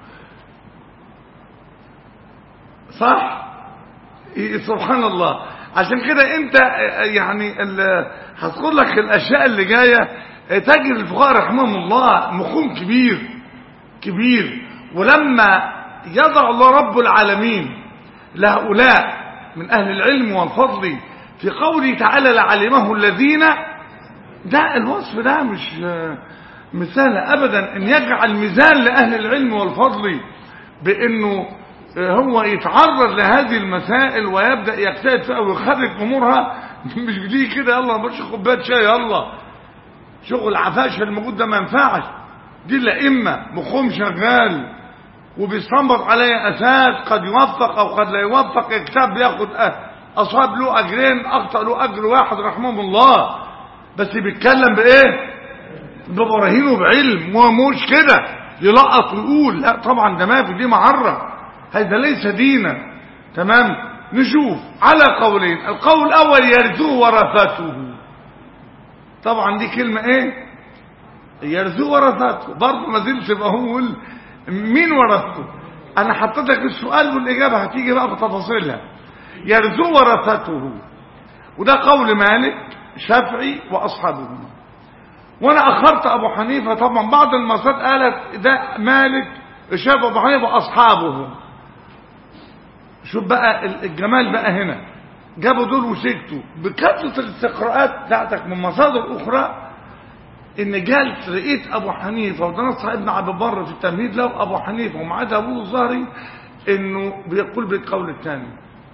صح إيه سبحان الله عشان كده انت يعني ال- هذكر لك الاشياء اللي جايه تجد الفقهاء رحمهم الله مخهم كبير كبير ولما يضع الله رب العالمين لهؤلاء من اهل العلم والفضل في قوله تعالى لعلمه الذين ده الوصف ده مش مثال ابدا ان يجعل ميزان لاهل العلم والفضل بانه هو يتعرض لهذه المسائل ويبدا يجتهد فيها ويخرج امورها مش بتيجي كده يلا مش كوبايه شاي يلا شغل عفاش الموجود ده ما ينفعش دي الائمه مخهم شغال وبيستنبط عليه اساس قد يوفق او قد لا يوفق كتاب بياخد أه اصاب له اجرين اخطا له اجر واحد رحمه الله بس بيتكلم بايه ببراهين وبعلم ومش كده يلقط ويقول لا طبعا ده ما في دي معره هذا ليس دينا تمام نشوف على قولين القول الاول يرثوه ورثته طبعا دي كلمه ايه يرثوه ورثته برضه ما زلت بقول مين ورثته انا حطيت لك السؤال والاجابه هتيجي بقى بتفاصيلها يرثوه ورثته وده قول مالك شافعي واصحابه وانا اخرت ابو حنيفه طبعا بعض المصادر قالت ده مالك شاف ابو حنيفه واصحابه شوف بقى الجمال بقى هنا جابوا دول وسكتوا بكثره الاستقراءات بتاعتك من مصادر اخرى ان جالس لقيت ابو حنيفه وده نص ابن عبد البر في التمهيد له ابو حنيفه ومعاه داوود الظهري انه بيقول بالقول الثاني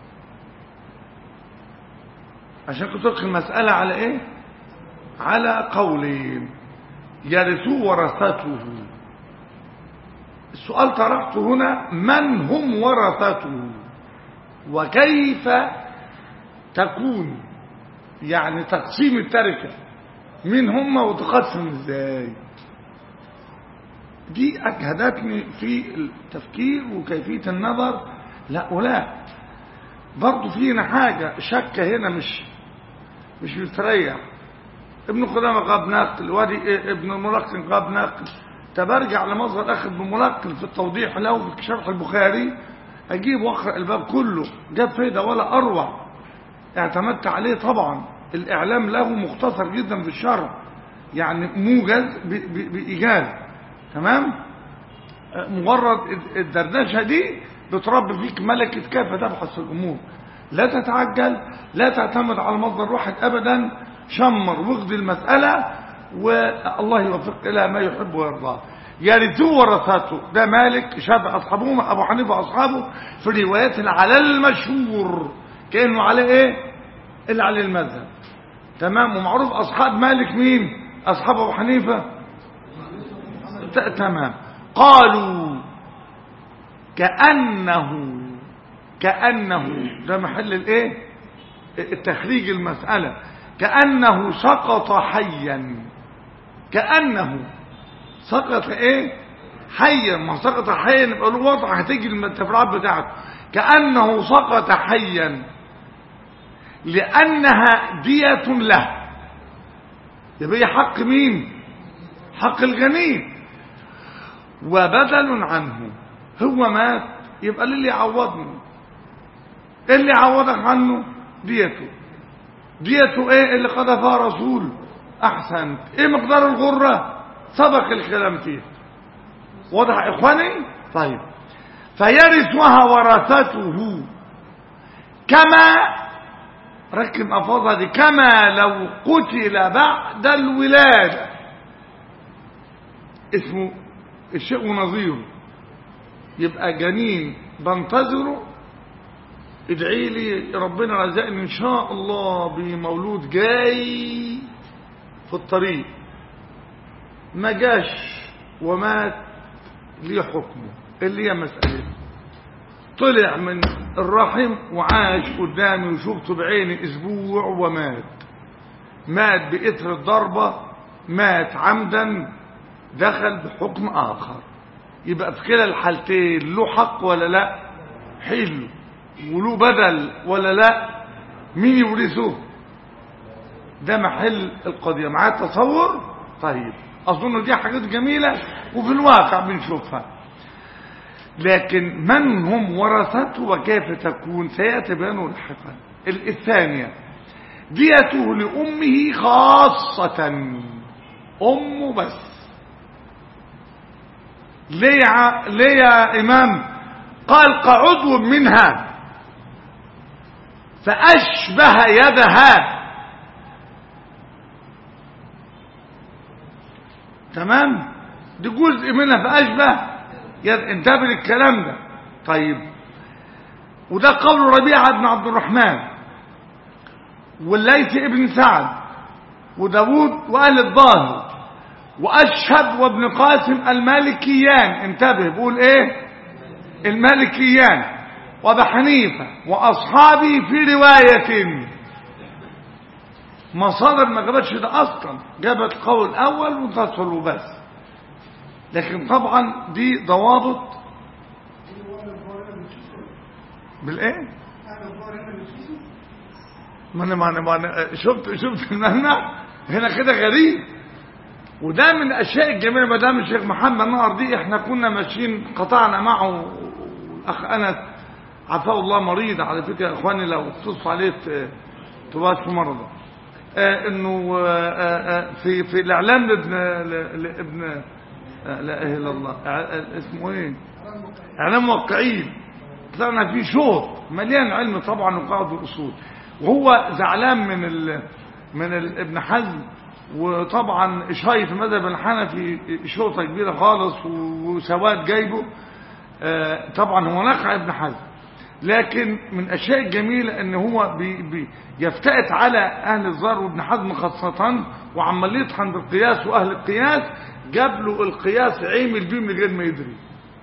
عشان كنت تدخل المساله على ايه على قولين يرثوه ورثته السؤال طرحته هنا من هم ورثته وكيف تكون يعني تقسيم التركة مين هم وتقسم ازاي دي اجهدتني في التفكير وكيفية النظر لا ولا برضو فينا حاجة شكة هنا مش مش مستريح ابن قدامة قاب ناقل وادي ابن الملقن قاب ناقل تبرجع لمصدر اخذ بملقن في التوضيح له في شرح البخاري اجيب واقرا الباب كله جاب فايده ولا اروع اعتمدت عليه طبعا الاعلام له مختصر جدا في الشرح يعني موجز بايجاز تمام مجرد الدردشه دي بتربي فيك ملكه كيف تبحث في الامور لا تتعجل لا تعتمد على مصدر واحد ابدا شمر واخد المساله والله يوفق الى ما يحب ويرضاه يرثوه ورثته ده مالك شافع اصحابه ابو حنيفه اصحابه في الروايات على المشهور كانه على ايه اللي على المذهب تمام ومعروف اصحاب مالك مين اصحاب ابو حنيفه تمام قالوا كانه كانه ده محل الايه التخريج المساله كانه سقط حيا كانه سقط ايه حيا ما سقط حيا يبقى له وضع هتيجي التفريعات بتاعته كانه سقط حيا لانها دية له يبقى هي حق مين حق الجنين وبدل عنه هو مات يبقى للي يعوضني اللي يعوضك عنه ديته ديته ايه اللي قذفها رسول احسنت ايه مقدار الغره سبق الكلام فيه واضح يا اخواني طيب فيرثها ورثته كما ركب افاضه دي كما لو قتل بعد الولاده اسمه الشيء نظيره يبقى جنين بنتظره ادعي لي ربنا رزقني ان شاء الله بمولود جاي في الطريق ما جاش ومات ليه حكمه اللي هي مسألة طلع من الرحم وعاش قدامي وشفته بعيني اسبوع ومات مات بإثر الضربة مات عمدا دخل بحكم آخر يبقى في كلا الحالتين له حق ولا لا حلو وله بدل ولا لا مين يورثه ده محل القضية معاه تصور طيب أظن دي حاجات جميلة وفي الواقع بنشوفها لكن من هم ورثته وكيف تكون سيأتي بيانه لاحقا الثانية ديته لأمه خاصة أمه بس ليه يا, ليه يا إمام قال كعضو منها فأشبه يدها تمام دي جزء منها فأشبه يد انتبه للكلام ده طيب وده قول ربيعة بن عبد الرحمن والليث ابن سعد وداود وأهل الظاهر وأشهد وابن قاسم المالكيان انتبه بقول ايه المالكيان وابا حنيفة وأصحابي في رواية مصادر ما جابتش ده أصلا جابت قول أول منتصر وبس لكن طبعا دي ضوابط بالايه ما انا ما انا ما انا شفت شفت المنع هنا كده غريب وده من الاشياء الجميله ما دام الشيخ محمد نهر دي احنا كنا ماشيين قطعنا معه الاخ انس عفاه الله مريض على فكره يا اخواني لو اتصلوا عليه تبقى مرضى آه انه آه آه في في الاعلام لابن لابن لا اله الا الله اسمه ايه اعلام موقعين طلعنا فيه شوط مليان علم طبعا وقاعد الاصول وهو زعلان من ال من ال ابن حزم وطبعا شايف المذهب الحنفي شوطه كبيره خالص وسواد جايبه طبعا هو نخع ابن حزم لكن من الاشياء الجميله ان هو بي بي يفتئت على اهل الزار وابن حزم خاصه وعمال يطحن بالقياس واهل القياس جاب له القياس عمل بيه من غير ما يدري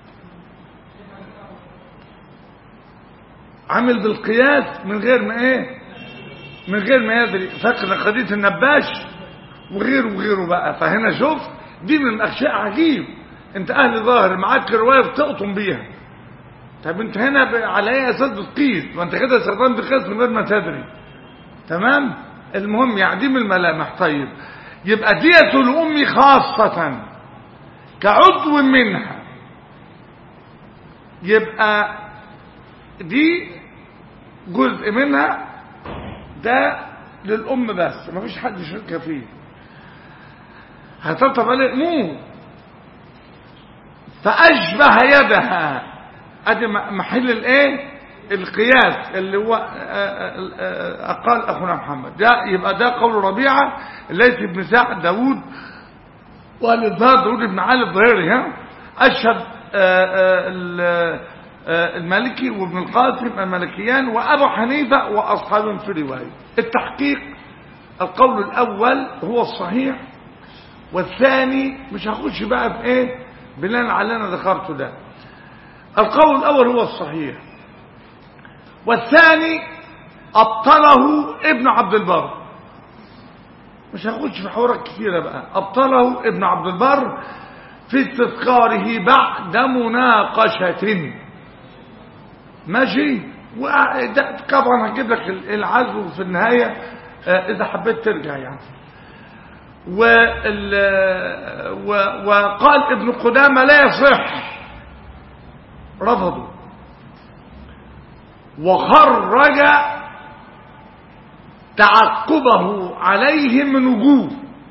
عمل بالقياس من غير ما ايه من غير ما يدري فاكر قضيه النباش وغيره وغيره بقى فهنا شوف دي من الاشياء عجيب انت اهل ظاهر معاك روايه بتقطم بيها طب انت هنا على اي اساس بتقيس ما انت كده استخدمت قياس من غير ما تدري تمام المهم يعني دي من الملامح طيب يبقى دية الأم خاصة كعضو منها يبقى دي جزء منها ده للأم بس ما فيش حد يشاركها فيه هتطب عليه مو فأشبه يدها ادي محل الايه القياس اللي هو أقال أخونا محمد ده يبقى ده قول ربيعة ليس ابن سعد داود والإظهار داود بن علي الظهيري ها أشهد المالكي وابن القاسم المالكيان وأبو حنيفة وأصحابهم في رواية التحقيق القول الأول هو الصحيح والثاني مش هخش بقى في ايه بناء على اللي انا ذكرته ده القول الأول هو الصحيح والثاني أبطله ابن عبد البر مش هخش في حوارات كثيرة بقى أبطله ابن عبد البر في استذكاره بعد مناقشة ماشي وده طبعا هجيب لك العزو في النهاية إذا حبيت ترجع يعني وقال ابن قدامة لا يصح رفضوا وخرج تعقبه عليه من وجوه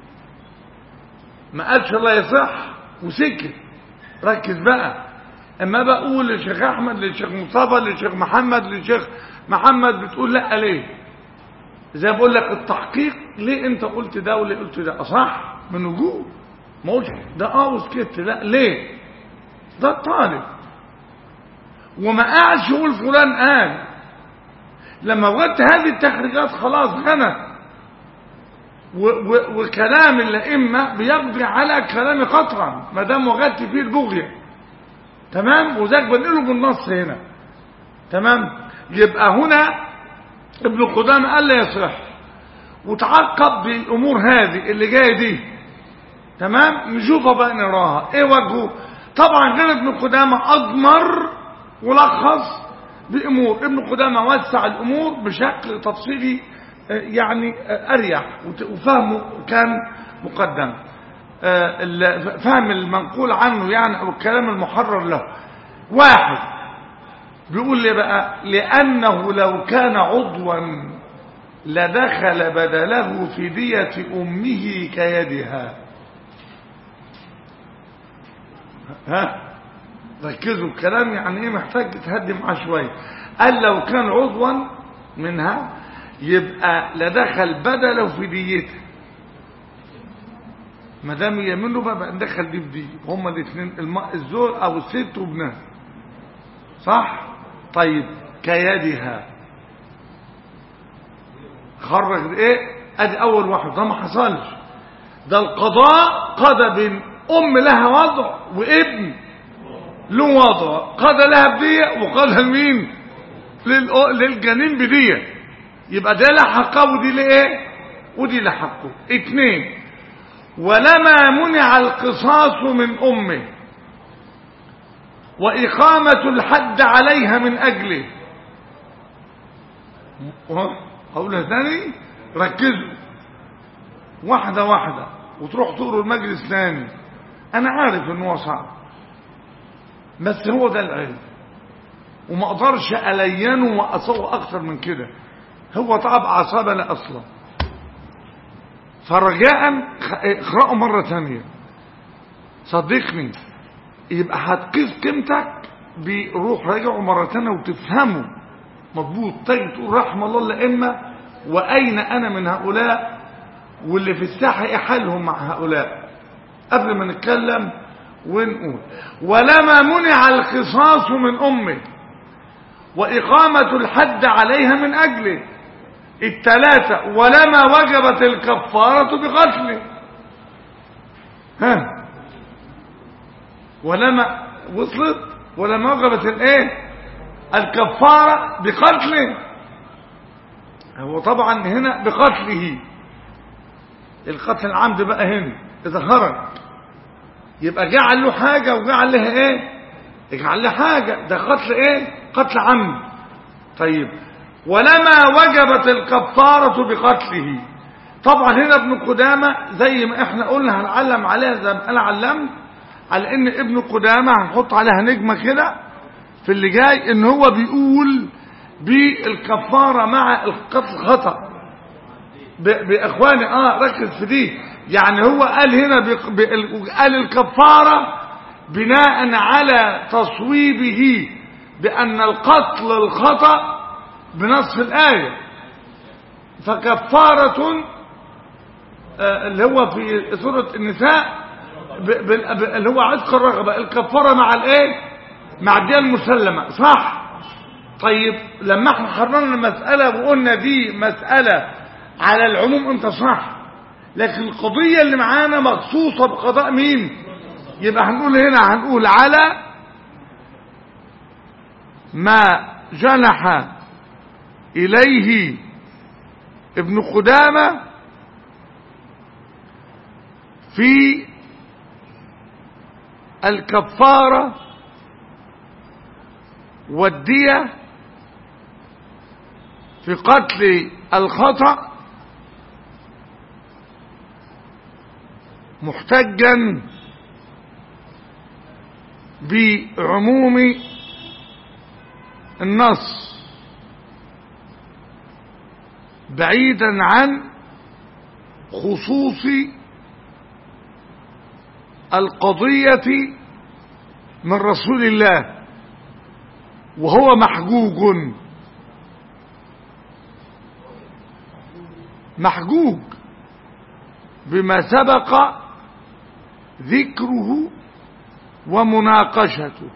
ما قالش الله يصح وسكت ركز بقى اما بقول للشيخ احمد للشيخ مصطفى للشيخ محمد للشيخ محمد بتقول لا ليه زي بقول لك التحقيق ليه انت قلت ده وليه قلت ده اصح من وجوه ما قلتش ده اه وسكت لا ليه ده الطالب وما قاعدش يقول فلان قال لما وجدت هذه التخريجات خلاص غنى وكلام الائمه بيقضي على كلام قطرا ما دام وجدت فيه البغيه تمام وذاك بنقله بالنص هنا تمام يبقى هنا ابن قدامة قال لا يصح وتعقب بالامور هذه اللي جايه دي تمام نشوفها بقى نراها ايه وجهه طبعا غير ابن قدامة اضمر ولخص بامور ابن قدامة وسع الامور بشكل تفصيلي آه، يعني آه، اريح وت- وفهمه كان مقدم آه، ال- فهم المنقول عنه يعني او الكلام المحرر له واحد بيقول لي بقى لانه لو كان عضوا لدخل بدله في دية امه كيدها ها ركزوا الكلام يعني ايه محتاج تهدي معاه شويه قال لو كان عضوا منها يبقى لدخل بدله في ديته ما دام هي منه بقى, بقى ندخل دي في دي هما الاثنين الم- الزوج او الست وابنها صح طيب كيدها خرج ايه ادي اول واحد ده ما حصلش ده القضاء قضى بين ام لها وضع وابن له وضع قضى لها بدية وقضى لمين للأ- للجنين بدية يبقى ده له حقه ودي لايه ودي له حقه اتنين ولما منع القصاص من امه واقامة الحد عليها من اجله اقولها ثاني ركزوا واحدة واحدة وتروح تقروا المجلس ثاني انا عارف ان هو صعب بس هو ده العلم وما اقدرش الينه واصوه اكتر من كده هو تعب اعصابنا اصلا فرجاء خ- اقرأه مرة ثانية صدقني يبقى هتقيس قيمتك بروح راجعه مرة ثانية وتفهمه مضبوط تيجي تقول رحم الله الأئمة وأين أنا من هؤلاء واللي في الساحة إيه حالهم مع هؤلاء قبل ما نتكلم ونقول ولما منع القصاص من أمه وإقامة الحد عليها من أجله الثلاثة ولما وجبت الكفارة بقتله ها ولما وصلت ولما وجبت الايه الكفارة بقتله هو طبعا هنا بقتله القتل العمد بقى هنا اذا خرج يبقى جعل له حاجة وجعل لها ايه جعل لها حاجة ده قتل ايه قتل عمد طيب ولما وجبت الكفارة بقتله طبعا هنا ابن قدامة زي ما احنا قلنا هنعلم عليها زي ما انا علمت على ان ابن قدامة هنحط عليها نجمة كده في اللي جاي ان هو بيقول بالكفارة مع القتل خطأ ب- باخواني اه ركز في دي يعني هو قال هنا بق- ب- قال الكفارة بناء على تصويبه بأن القتل الخطأ بنص الآية فكفارة آه، اللي هو في سورة النساء ب- بال- ب- اللي هو عتق الرغبة الكفارة مع الايه مع الدية المسلمة صح طيب لما احنا حررنا المسألة وقلنا دي مسألة على العموم انت صح لكن القضية اللي معانا مخصوصة بقضاء مين يبقى هنقول هنا هنقول على ما جنح إليه ابن قدامة في الكفارة والدية في قتل الخطأ محتجا بعموم النص بعيدا عن خصوص القضية من رسول الله وهو محجوج محجوج بما سبق ذكره ومناقشته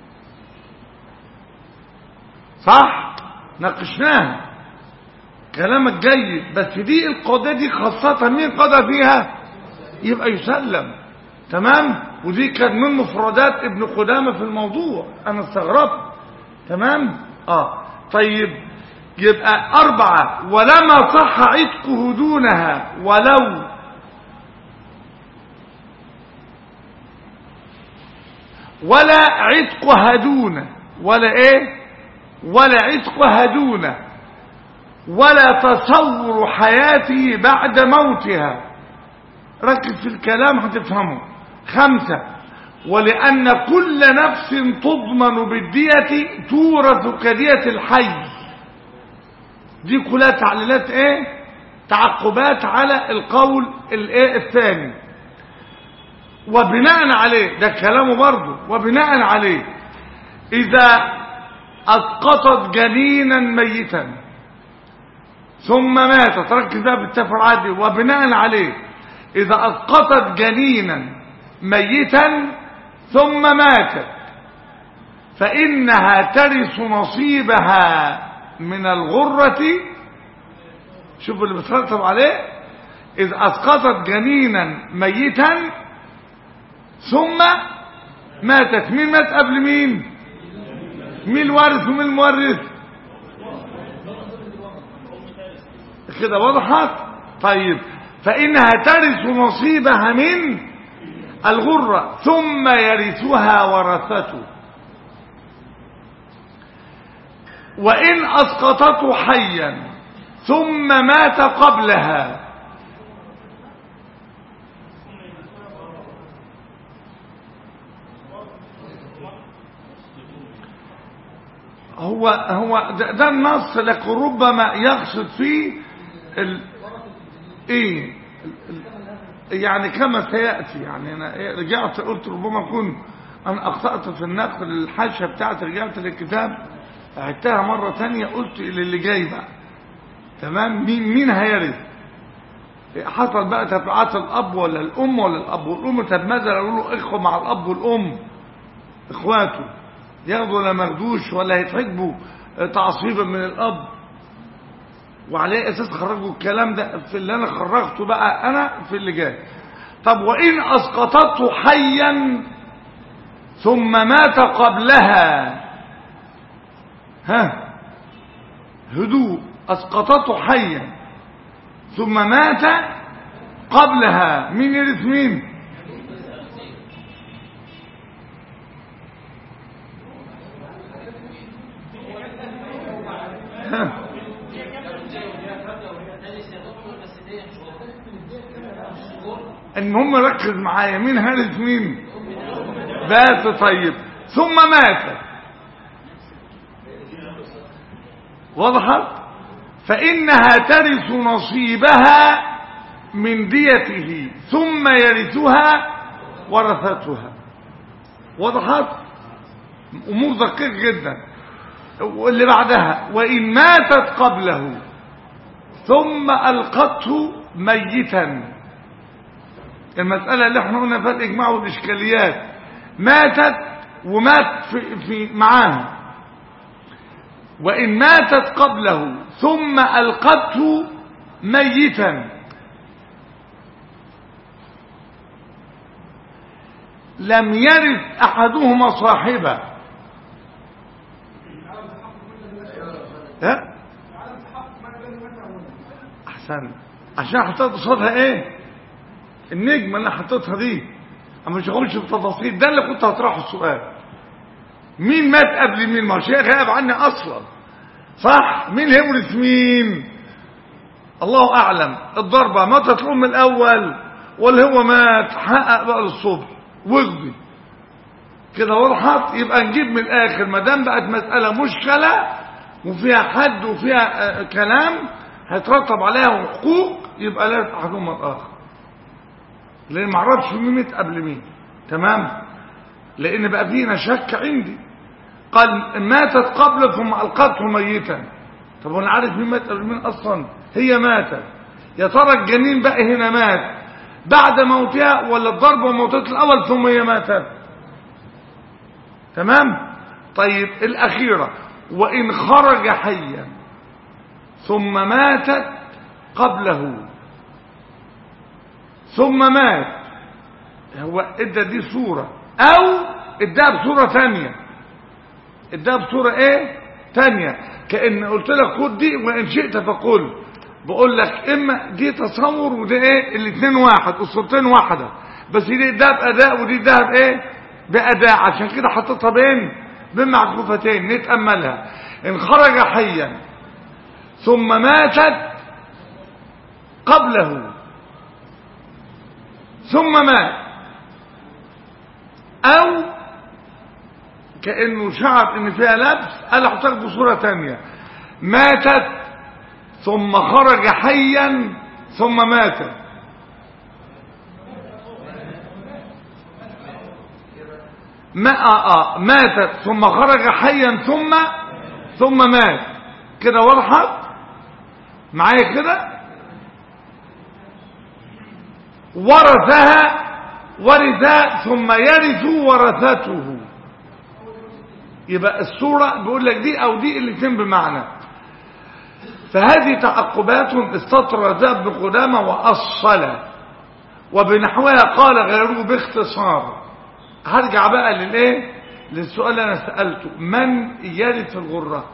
صح ناقشناها كلامك جيد بس دي القضية دي خاصة مين قضى فيها يبقى يسلم تمام ودي كانت من مفردات ابن قدامة في الموضوع انا استغربت تمام اه طيب يبقى أربعة ولما صح عتقه دونها ولو ولا عتقها دون ولا ايه ولا عتقها دون ولا تصور حياته بعد موتها ركز في الكلام هتفهمه خمسة ولأن كل نفس تضمن بالدية تورث كدية الحي دي كلها تعليلات ايه تعقبات على القول الايه الثاني وبناء عليه ده كلامه برضه وبناء عليه اذا اسقطت جنينا ميتا ثم مات تركز بقى في التفرعات دي وبناء عليه اذا اسقطت جنينا ميتا ثم ماتت فانها ترث نصيبها من الغرة شوف اللي بترتب عليه اذا اسقطت جنينا ميتا ثم ماتت مين مات قبل مين مين الوارث ومين المورث كده وضحت طيب فإنها ترث نصيبها من الغرة ثم يرثها ورثته وإن أسقطته حيا ثم مات قبلها هو هو ده, ده النص لكن ربما يقصد فيه ال... ايه ال... ال... يعني كما سياتي يعني انا إيه رجعت قلت ربما اكون انا اخطات في النقل الحاشيه بتاعتي رجعت للكتاب عدتها مره ثانيه قلت للي جاي بقى تمام مين مين هيرث حصل بقى تبعات الاب ولا الام ولا الاب والام طب ماذا لو له اخوه مع الاب والام اخواته ياخدوا ولا ماخدوش ولا هيتحجبوا تعصيبا من الاب وعليه اساس خرجوا الكلام ده في اللي انا خرجته بقى انا في اللي جاي طب وان اسقطته حيا ثم مات قبلها ها هدوء اسقطته حيا ثم مات قبلها مين يرث مين ها المهم ركز معايا مين هارث مين بات طيب ثم مات وضحت فإنها ترث نصيبها من ديته ثم يرثها ورثتها وضحت أمور دقيق جدا واللي بعدها وإن ماتت قبله ثم ألقته ميتا المسألة اللي احنا قلنا فيها الإجماع والإشكاليات ماتت ومات في, في معاها وإن ماتت قبله ثم ألقته ميتا لم يرث أحدهما صاحبه ها احسن عشان حطيت قصادها ايه النجمه اللي حطيتها دي اما مش هقولش التفاصيل ده اللي كنت هطرحه السؤال مين مات قبل مين ما هو شيء غائب عني اصلا صح مين هيورث مين الله اعلم الضربه ماتت الام الاول ولا هو مات حقق بقى للصبح وغضي كده وضحت يبقى نجيب من الاخر ما دام بقت مساله مشكله وفيها حد وفيها كلام هيترتب عليها حقوق يبقى لا احدهما الاخر لان ما اعرفش مين مات قبل مين تمام لان بقى فينا شك عندي قال ماتت قبل ثم القته ميتا طب وانا عارف مين مات قبل مين اصلا هي ماتت يا ترى الجنين بقى هنا مات بعد موتها ولا الضربه وموتت الاول ثم هي ماتت تمام طيب الاخيره وان خرج حيا ثم ماتت قبله ثم مات هو ادى دي صورة او اداها بصورة ثانية اداها بصورة ايه تانية كأن قلت لك خد دي وإن شئت فقل بقول لك إما دي تصور وده إيه الاتنين واحد الصورتين واحدة بس دي ده بأداء ودي ده بإيه بأداء عشان كده حطيتها بين بين معكوفتين نتأملها إن خرج حيا ثم ماتت قبله ثم مات او كأنه شعر ان فيها لبس قال احطك بصورة تانية ماتت ثم خرج حيا ثم مات ما آه آه ماتت ثم خرج حيا ثم ثم مات كده وضحت معايا كده ورثها ورث ثم يرث ورثته يبقى الصورة بيقول لك دي او دي الاثنين بمعنى فهذه تعقبات استطرد ابن قدامة وأصل وبنحوها قال غيره باختصار هرجع بقى للايه للسؤال اللي انا سألته من يرث الغرة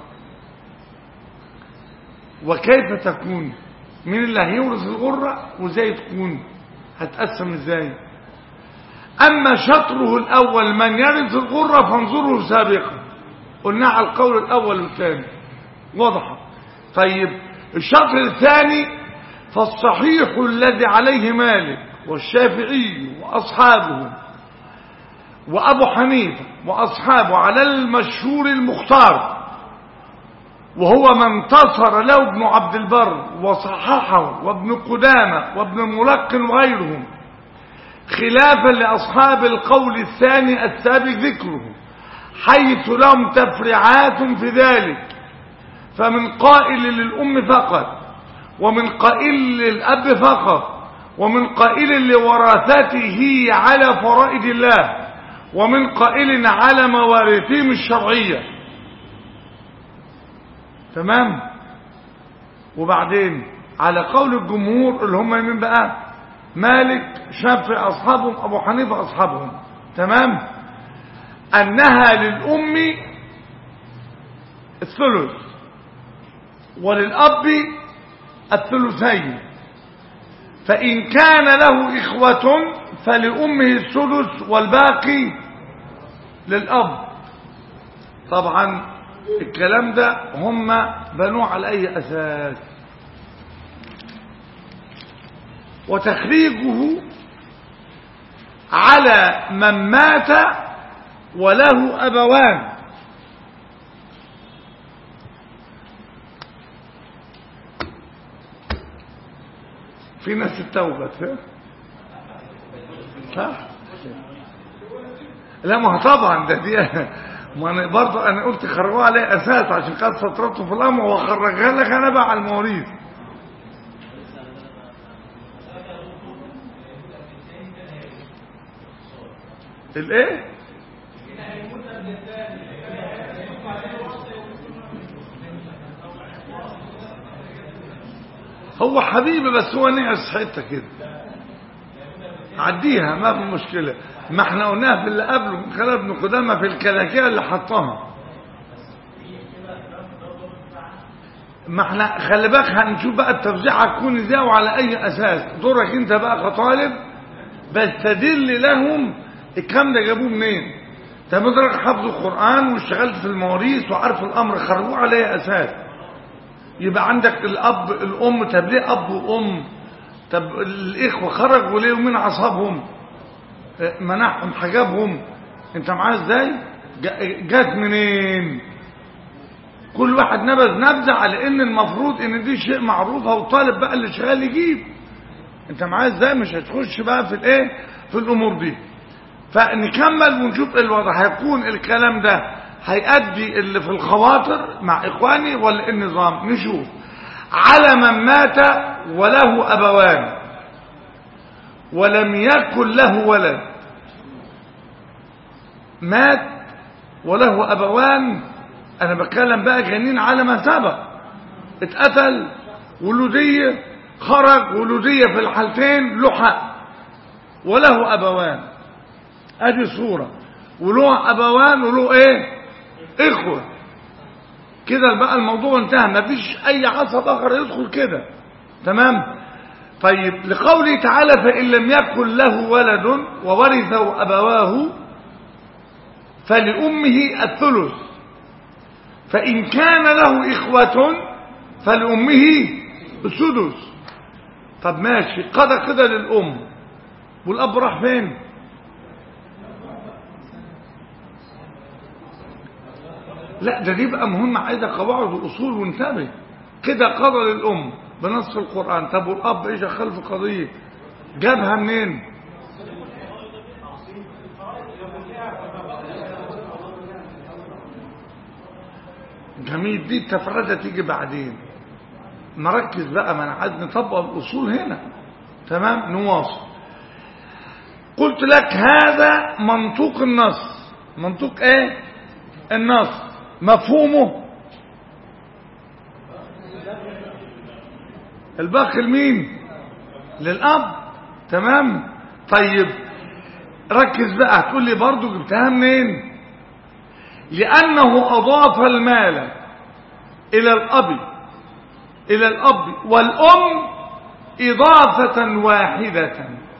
وكيف تكون مين اللي هيورث الغرة وازاي تكون هتقسم ازاي اما شطره الاول من يرث الغرة فانظره سابقا قلنا على القول الاول والثاني واضحة طيب الشطر الثاني فالصحيح الذي عليه مالك والشافعي واصحابه وابو حنيفة واصحابه على المشهور المختار وهو ما انتصر له ابن عبد البر وصححه وابن قدامة وابن الملقن وغيرهم خلافا لأصحاب القول الثاني السابق ذكره حيث لهم تفريعات في ذلك فمن قائل للأم فقط ومن قائل للأب فقط ومن قائل لوراثته على فرائد الله ومن قائل على موارثهم الشرعيه تمام وبعدين على قول الجمهور اللي هم مين بقى مالك شافعي اصحابهم ابو حنيفه اصحابهم تمام انها للام الثلث وللاب الثلثين فان كان له اخوه فلامه الثلث والباقي للاب طبعا الكلام ده هم بنوه على اي اساس وتخريجه على من مات وله ابوان في ناس التوبة صح لا ما هو طبعا ده دي ما انا برضه انا قلت خرجوها عليه اساس عشان كده سطرته في الامر واخرجها لك انا بقى على المواريث الايه هو حبيبي بس هو نعس حته كده عديها ما في مشكله ما احنا قلناها في اللي قبله من خلال ابن قدامه في الكلاكيه اللي حطها ما احنا خلي بالك هنشوف بقى التوزيع هتكون ازاي وعلى اي اساس دورك انت بقى كطالب بستدل لهم الكلام ده جابوه منين انت مدرك حفظ القران واشتغلت في المواريث وعارف الامر خرجوه على اي اساس يبقى عندك الاب الام طب ليه اب وام طب الاخوه خرجوا ليه ومين عصابهم منعهم حجابهم انت معايا ازاي جت منين كل واحد نبذ نبذه على ان المفروض ان دي شيء معروف او طالب بقى اللي شغال يجيب انت معايا ازاي مش هتخش بقى في الايه في الامور دي فنكمل ونشوف الوضع هيكون الكلام ده هيأدي اللي في الخواطر مع اخواني ولا إيه النظام نشوف على من مات وله ابوان ولم يكن له ولد مات وله ابوان انا بتكلم بقى جنين على ما سبق اتقتل ولودية خرج ولودية في الحالتين له حق وله ابوان ادي صورة وله ابوان وله ايه اخوة كده بقى الموضوع انتهى مفيش اي عصب اخر يدخل كده تمام طيب لقوله تعالى فان لم يكن له ولد وورثه ابواه فلامه الثلث فان كان له اخوه فلامه السدس طب ماشي قضى كده للام والاب راح فين لا ده دي بقى مهمة عايزة قواعد وأصول وانتبه كده قضى للأم بنص القرآن طب والأب إيش دخل في القضية جابها منين جميل دي التفردة تيجي بعدين نركز بقى ما انا عايز نطبق الأصول هنا تمام نواصل قلت لك هذا منطوق النص منطوق ايه النص مفهومه الباقي لمين للاب تمام طيب ركز بقى تقول لي برضو جبتها منين لانه اضاف المال الى الاب الى الاب والام اضافه واحده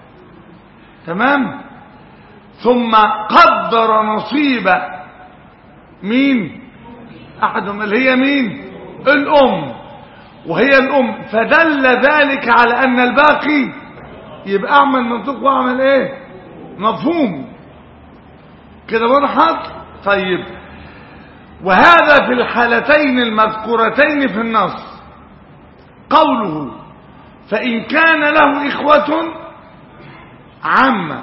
تمام ثم قدر نصيب مين احدهم اللي هي مين الام وهي الام فدل ذلك على ان الباقي يبقى اعمل منطق واعمل ايه مفهوم كده وضحت طيب وهذا في الحالتين المذكورتين في النص قوله فإن كان له إخوة عامة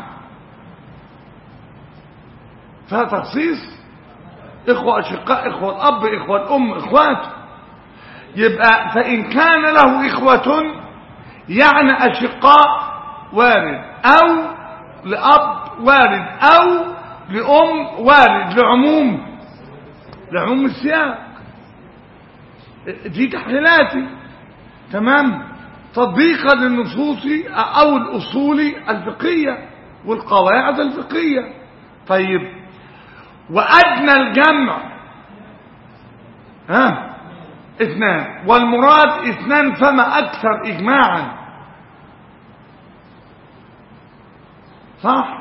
فيها تخصيص إخوة أشقاء إخوة الأب إخوة الأم إخوات يبقى فإن كان له إخوة يعني أشقاء وارد أو لأب وارد أو لأم وارد لعموم لعموم السياق دي تحليلاتي تمام تطبيقا للنصوص أو الأصول الفقهية والقواعد الفقهية طيب وأدنى الجمع ها اثنان والمراد اثنان فما أكثر إجماعا صح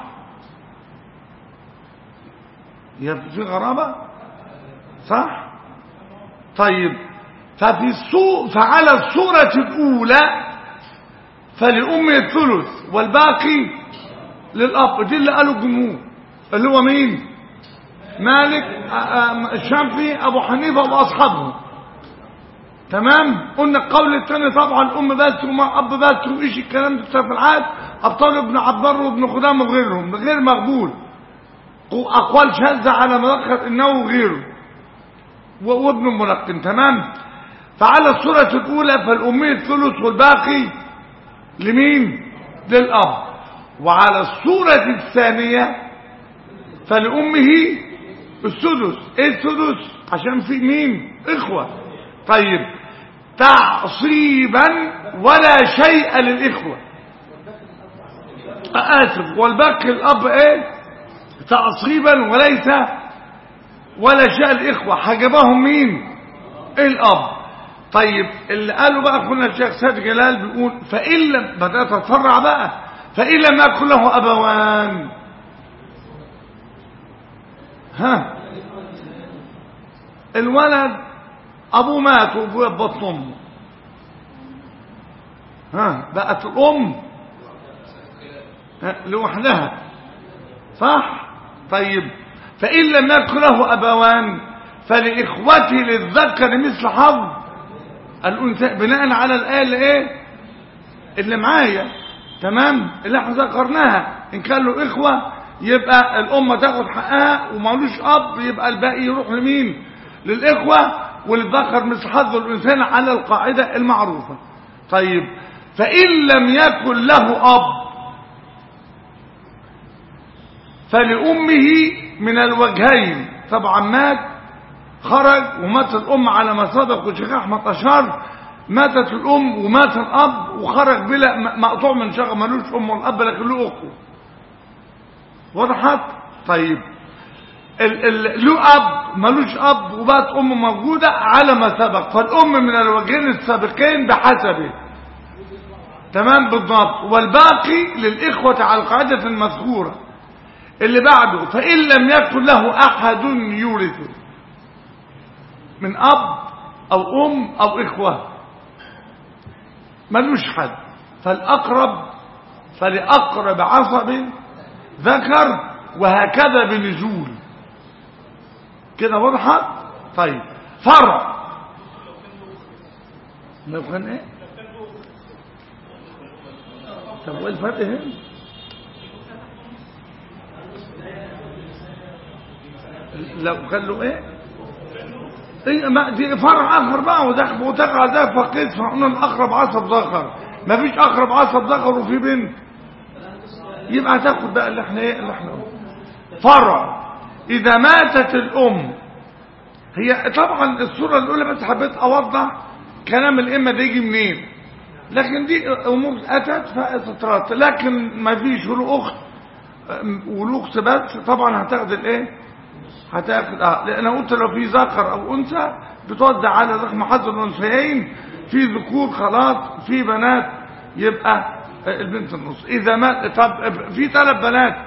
يبقى في غرابة صح طيب ففي الصو فعلى الصورة الأولى فلأم الثلث والباقي للأب دي اللي قالوا الجمهور اللي هو مين مالك الشافعي أبو حنيفة وأصحابه تمام قلنا القول الثاني طبعا الأم بس وما أب بس وإيش الكلام ده في العاد أبطال ابن عبار وابن خدام وغيرهم غير مقبول أقوال شاذة على مذكر إنه وغيره وابن ملقن تمام فعلى الصورة الأولى فالأمية الثلث والباقي لمين للأب وعلى الصورة الثانية فلأمه السدس ايه السدس عشان في مين اخوة طيب تعصيبا ولا شيء للإخوة آسف والباقي الأب ايه تعصيبا وليس ولا شيء الإخوة حجبهم مين الأب طيب اللي قالوا بقى اخونا الشيخ سيد جلال بيقول فإن لم بدأت أتفرع بقى فإن لم يكن له أبوان ها الولد أبوه مات وأبوه بطن أمه ها بقت الأم ها لوحدها صح طيب فإن لم يكن له أبوان فلإخوته للذكر مثل حظ الأنثى بناء على الآية اللي إيه اللي معايا تمام اللي احنا ذكرناها إن كان له إخوة يبقى الأمة تاخد حقها ومالوش أب يبقى الباقي يروح لمين للإخوة والذكر مثل حظ الإنسان على القاعدة المعروفة طيب فإن لم يكن له أب فلأمه من الوجهين طبعا مات خرج ومات الأم على ما صدق والشيخ أحمد أشار ماتت الأم ومات الأب وخرج بلا مقطوع من شغل ملوش أم والأب لكن له أخوه وضحت طيب ال ال له اب ملوش اب وبقت امه موجوده على ما سبق فالام من الوجهين السابقين بحسبه تمام بالضبط والباقي للاخوه على القاعده المذكوره اللي بعده فان لم يكن له احد يورثه من اب او ام او اخوه ملوش حد فالاقرب فلاقرب عصب ذكر وهكذا بنزول كده واضحه طيب فرع لو كان ايه طب وايه الفرق هنا لو كان له ايه ايه ما دي فرع اخر بقى وده وتقع ده فقيس فقلنا الاقرب عصب ذكر ما فيش اقرب عصب ذكر وفي بنت يبقى هتاخد بقى اللي احنا ايه اللي احنا قلنا فرع اذا ماتت الام هي طبعا الصوره الاولى بس حبيت اوضح كلام الامه ده يجي منين لكن دي امور اتت فاستطرت لكن ما فيش له اخت وله اخت بس طبعا هتاخد الايه هتاخد اه لان قلت لو في ذكر او انثى بتوزع على رقم حظ الانثيين في ذكور خلاص في بنات يبقى البنت النص اذا ما طب في ثلاث بنات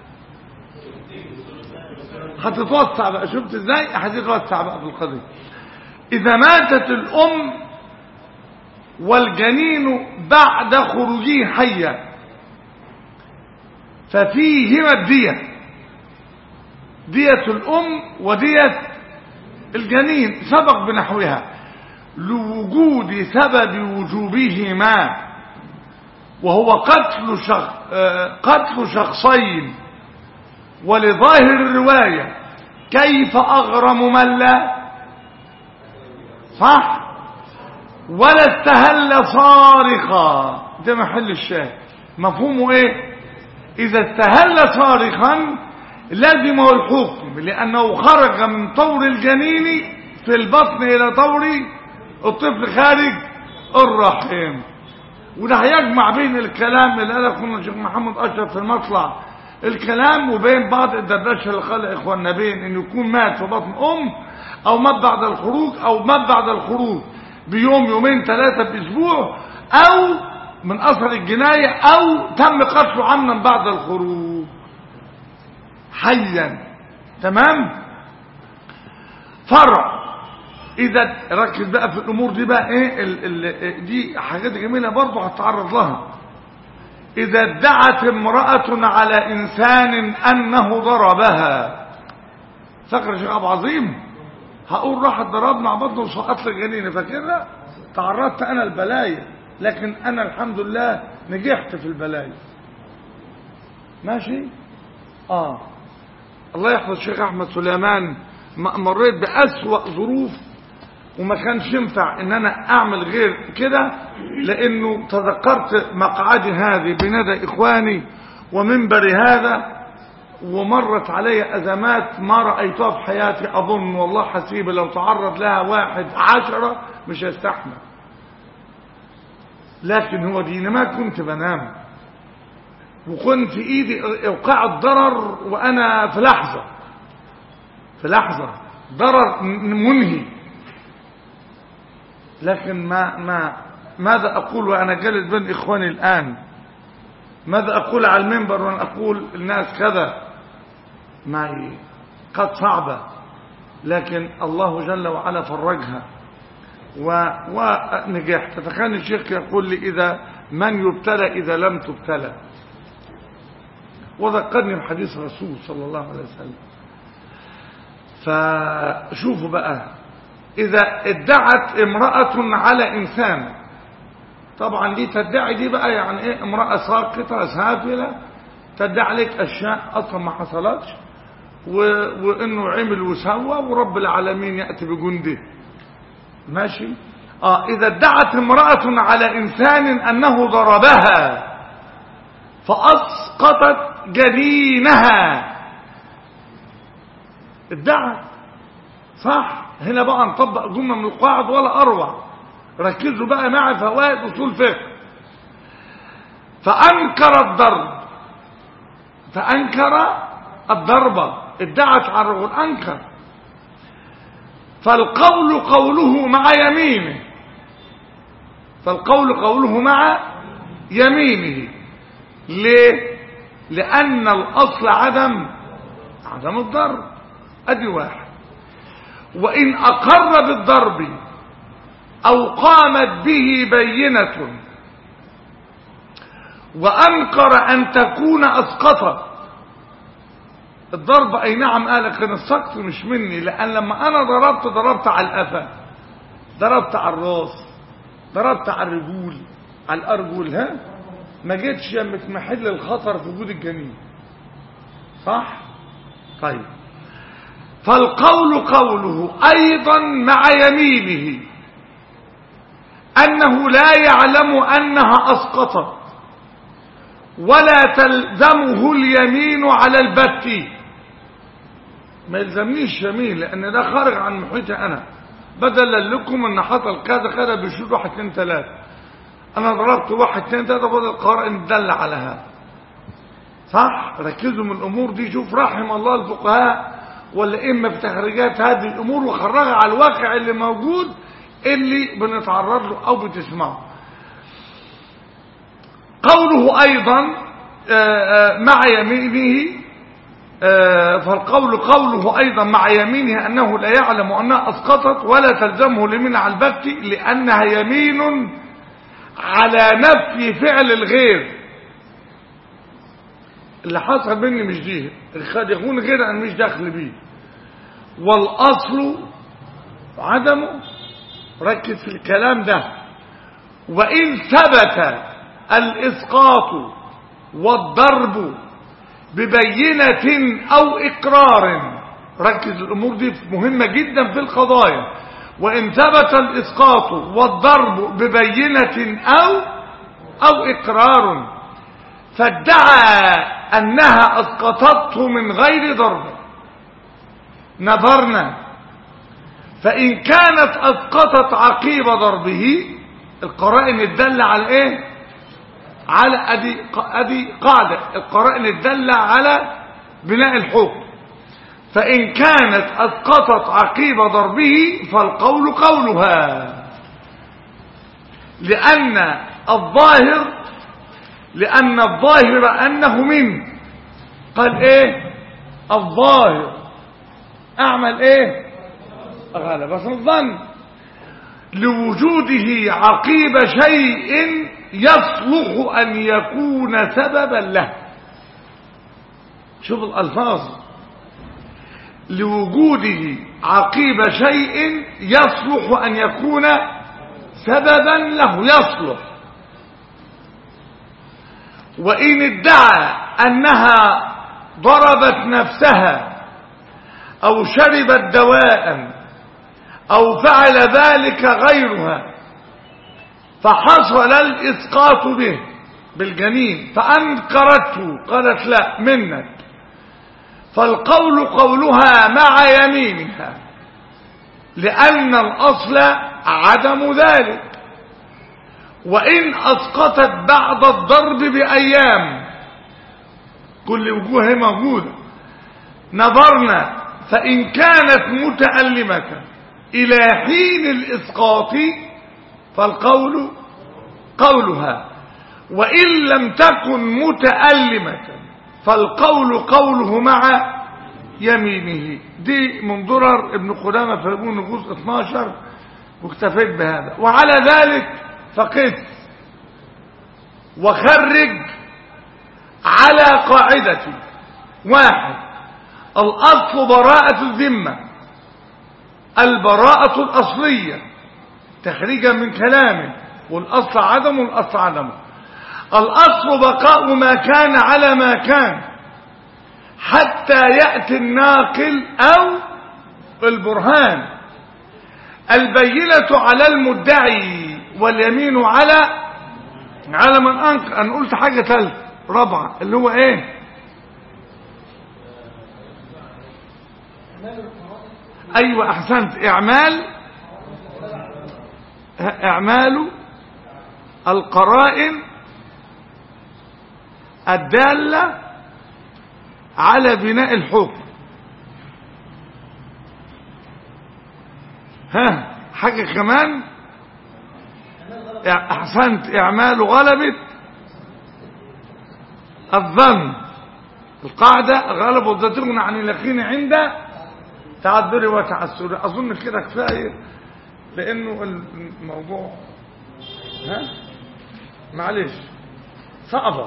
هتتوسع بقى شفت ازاي هتتوسع بقى في القضيه اذا ماتت الام والجنين بعد خروجه حيا ففيهما الدية دية الأم ودية الجنين سبق بنحوها لوجود سبب وجوبهما وهو قتل شخ... قتل شخصين ولظاهر الرواية كيف أغرم من لا صح ولا استهل صارخا ده محل الشاهد مفهومه ايه اذا استهل صارخا لازمه الحكم لانه خرج من طور الجنين في البطن الى طور الطفل خارج الرحم وده هيجمع بين الكلام اللي قاله كنا الشيخ محمد اشرف في المطلع الكلام وبين بعض الدردشه اللي قال اخواننا بين انه يكون مات في بطن ام او مات بعد الخروج او مات بعد الخروج بيوم يومين ثلاثة بأسبوع أو من أثر الجناية أو تم قتله عمنا بعد الخروج حيا تمام فرع إذا ركز بقى في الأمور دي بقى إيه ال ال دي حاجات جميلة برضه هتعرض لها إذا ادعت امرأة على إنسان أنه ضربها فاكر يا شيخ أبو عظيم هقول راح ضرب مع بطنه وسقط لي جنيني فاكرها تعرضت انا البلايا لكن انا الحمد لله نجحت في البلايا ماشي اه الله يحفظ الشيخ احمد سليمان مريت باسوا ظروف وما كانش ينفع ان انا اعمل غير كده لانه تذكرت مقعدي هذه بندى اخواني ومنبري هذا ومرت علي أزمات ما رأيتها في حياتي أظن والله حسيبي لو تعرض لها واحد عشرة مش هيستحمل لكن هو دين ما كنت بنام وكنت في ايدي اوقاع الضرر وانا في لحظة في لحظة ضرر منهي لكن ما ما ماذا اقول وانا جالس بين اخواني الان ماذا اقول على المنبر وانا اقول الناس كذا معي قد صعبة لكن الله جل وعلا فرجها و... ونجحت فكان الشيخ يقول لي إذا من يبتلى إذا لم تبتلى وذكرني بحديث الرسول صلى الله عليه وسلم فشوفوا بقى إذا ادعت امرأة على إنسان طبعا دي تدعي دي بقى يعني ايه امرأة ساقطة سافلة تدعي لك أشياء أصلا ما حصلتش و... وانه عمل وسوى ورب العالمين يأتي بجنده ماشي اه اذا ادعت امرأة على انسان انه ضربها فاسقطت جنينها ادعت صح هنا بقى نطبق جملة من القواعد ولا اروع ركزوا بقى معي فوائد اصول فقه فانكر الضرب فانكر الضربه ادعى تعرض أنكر فالقول قوله مع يمينه فالقول قوله مع يمينه ليه لأن الأصل عدم عدم الضرب أدي واحد وإن أقر بالضرب أو قامت به بينة وأنكر أن تكون أسقطت الضرب أي نعم قال لكن السقط مش مني لأن لما أنا ضربت ضربت على القفا ضربت على الراس ضربت على الرجول على الأرجل ها ما جيتش يمة محل الخطر في وجود الجنين صح طيب فالقول قوله أيضا مع يمينه أنه لا يعلم أنها أسقطت ولا تلزمه اليمين على البت ما يلزمنيش يمين لأن ده خارج عن محيطي أنا بدلا لكم ان حصل كذا كذا بيشوف واحد اتنين تلاتة انا ضربت واحد اتنين تلاتة بدل القرآن دل على هذا صح ركزوا من الامور دي شوف رحم الله الفقهاء ولا اما في تخريجات هذه الامور وخرجها على الواقع اللي موجود اللي بنتعرض له او بتسمعه قوله ايضا مع يمينه فالقول قوله أيضا مع يمينه أنه لا يعلم أنها أسقطت ولا تلزمه اليمين على البت لأنها يمين على نفي فعل الغير اللي حصل مني مش دي قد يكون غير أنا مش داخل بيه والأصل عدمه ركز في الكلام ده وإن ثبت الإسقاط والضرب ببينة أو إقرار ركز الأمور دي مهمة جدا في القضايا وإن ثبت الإسقاط والضرب ببينة أو أو إقرار فادعى أنها أسقطته من غير ضرب نظرنا فإن كانت أسقطت عقيب ضربه القرائن الدل على إيه على ادي ادي قاعده القرائن الداله على بناء الحكم فان كانت اسقطت عقيب ضربه فالقول قولها لان الظاهر لان الظاهر انه من قال ايه الظاهر اعمل ايه غلب بس الظن لوجوده عقيب شيء يصلح أن يكون سببا له شوف الألفاظ لوجوده عقيب شيء يصلح أن يكون سببا له يصلح وإن ادعى أنها ضربت نفسها أو شربت دواء أو فعل ذلك غيرها فحصل الإسقاط به بالجنين فأنكرته قالت لا منك فالقول قولها مع يمينها لأن الأصل عدم ذلك وإن أسقطت بعد الضرب بأيام كل وجوه موجودة نظرنا فإن كانت متألمة إلى حين الإسقاط فالقول قولها وإن لم تكن متألمة فالقول قوله مع يمينه دي من درر ابن قدامة في ابن جزء 12 واكتفيت بهذا وعلى ذلك فقس وخرج على قاعدة واحد الأصل براءة الذمة البراءة الأصلية تخريجا من كلامه والأصل عدم والأصل عدم الأصل بقاء ما كان على ما كان حتى يأتي الناقل أو البرهان البينة على المدعي واليمين على على من أنكر أنا قلت حاجة ثالثة رابعة اللي هو إيه أيوة أحسنت إعمال اعمال القرائن الدالة على بناء الحكم ها حاجة كمان إع- احسنت اعمال غلبت الظن القاعدة غلب الظن عن اليقين عند تعذري وتعسري اظن كده كفاية لانه الموضوع ها معلش صعبة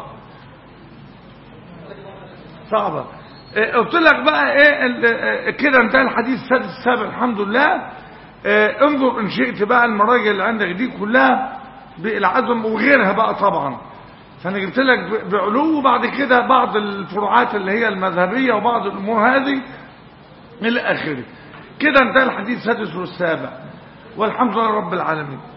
صعبة إيه، قلت لك بقى ايه ال- إيه، كده انتهى الحديث السادس السابع الحمد لله إيه، انظر ان شئت بقى المراجع اللي عندك دي كلها بالعزم وغيرها بقى طبعا فانا جبت لك ب- بعلو وبعد كده بعض الفروعات اللي هي المذهبيه وبعض الامور هذه الى اخره كده انتهى الحديث السادس والسابع والحمد لله رب العالمين